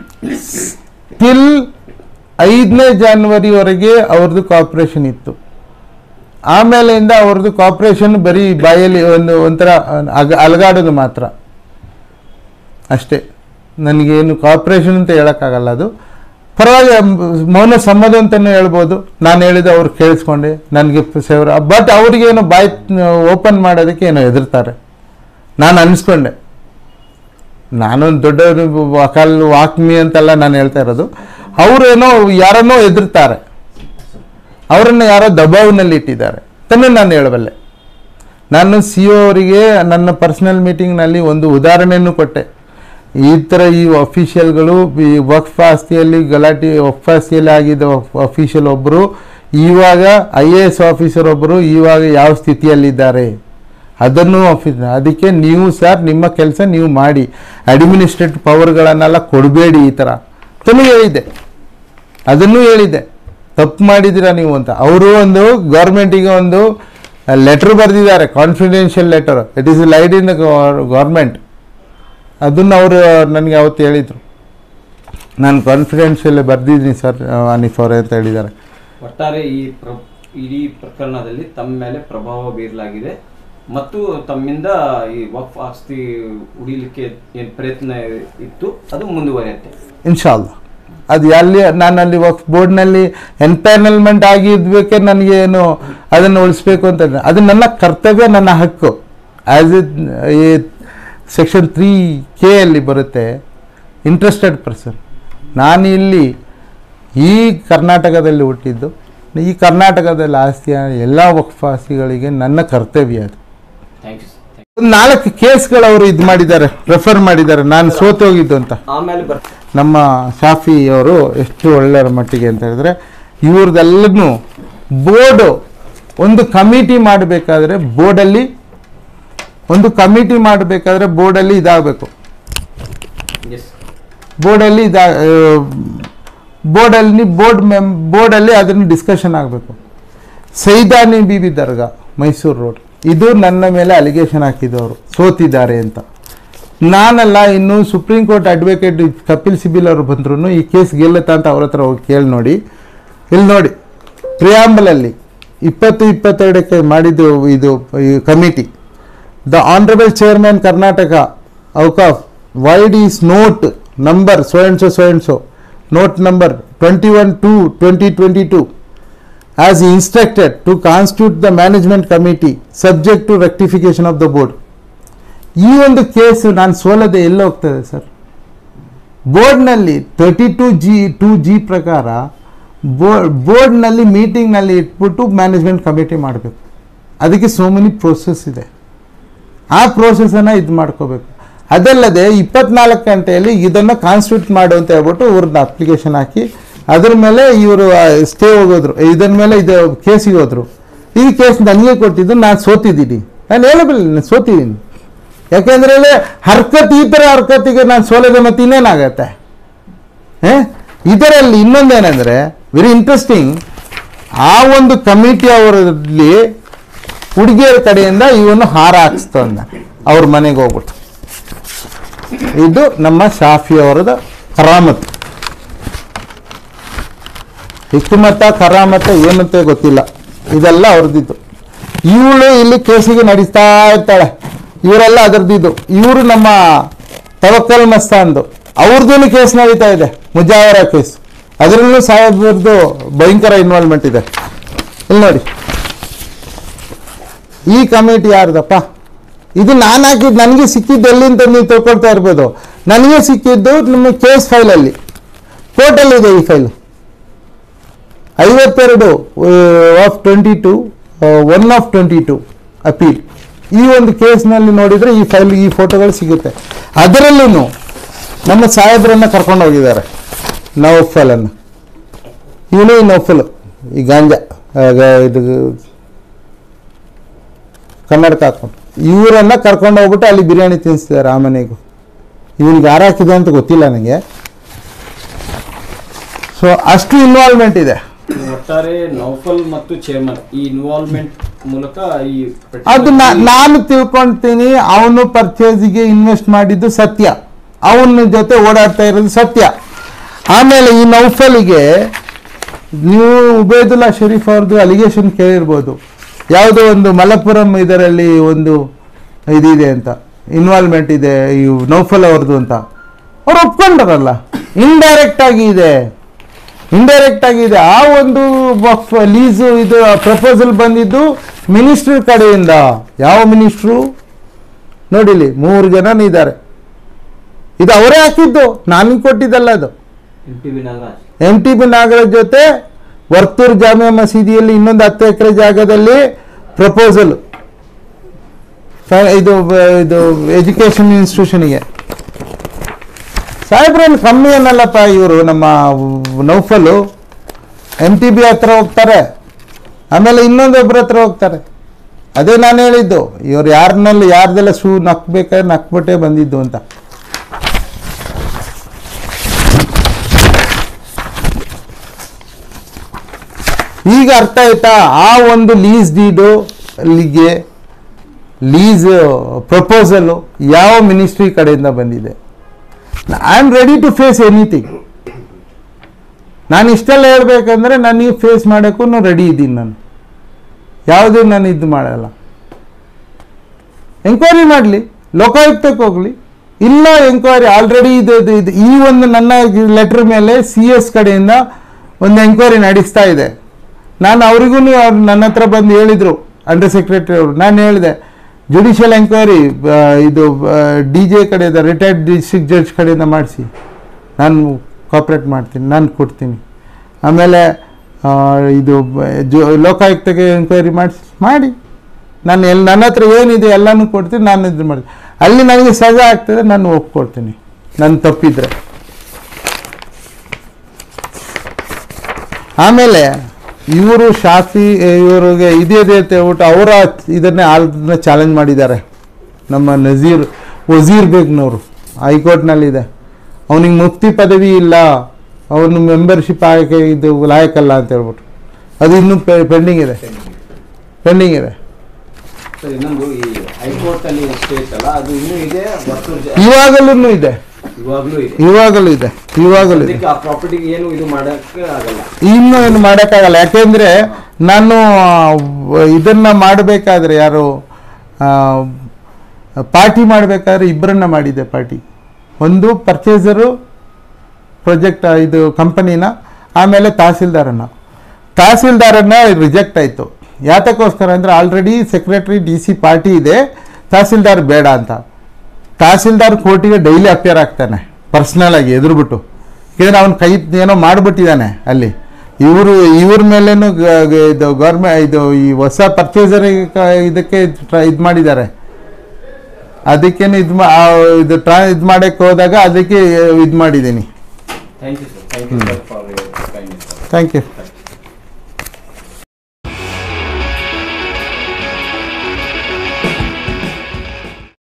ಟಿಲ್ ಐದನೇ ಜಾನ್ವರಿವರೆಗೆ ಅವ್ರದ್ದು ಕಾಪ್ರೇಷನ್ ಇತ್ತು ಆಮೇಲೆಯಿಂದ ಅವ್ರದ್ದು ಕಾಪ್ರೇಷನ್ ಬರೀ ಬಾಯಲ್ಲಿ ಒಂದು ಒಂಥರ ಅಗ ಅಲಗಾಡೋದು ಮಾತ್ರ ಅಷ್ಟೇ ನನಗೇನು ಕಾಪ್ರೇಷನ್ ಅಂತ ಹೇಳೋಕ್ಕಾಗಲ್ಲ ಅದು ಪರವಾಗಿ ಮೌನ ಸಮ್ಮತ ಅಂತಲೂ ಹೇಳ್ಬೋದು ನಾನು ಹೇಳಿದ ಅವ್ರು ಕೇಳಿಸ್ಕೊಂಡೆ ನನಗೆ ಸೇವರ ಬಟ್ ಅವ್ರಿಗೇನು ಬಾಯ್ ಓಪನ್ ಮಾಡೋದಕ್ಕೆ ಏನೋ ಹೆದರ್ತಾರೆ ನಾನು ಅನಿಸ್ಕೊಂಡೆ ನಾನೊಂದು ದೊಡ್ಡ ವಕಾಲ್ ವಾಕ್ಮಿ ಅಂತೆಲ್ಲ ನಾನು ಹೇಳ್ತಾ ಇರೋದು ಅವರೇನೋ ಯಾರನ್ನೋ ಎದುರ್ತಾರೆ ಅವರನ್ನು ಯಾರೋ ದಬಾವ್ನಲ್ಲಿ ಇಟ್ಟಿದ್ದಾರೆ ತನ್ನ ನಾನು ಹೇಳಬಲ್ಲೆ ನಾನು ಸಿ ಒ ಅವರಿಗೆ ನನ್ನ ಪರ್ಸನಲ್ ಮೀಟಿಂಗ್ನಲ್ಲಿ ಒಂದು ಉದಾಹರಣೆಯನ್ನು ಕೊಟ್ಟೆ ಈ ಥರ ಈ ಅಫಿಷಿಯಲ್ಗಳು ಈ ವಕ್ಫ್ ಆಸ್ತಿಯಲ್ಲಿ ಗಲಾಟೆ ವಕ್ಫ್ ಆಸ್ತಿಯಲ್ಲಿ ಆಗಿದ್ದ ಅಫಿಷಿಯಲ್ ಒಬ್ಬರು ಇವಾಗ ಐ ಎ ಎಸ್ ಆಫೀಸರ್ ಒಬ್ಬರು ಇವಾಗ ಯಾವ ಸ್ಥಿತಿಯಲ್ಲಿದ್ದಾರೆ ಅದನ್ನು ಆಫೀಸ್ ಅದಕ್ಕೆ ನೀವು ಸರ್ ನಿಮ್ಮ ಕೆಲಸ ನೀವು ಮಾಡಿ ಅಡ್ಮಿನಿಸ್ಟ್ರೇಟಿವ್ ಪವರ್ಗಳನ್ನೆಲ್ಲ ಕೊಡಬೇಡಿ ಈ ಥರ ತನೂ ಹೇಳಿದ್ದೆ ಅದನ್ನೂ ಹೇಳಿದ್ದೆ ತಪ್ಪು ಮಾಡಿದ್ದೀರಾ ನೀವು ಅಂತ ಅವರು ಒಂದು ಗೌರ್ಮೆಂಟಿಗೆ ಒಂದು ಲೆಟ್ರ್ ಬರೆದಿದ್ದಾರೆ confidential letter it is laid in the government ಅದನ್ನು ಅವರು ನನಗೆ ಅವತ್ತು ಹೇಳಿದರು ನಾನು ಕಾನ್ಫಿಡೆನ್ಷಿಯಲ್ ಬರೆದಿದ್ದೀನಿ ಸರ್ ಅನಿಫ್ ಅವರೇ ಅಂತ ಹೇಳಿದ್ದಾರೆ ಒಟ್ಟಾರೆ ಈ ಪ್ರ ಇಡೀ ಪ್ರಕರಣದಲ್ಲಿ ತಮ್ಮ ಮೇಲೆ ಪ್ರಭಾವ ಬೀರಲಾಗಿದೆ ಮತ್ತು ತಮ್ಮಿಂದ ಈ ವಕ್ಫ್ ಆಸ್ತಿ ಉಳಿಲಿಕ್ಕೆ ಏನು ಪ್ರಯತ್ನ ಇತ್ತು ಅದು ಮುಂದುವರಿಯುತ್ತೆ ಇನ್ಶಾಲ್ಲ ಅದು ಎಲ್ಲಿ ನಾನು ಅಲ್ಲಿ ವಕ್ಫ್ ಬೋರ್ಡ್ನಲ್ಲಿ ಎನ್ಪ್ಯಾನಲ್ಮೆಂಟ್ ಆಗಿದ್ಬೇಕೆ ನನಗೆ ಏನು ಅದನ್ನು ಉಳಿಸ್ಬೇಕು ಅಂತ ಅದು ನನ್ನ ಕರ್ತವ್ಯ ನನ್ನ ಹಕ್ಕು ಆ್ಯಸ್ ಇಟ್ ಈ ಸೆಕ್ಷನ್ ತ್ರೀ ಕೆ ಅಲ್ಲಿ ಬರುತ್ತೆ ಇಂಟ್ರೆಸ್ಟೆಡ್ ಪರ್ಸನ್ ನಾನು ಇಲ್ಲಿ ಈ ಕರ್ನಾಟಕದಲ್ಲಿ ಹುಟ್ಟಿದ್ದು ಈ ಕರ್ನಾಟಕದಲ್ಲಿ ಆಸ್ತಿ ಎಲ್ಲ ವಕ್ಫಾಸಿಗಳಿಗೆ ನನ್ನ ಕರ್ತವ್ಯ ಅದು ಥ್ಯಾಂಕ್ ಯು ಸರ್ ಒಂದು ನಾಲ್ಕು ಕೇಸ್ಗಳು ಅವರು ಇದು ಮಾಡಿದ್ದಾರೆ ರೆಫರ್ ಮಾಡಿದ್ದಾರೆ ನಾನು ಸೋತೋಗಿದ್ದು ಅಂತ ಆಮೇಲೆ ಬರ್ ನಮ್ಮ ಶಾಫಿ ಅವರು ಎಷ್ಟು ಒಳ್ಳೆಯ ಮಟ್ಟಿಗೆ ಅಂತ ಹೇಳಿದ್ರೆ ಇವ್ರದ್ದೆಲ್ಲದನ್ನು ಬೋರ್ಡು ಒಂದು ಕಮಿಟಿ ಮಾಡಬೇಕಾದ್ರೆ ಬೋರ್ಡಲ್ಲಿ ಒಂದು ಕಮಿಟಿ ಮಾಡಬೇಕಾದ್ರೆ ಬೋರ್ಡಲ್ಲಿ ಇದಾಗಬೇಕು ಎಸ್ ಬೋರ್ಡಲ್ಲಿ ಇದಾ ಬೋರ್ಡಲ್ಲಿ ಬೋರ್ಡ್ ಮೆಮ್ ಬೋರ್ಡಲ್ಲಿ ಅದನ್ನು ಡಿಸ್ಕಷನ್ ಆಗಬೇಕು ಸೈದಾನಿ ಬೀಬಿ ದರ್ಗಾ ಮೈಸೂರು ರೋಡ್ ಇದು ನನ್ನ ಮೇಲೆ ಅಲಿಗೇಷನ್ ಹಾಕಿದವರು ಸೋತಿದ್ದಾರೆ ಅಂತ ನಾನಲ್ಲ ಇನ್ನು supreme court advocate Kapil Sibal ಅವರು ಬಂದ್ರು ಈ ಕೇಸ್ ಗೆಲ್ಲುತ್ತಾ ಅಂತ ಅವ್ರ ಹತ್ರ ಹೋಗಿ ಕೇಳಿ ನೋಡಿ ಇಲ್ಲಿ ನೋಡಿ ಪ್ರಿಯಾಂಬಲಲ್ಲಿ ಇಪ್ಪತ್ತು ಇಪ್ಪತ್ತೆರಡಕ್ಕೆ ಮಾಡಿದ್ದು ಇದು ಈ committee the honourable chairman Karnataka Auqaf vide is note number so and so so and so note number twenty one two twenty twenty two as instructed to constitute the management committee subject to rectification of the board ಈ ಒಂದು case ನಾನು ಸೋಲದೆ ಎಲ್ಲ ಹೋಗ್ತದೆ sir ಬೋರ್ಡ್ನಲ್ಲಿ thirty two G two G ಪ್ರಕಾರ board ಬೋರ್ಡ್ನಲ್ಲಿ ಮೀಟಿಂಗ್ನಲ್ಲಿ ಇಟ್ಬಿಟ್ಟು ಮ್ಯಾನೇಜ್ಮೆಂಟ್ ಕಮಿಟಿ ಮಾಡಬೇಕು ಅದಕ್ಕೆ ಸೋ ಮೆನಿ ಪ್ರೋಸೆಸ್ ಇದೆ ಆ ಪ್ರೋಸೆಸನ್ನು ಇದು ಮಾಡ್ಕೋಬೇಕು ಅದಲ್ಲದೆ ಇಪ್ಪತ್ನಾಲ್ಕು ಗಂಟೆಯಲ್ಲಿ ಇದನ್ನು ಕಾನ್ಸ್ಟಿಟ್ಯೂಟ್ ಮಾಡು ಅಂತ ಹೇಳ್ಬಿಟ್ಟು ಇವ್ರದ್ದು ಅಪ್ಲಿಕೇಶನ್ ಹಾಕಿ ಅದ್ರ ಮೇಲೆ ಇವರು ಸ್ಟೇ ಹೋಗೋದ್ರು ಇದರ ಮೇಲೆ ಇದು ಕೇಸಿಗೆ ಹೋದ್ರು ಈ ಕೇಸ್ ನನಗೆ ಕೊಟ್ಟಿದ್ದು ನಾನು ಸೋತಿದ್ದೀನಿ ನಾನು ಹೇಳಬಲ್ಲ ನಾನು ಸೋತಿದ್ದೀನಿ ಯಾಕೆಂದ್ರೆ ಹರ್ಕತ್ ಈ ಥರ ಹರ್ಕತ್ತಿಗೆ ನಾನು ಸೋಲದೆ ಮತ್ತೆ ಇನ್ನೇನಾಗತ್ತೆ ಏ? ಇದರಲ್ಲಿ ಇನ್ನೊಂದೇನೆಂದರೆ ವೆರಿ ಇಂಟ್ರೆಸ್ಟಿಂಗ್ ಆ ಒಂದು ಕಮಿಟಿ ಅವರಲ್ಲಿ ಹುಡುಗಿಯರ ಕಡೆಯಿಂದ ಇವನು ಹಾರ ಹಾಕ್ಸ್ತು ಅಂದ ಅವ್ರ ಮನೆಗೆ ಹೋಗ್ಬಿಟ್ಟು ಇದು ನಮ್ಮ ಶಾಫಿ ಅವರದ ಕರಾಮತ್ ಹಿಕ್ಮತ್ತ ಕರಾಮತ್ತ ಏನಂತ ಗೊತ್ತಿಲ್ಲ ಇದೆಲ್ಲ ಅವ್ರದ್ದಿದ್ದು ಇವಳು ಇಲ್ಲಿ ಕೇಸಿಗೆ ನಡೆಸ್ತಾ ಇರ್ತಾಳೆ ಇವರೆಲ್ಲ ಅದರದ್ದಿದ್ದು ಇವರು ನಮ್ಮ ತವಕ್ಕಲ್ ಮಸ್ತಾನ್ದು ಅವ್ರದ್ದು ಕೇಸ್ ನಡೀತಾ ಇದೆ ಮುಜಾವರ ಕೇಸ್ ಅದರಲ್ಲೂ ಸಾಹೇಬ್ರದ್ದು ಭಯಂಕರ ಇನ್ವಾಲ್ವ್ಮೆಂಟ್ ಇದೆ ಇಲ್ಲಿ ನೋಡಿ ಈ ಕಮಿಟಿ ಯಾರ್ದಪ್ಪ ಇದು ನಾನು ಹಾಕಿದ್ದು ನನಗೆ ಸಿಕ್ಕಿದ್ದು ಎಲ್ಲಿಂದ ನೀವು ತಿಳ್ಕೊಳ್ತಾ ಇರ್ಬೋದು ನನಗೆ ಸಿಕ್ಕಿದ್ದು ನಿಮ್ಮ ಕೇಸ್ ಫೈಲಲ್ಲಿ ಕೋರ್ಟಲ್ಲಿದೆ ಈ ಫೈಲ್ ಐವತ್ತೆರಡು of twenty two one of twenty two appeal ಈ ಒಂದು ಕೇಸ್ನಲ್ಲಿ ನೋಡಿದರೆ ಈ ಫೈಲ್ ಈ ಫೋಟೋಗಳು ಸಿಗುತ್ತೆ ಅದರಲ್ಲೂ ನಮ್ಮ ಸಾಹೇಬರನ್ನ ಕರ್ಕೊಂಡು ಹೋಗಿದ್ದಾರೆ ನೌಫಲನ್ನು ಇವನು ಈ ನೌಫಲ್ ಈ ಗಾಂಜಾ ಆಗ ಇದು ಕನ್ನಡಕ ಹಾಕೊಂಡು ಇವರನ್ನ ಕರ್ಕೊಂಡು ಹೋಗ್ಬಿಟ್ಟು ಅಲ್ಲಿ ಬಿರಿಯಾನಿ ತಿನ್ನಿಸಿದ್ದಾರೆ ಆ ಮನೆಗೂ ಇವನಿಗೆ ಯಾರು ಹಾಕಿದೆ ಅಂತ ಗೊತ್ತಿಲ್ಲ ನನಗೆ ಸೊ ಅಷ್ಟು ಇನ್ವಾಲ್ವ್ಮೆಂಟ್ ಇದೆ ಒಟ್ಟಾರೆ ನೌಫಲ್ ಮತ್ತು ಚೇರ್ಮನ್ ಈ ಇನ್ವಾಲ್ವ್ಮೆಂಟ್ ಮೂಲಕ ಈ ಅದು ನಾ- ನಾನು ತಿಳ್ಕೊಳ್ತೀನಿ ಅವನು ಪರ್ಚೇಸಿಗೆ ಇನ್ವೆಸ್ಟ್ ಮಾಡಿದ್ದು ಸತ್ಯ ಅವನ ಜೊತೆ ಓಡಾಡ್ತಾ ಇರೋದು ಸತ್ಯ ಆಮೇಲೆ ಈ ನೌಫಲಿಗೆ ನೀವು ಉಬೇದುಲ್ಲಾ ಶರೀಫ್ ಅವ್ರದ್ದು ಅಲಿಗೇಷನ್ ಕೇಳಿರ್ಬೋದು ಯಾವುದೋ ಒಂದು ಮಲಪುರಂ ಇದರಲ್ಲಿ ಒಂದು ಇದಿದೆ ಅಂತ ಇನ್ವಾಲ್ವ್ಮೆಂಟ್ ಇದೆ ಈ ನೌಫಲ್ ಅವ್ರದ್ದು ಅಂತ ಅವ್ರು ಒಪ್ಕೊಂಡರಲ್ಲ ಇಂಡೈರೆಕ್ಟ್ ಆಗಿ ಇದೆ ಇಂಡೈರೆಕ್ಟ್ ಆಗಿದೆ ಆ ಒಂದು ಲೀಸು ಇದು ಪ್ರಪೋಸಲ್ ಬಂದಿದ್ದು ಮಿನಿಸ್ಟ್ರ್ ಕಡೆಯಿಂದ ಯಾವ ಮಿನಿಸ್ಟ್ರು ನೋಡಿಲಿ ಮೂರು ಜನ ಇದ್ದಾರೆ ಇದು ಅವರೇ ಹಾಕಿದ್ದು ನಾನು ಕೊಟ್ಟಿದ್ದಲ್ಲ ಅದು M T B Nagaraj M T B Nagaraj ಜೊತೆ ವರ್ತೂರ್ ಜಾಮಿಯಾ ಮಸೀದಿಯಲ್ಲಿ ಇನ್ನೊಂದು ಹತ್ತು ಎಕರೆ ಜಾಗದಲ್ಲಿ ಪ್ರಪೋಸಲ್ ಇದು ಇದು ಎಜುಕೇಷನ್ ಇನ್ಸ್ಟಿಟ್ಯೂಷನ್ಗೆ ಸಾಹೇಬ್ರೇನು ಕಮ್ಮಿ ಏನಲ್ಲಪ್ಪ ಇವರು ನಮ್ಮ ನೌಫಲು ಎಮ್ ಟಿ ಬಿ ಹತ್ರ ಹೋಗ್ತಾರೆ ಆಮೇಲೆ ಇನ್ನೊಂದೊಬ್ಬರ ಹತ್ರ ಹೋಗ್ತಾರೆ ಅದೇ ನಾನು ಹೇಳಿದ್ದು ಇವ್ರು ಯಾರನ್ನಲ್ಲಿ ಯಾರ್ದೆಲ್ಲ ಶೂ ನಕ್ಬೇಕಾದ್ರೆ ನಕ್ಬಿಟ್ಟೆ ಬಂದಿದ್ದು ಅಂತ ಈಗ ಅರ್ಥ ಆಯ್ತಾ ಆ ಒಂದು ಲೀಸ್ ಡೀಡು ಅಲ್ಲಿಗೆ ಲೀಸ್ ಪ್ರಪೋಸಲು ಯಾವ ಮಿನಿಸ್ಟ್ರಿ ಕಡೆಯಿಂದ ಬಂದಿದೆ I am ready to face anything ನಾನು ಇಷ್ಟೆಲ್ಲ ಹೇಳ್ಬೇಕಂದ್ರೆ ನನಗೆ ಫೇಸ್ ಮಾಡೋಕ್ಕೂ ರೆಡಿ ಇದ್ದೀನಿ ನಾನು ಯಾವುದೂ ನಾನು ಇದು ಮಾಡಲ್ಲ ಎಂಕ್ವೈರಿ ಮಾಡಲಿ ಲೋಕಾಯುಕ್ತಕ್ಕೆ ಹೋಗಲಿ ಇಲ್ಲ ಎಂಕ್ವೈರಿ ಆಲ್ರೆಡಿ ಇದು ಇದು ಇದು ಈ ಒಂದು ನನ್ನ ಲೆಟ್ರ್ ಮೇಲೆ ಸಿ ಎಸ್ ಕಡೆಯಿಂದ ಒಂದು ಎಂಕ್ವೈರಿ ನಡೆಸ್ತಾ ಇದೆ ನಾನು ಅವರಿಗೂ ಅವ್ರು ನನ್ನ ಹತ್ರ ಬಂದು ಹೇಳಿದರು ಅಂಡರ್ ಸೆಕ್ರೆಟರಿ ಅವರು ನಾನು ಹೇಳಿದೆ ಜುಡಿಷಿಯಲ್ ಎಂಕ್ವೈರಿ ಇದು ಡಿ ಜೆ ಕಡೆಯಿಂದ ರಿಟೈರ್ಡ್ ಡಿಸ್ಟ್ರಿಕ್ಟ್ ಜಡ್ಜ್ ಕಡೆಯಿಂದ ಮಾಡಿಸಿ ನಾನು ಕಾಪ್ರೇಟ್ ಮಾಡ್ತೀನಿ ನಾನು ಕೊಡ್ತೀನಿ ಆಮೇಲೆ ಆ, ಇದು ಬ- ಜೋ ಲೋಕಾಯುಕ್ತಗೆ ಎಂಕ್ವೈರಿ ಮಾಡಿಸಿ ಮಾಡಿ ನಾನು ಎಲ್ಲಿ ನನ್ನ ಹತ್ರ ಏನಿದೆ ಎಲ್ಲನೂ ಕೊಡ್ತೀನಿ ನಾನು ಇದು ಮಾಡ್ತೀನಿ ಅಲ್ಲಿ ನನಗೆ ಸಜಾ ಆಗ್ತದೆ ನಾನು ಒಪ್ಕೊಡ್ತೀನಿ ನನ್ನ ತಪ್ಪಿದ್ರೆ ಆಮೇಲೆ ಇವರು ಶಾಫಿ ಇವರಿಗೆ ಇದಿದೆ ಅಂತ ಹೇಳ್ಬಿಟ್ಟು ಅವರ ಇದನ್ನೇ ಆಲ್ನ ಚಾಲೆಂಜ್ ಮಾಡಿದ್ದಾರೆ ನಮ್ಮ ನಜೀರ್ ವಜೀರ್ ಬೇಗ್ನವರು ಹೈಕೋರ್ಟ್ನಲ್ಲಿದೆ ಅವನಿಗೆ ಮುಕ್ತಿ ಪದವಿ ಇಲ್ಲ ಅವನು ಮೆಂಬರ್ಶಿಪ್ ಆಗೋಕ್ಕೆ ಇದು ಲಾಯಕಲ್ಲ ಅಂತ ಹೇಳ್ಬಿಟ್ಟು ಅದು ಇನ್ನೂ ಪೆಂಡಿಂಗ್ ಇದೆ ಪೆಂಡಿಂಗ್ ಇದೆ ಸರ್ ಇನ್ನೊಂದು ಈ ಹೈಕೋರ್ಟ್ ಅಲ್ಲಿ ಸ್ಟೇ ಇತ್ತಲ್ಲ ಅದು ಇನ್ನೂ ಇದೆ ವರ್ತೂರ್ ಜ- ಇವಾಗಲೂ ಇದೆ ಇವಾಗ್ಲೂ ಇದೆ ಇವಾಗಲೂ ಇದೆ ಇವಾಗಲೂ ಇದೆ ಅದಕ್ಕೆ ಆ ಪ್ರಾಪರ್ಟಿಗೆ ಏನು ಇದು ಮಾಡಕ್ಕೆ ಆಗಲ್ಲ ಇನ್ನು ಏನು ಮಾಡೋಕ್ಕಾಗಲ್ಲ ಯಾಕೆಂದರೆ ನಾನು ಆ, ಇದನ್ನ ಮಾಡಬೇಕಾದ್ರೆ ಯಾರು ಪಾರ್ಟಿ ಮಾಡಬೇಕಾದ್ರೆ ಇಬ್ಬರನ್ನ ಮಾಡಿದ್ದೆ ಪಾರ್ಟಿ ಒಂದು ಪರ್ಚೇಸರು ಪ್ರೊಜೆಕ್ಟ್ ಇದು ಕಂಪನಿನ ಆಮೇಲೆ ತಹಸೀಲ್ದಾರನ್ನ ತಹಸೀಲ್ದಾರನ್ನ ರಿಜೆಕ್ಟ್ ಆಯಿತು ಯಾತಕ್ಕೋಸ್ಕರ ಅಂದರೆ already secretary D C party ಇದೆ ತಹಸೀಲ್ದಾರ್ ಬೇಡ ಅಂತ ತಹಸೀಲ್ದಾರ್ ಕೋರ್ಟಿಗೆ ಡೈಲಿ ಅಪಿಯರ್ ಆಗ್ತಾನೆ ಪರ್ಸ್ನಲ್ ಆಗಿ ಎದುರುಬಿಟ್ಟು ಯಾಕೆಂದರೆ ಅವನು ಕೈ ಏನೋ ಮಾಡಿಬಿಟ್ಟಿದ್ದಾನೆ ಅಲ್ಲಿ ಇವರು ಇವ್ರ ಮೇಲೇನು ಗ- ಗ- ಇದು ಗೌರ್ಮೆ ಇದು ಈ ಹೊಸ ಪರ್ಚೇಸರ್ ಇದಕ್ಕೆ ಇದು ಮಾಡಿದ್ದಾರೆ ಅದಕ್ಕೇನು ಇದು ಮಾ ಆ, ಇದು ಟ್ರಾ ಇದು ಮಾಡೋಕ್ಕೆ ಹೋದಾಗ ಅದಕ್ಕೆ ಇದು ಮಾಡಿದ್ದೀನಿ thank you sir thank you sir for kindness thank you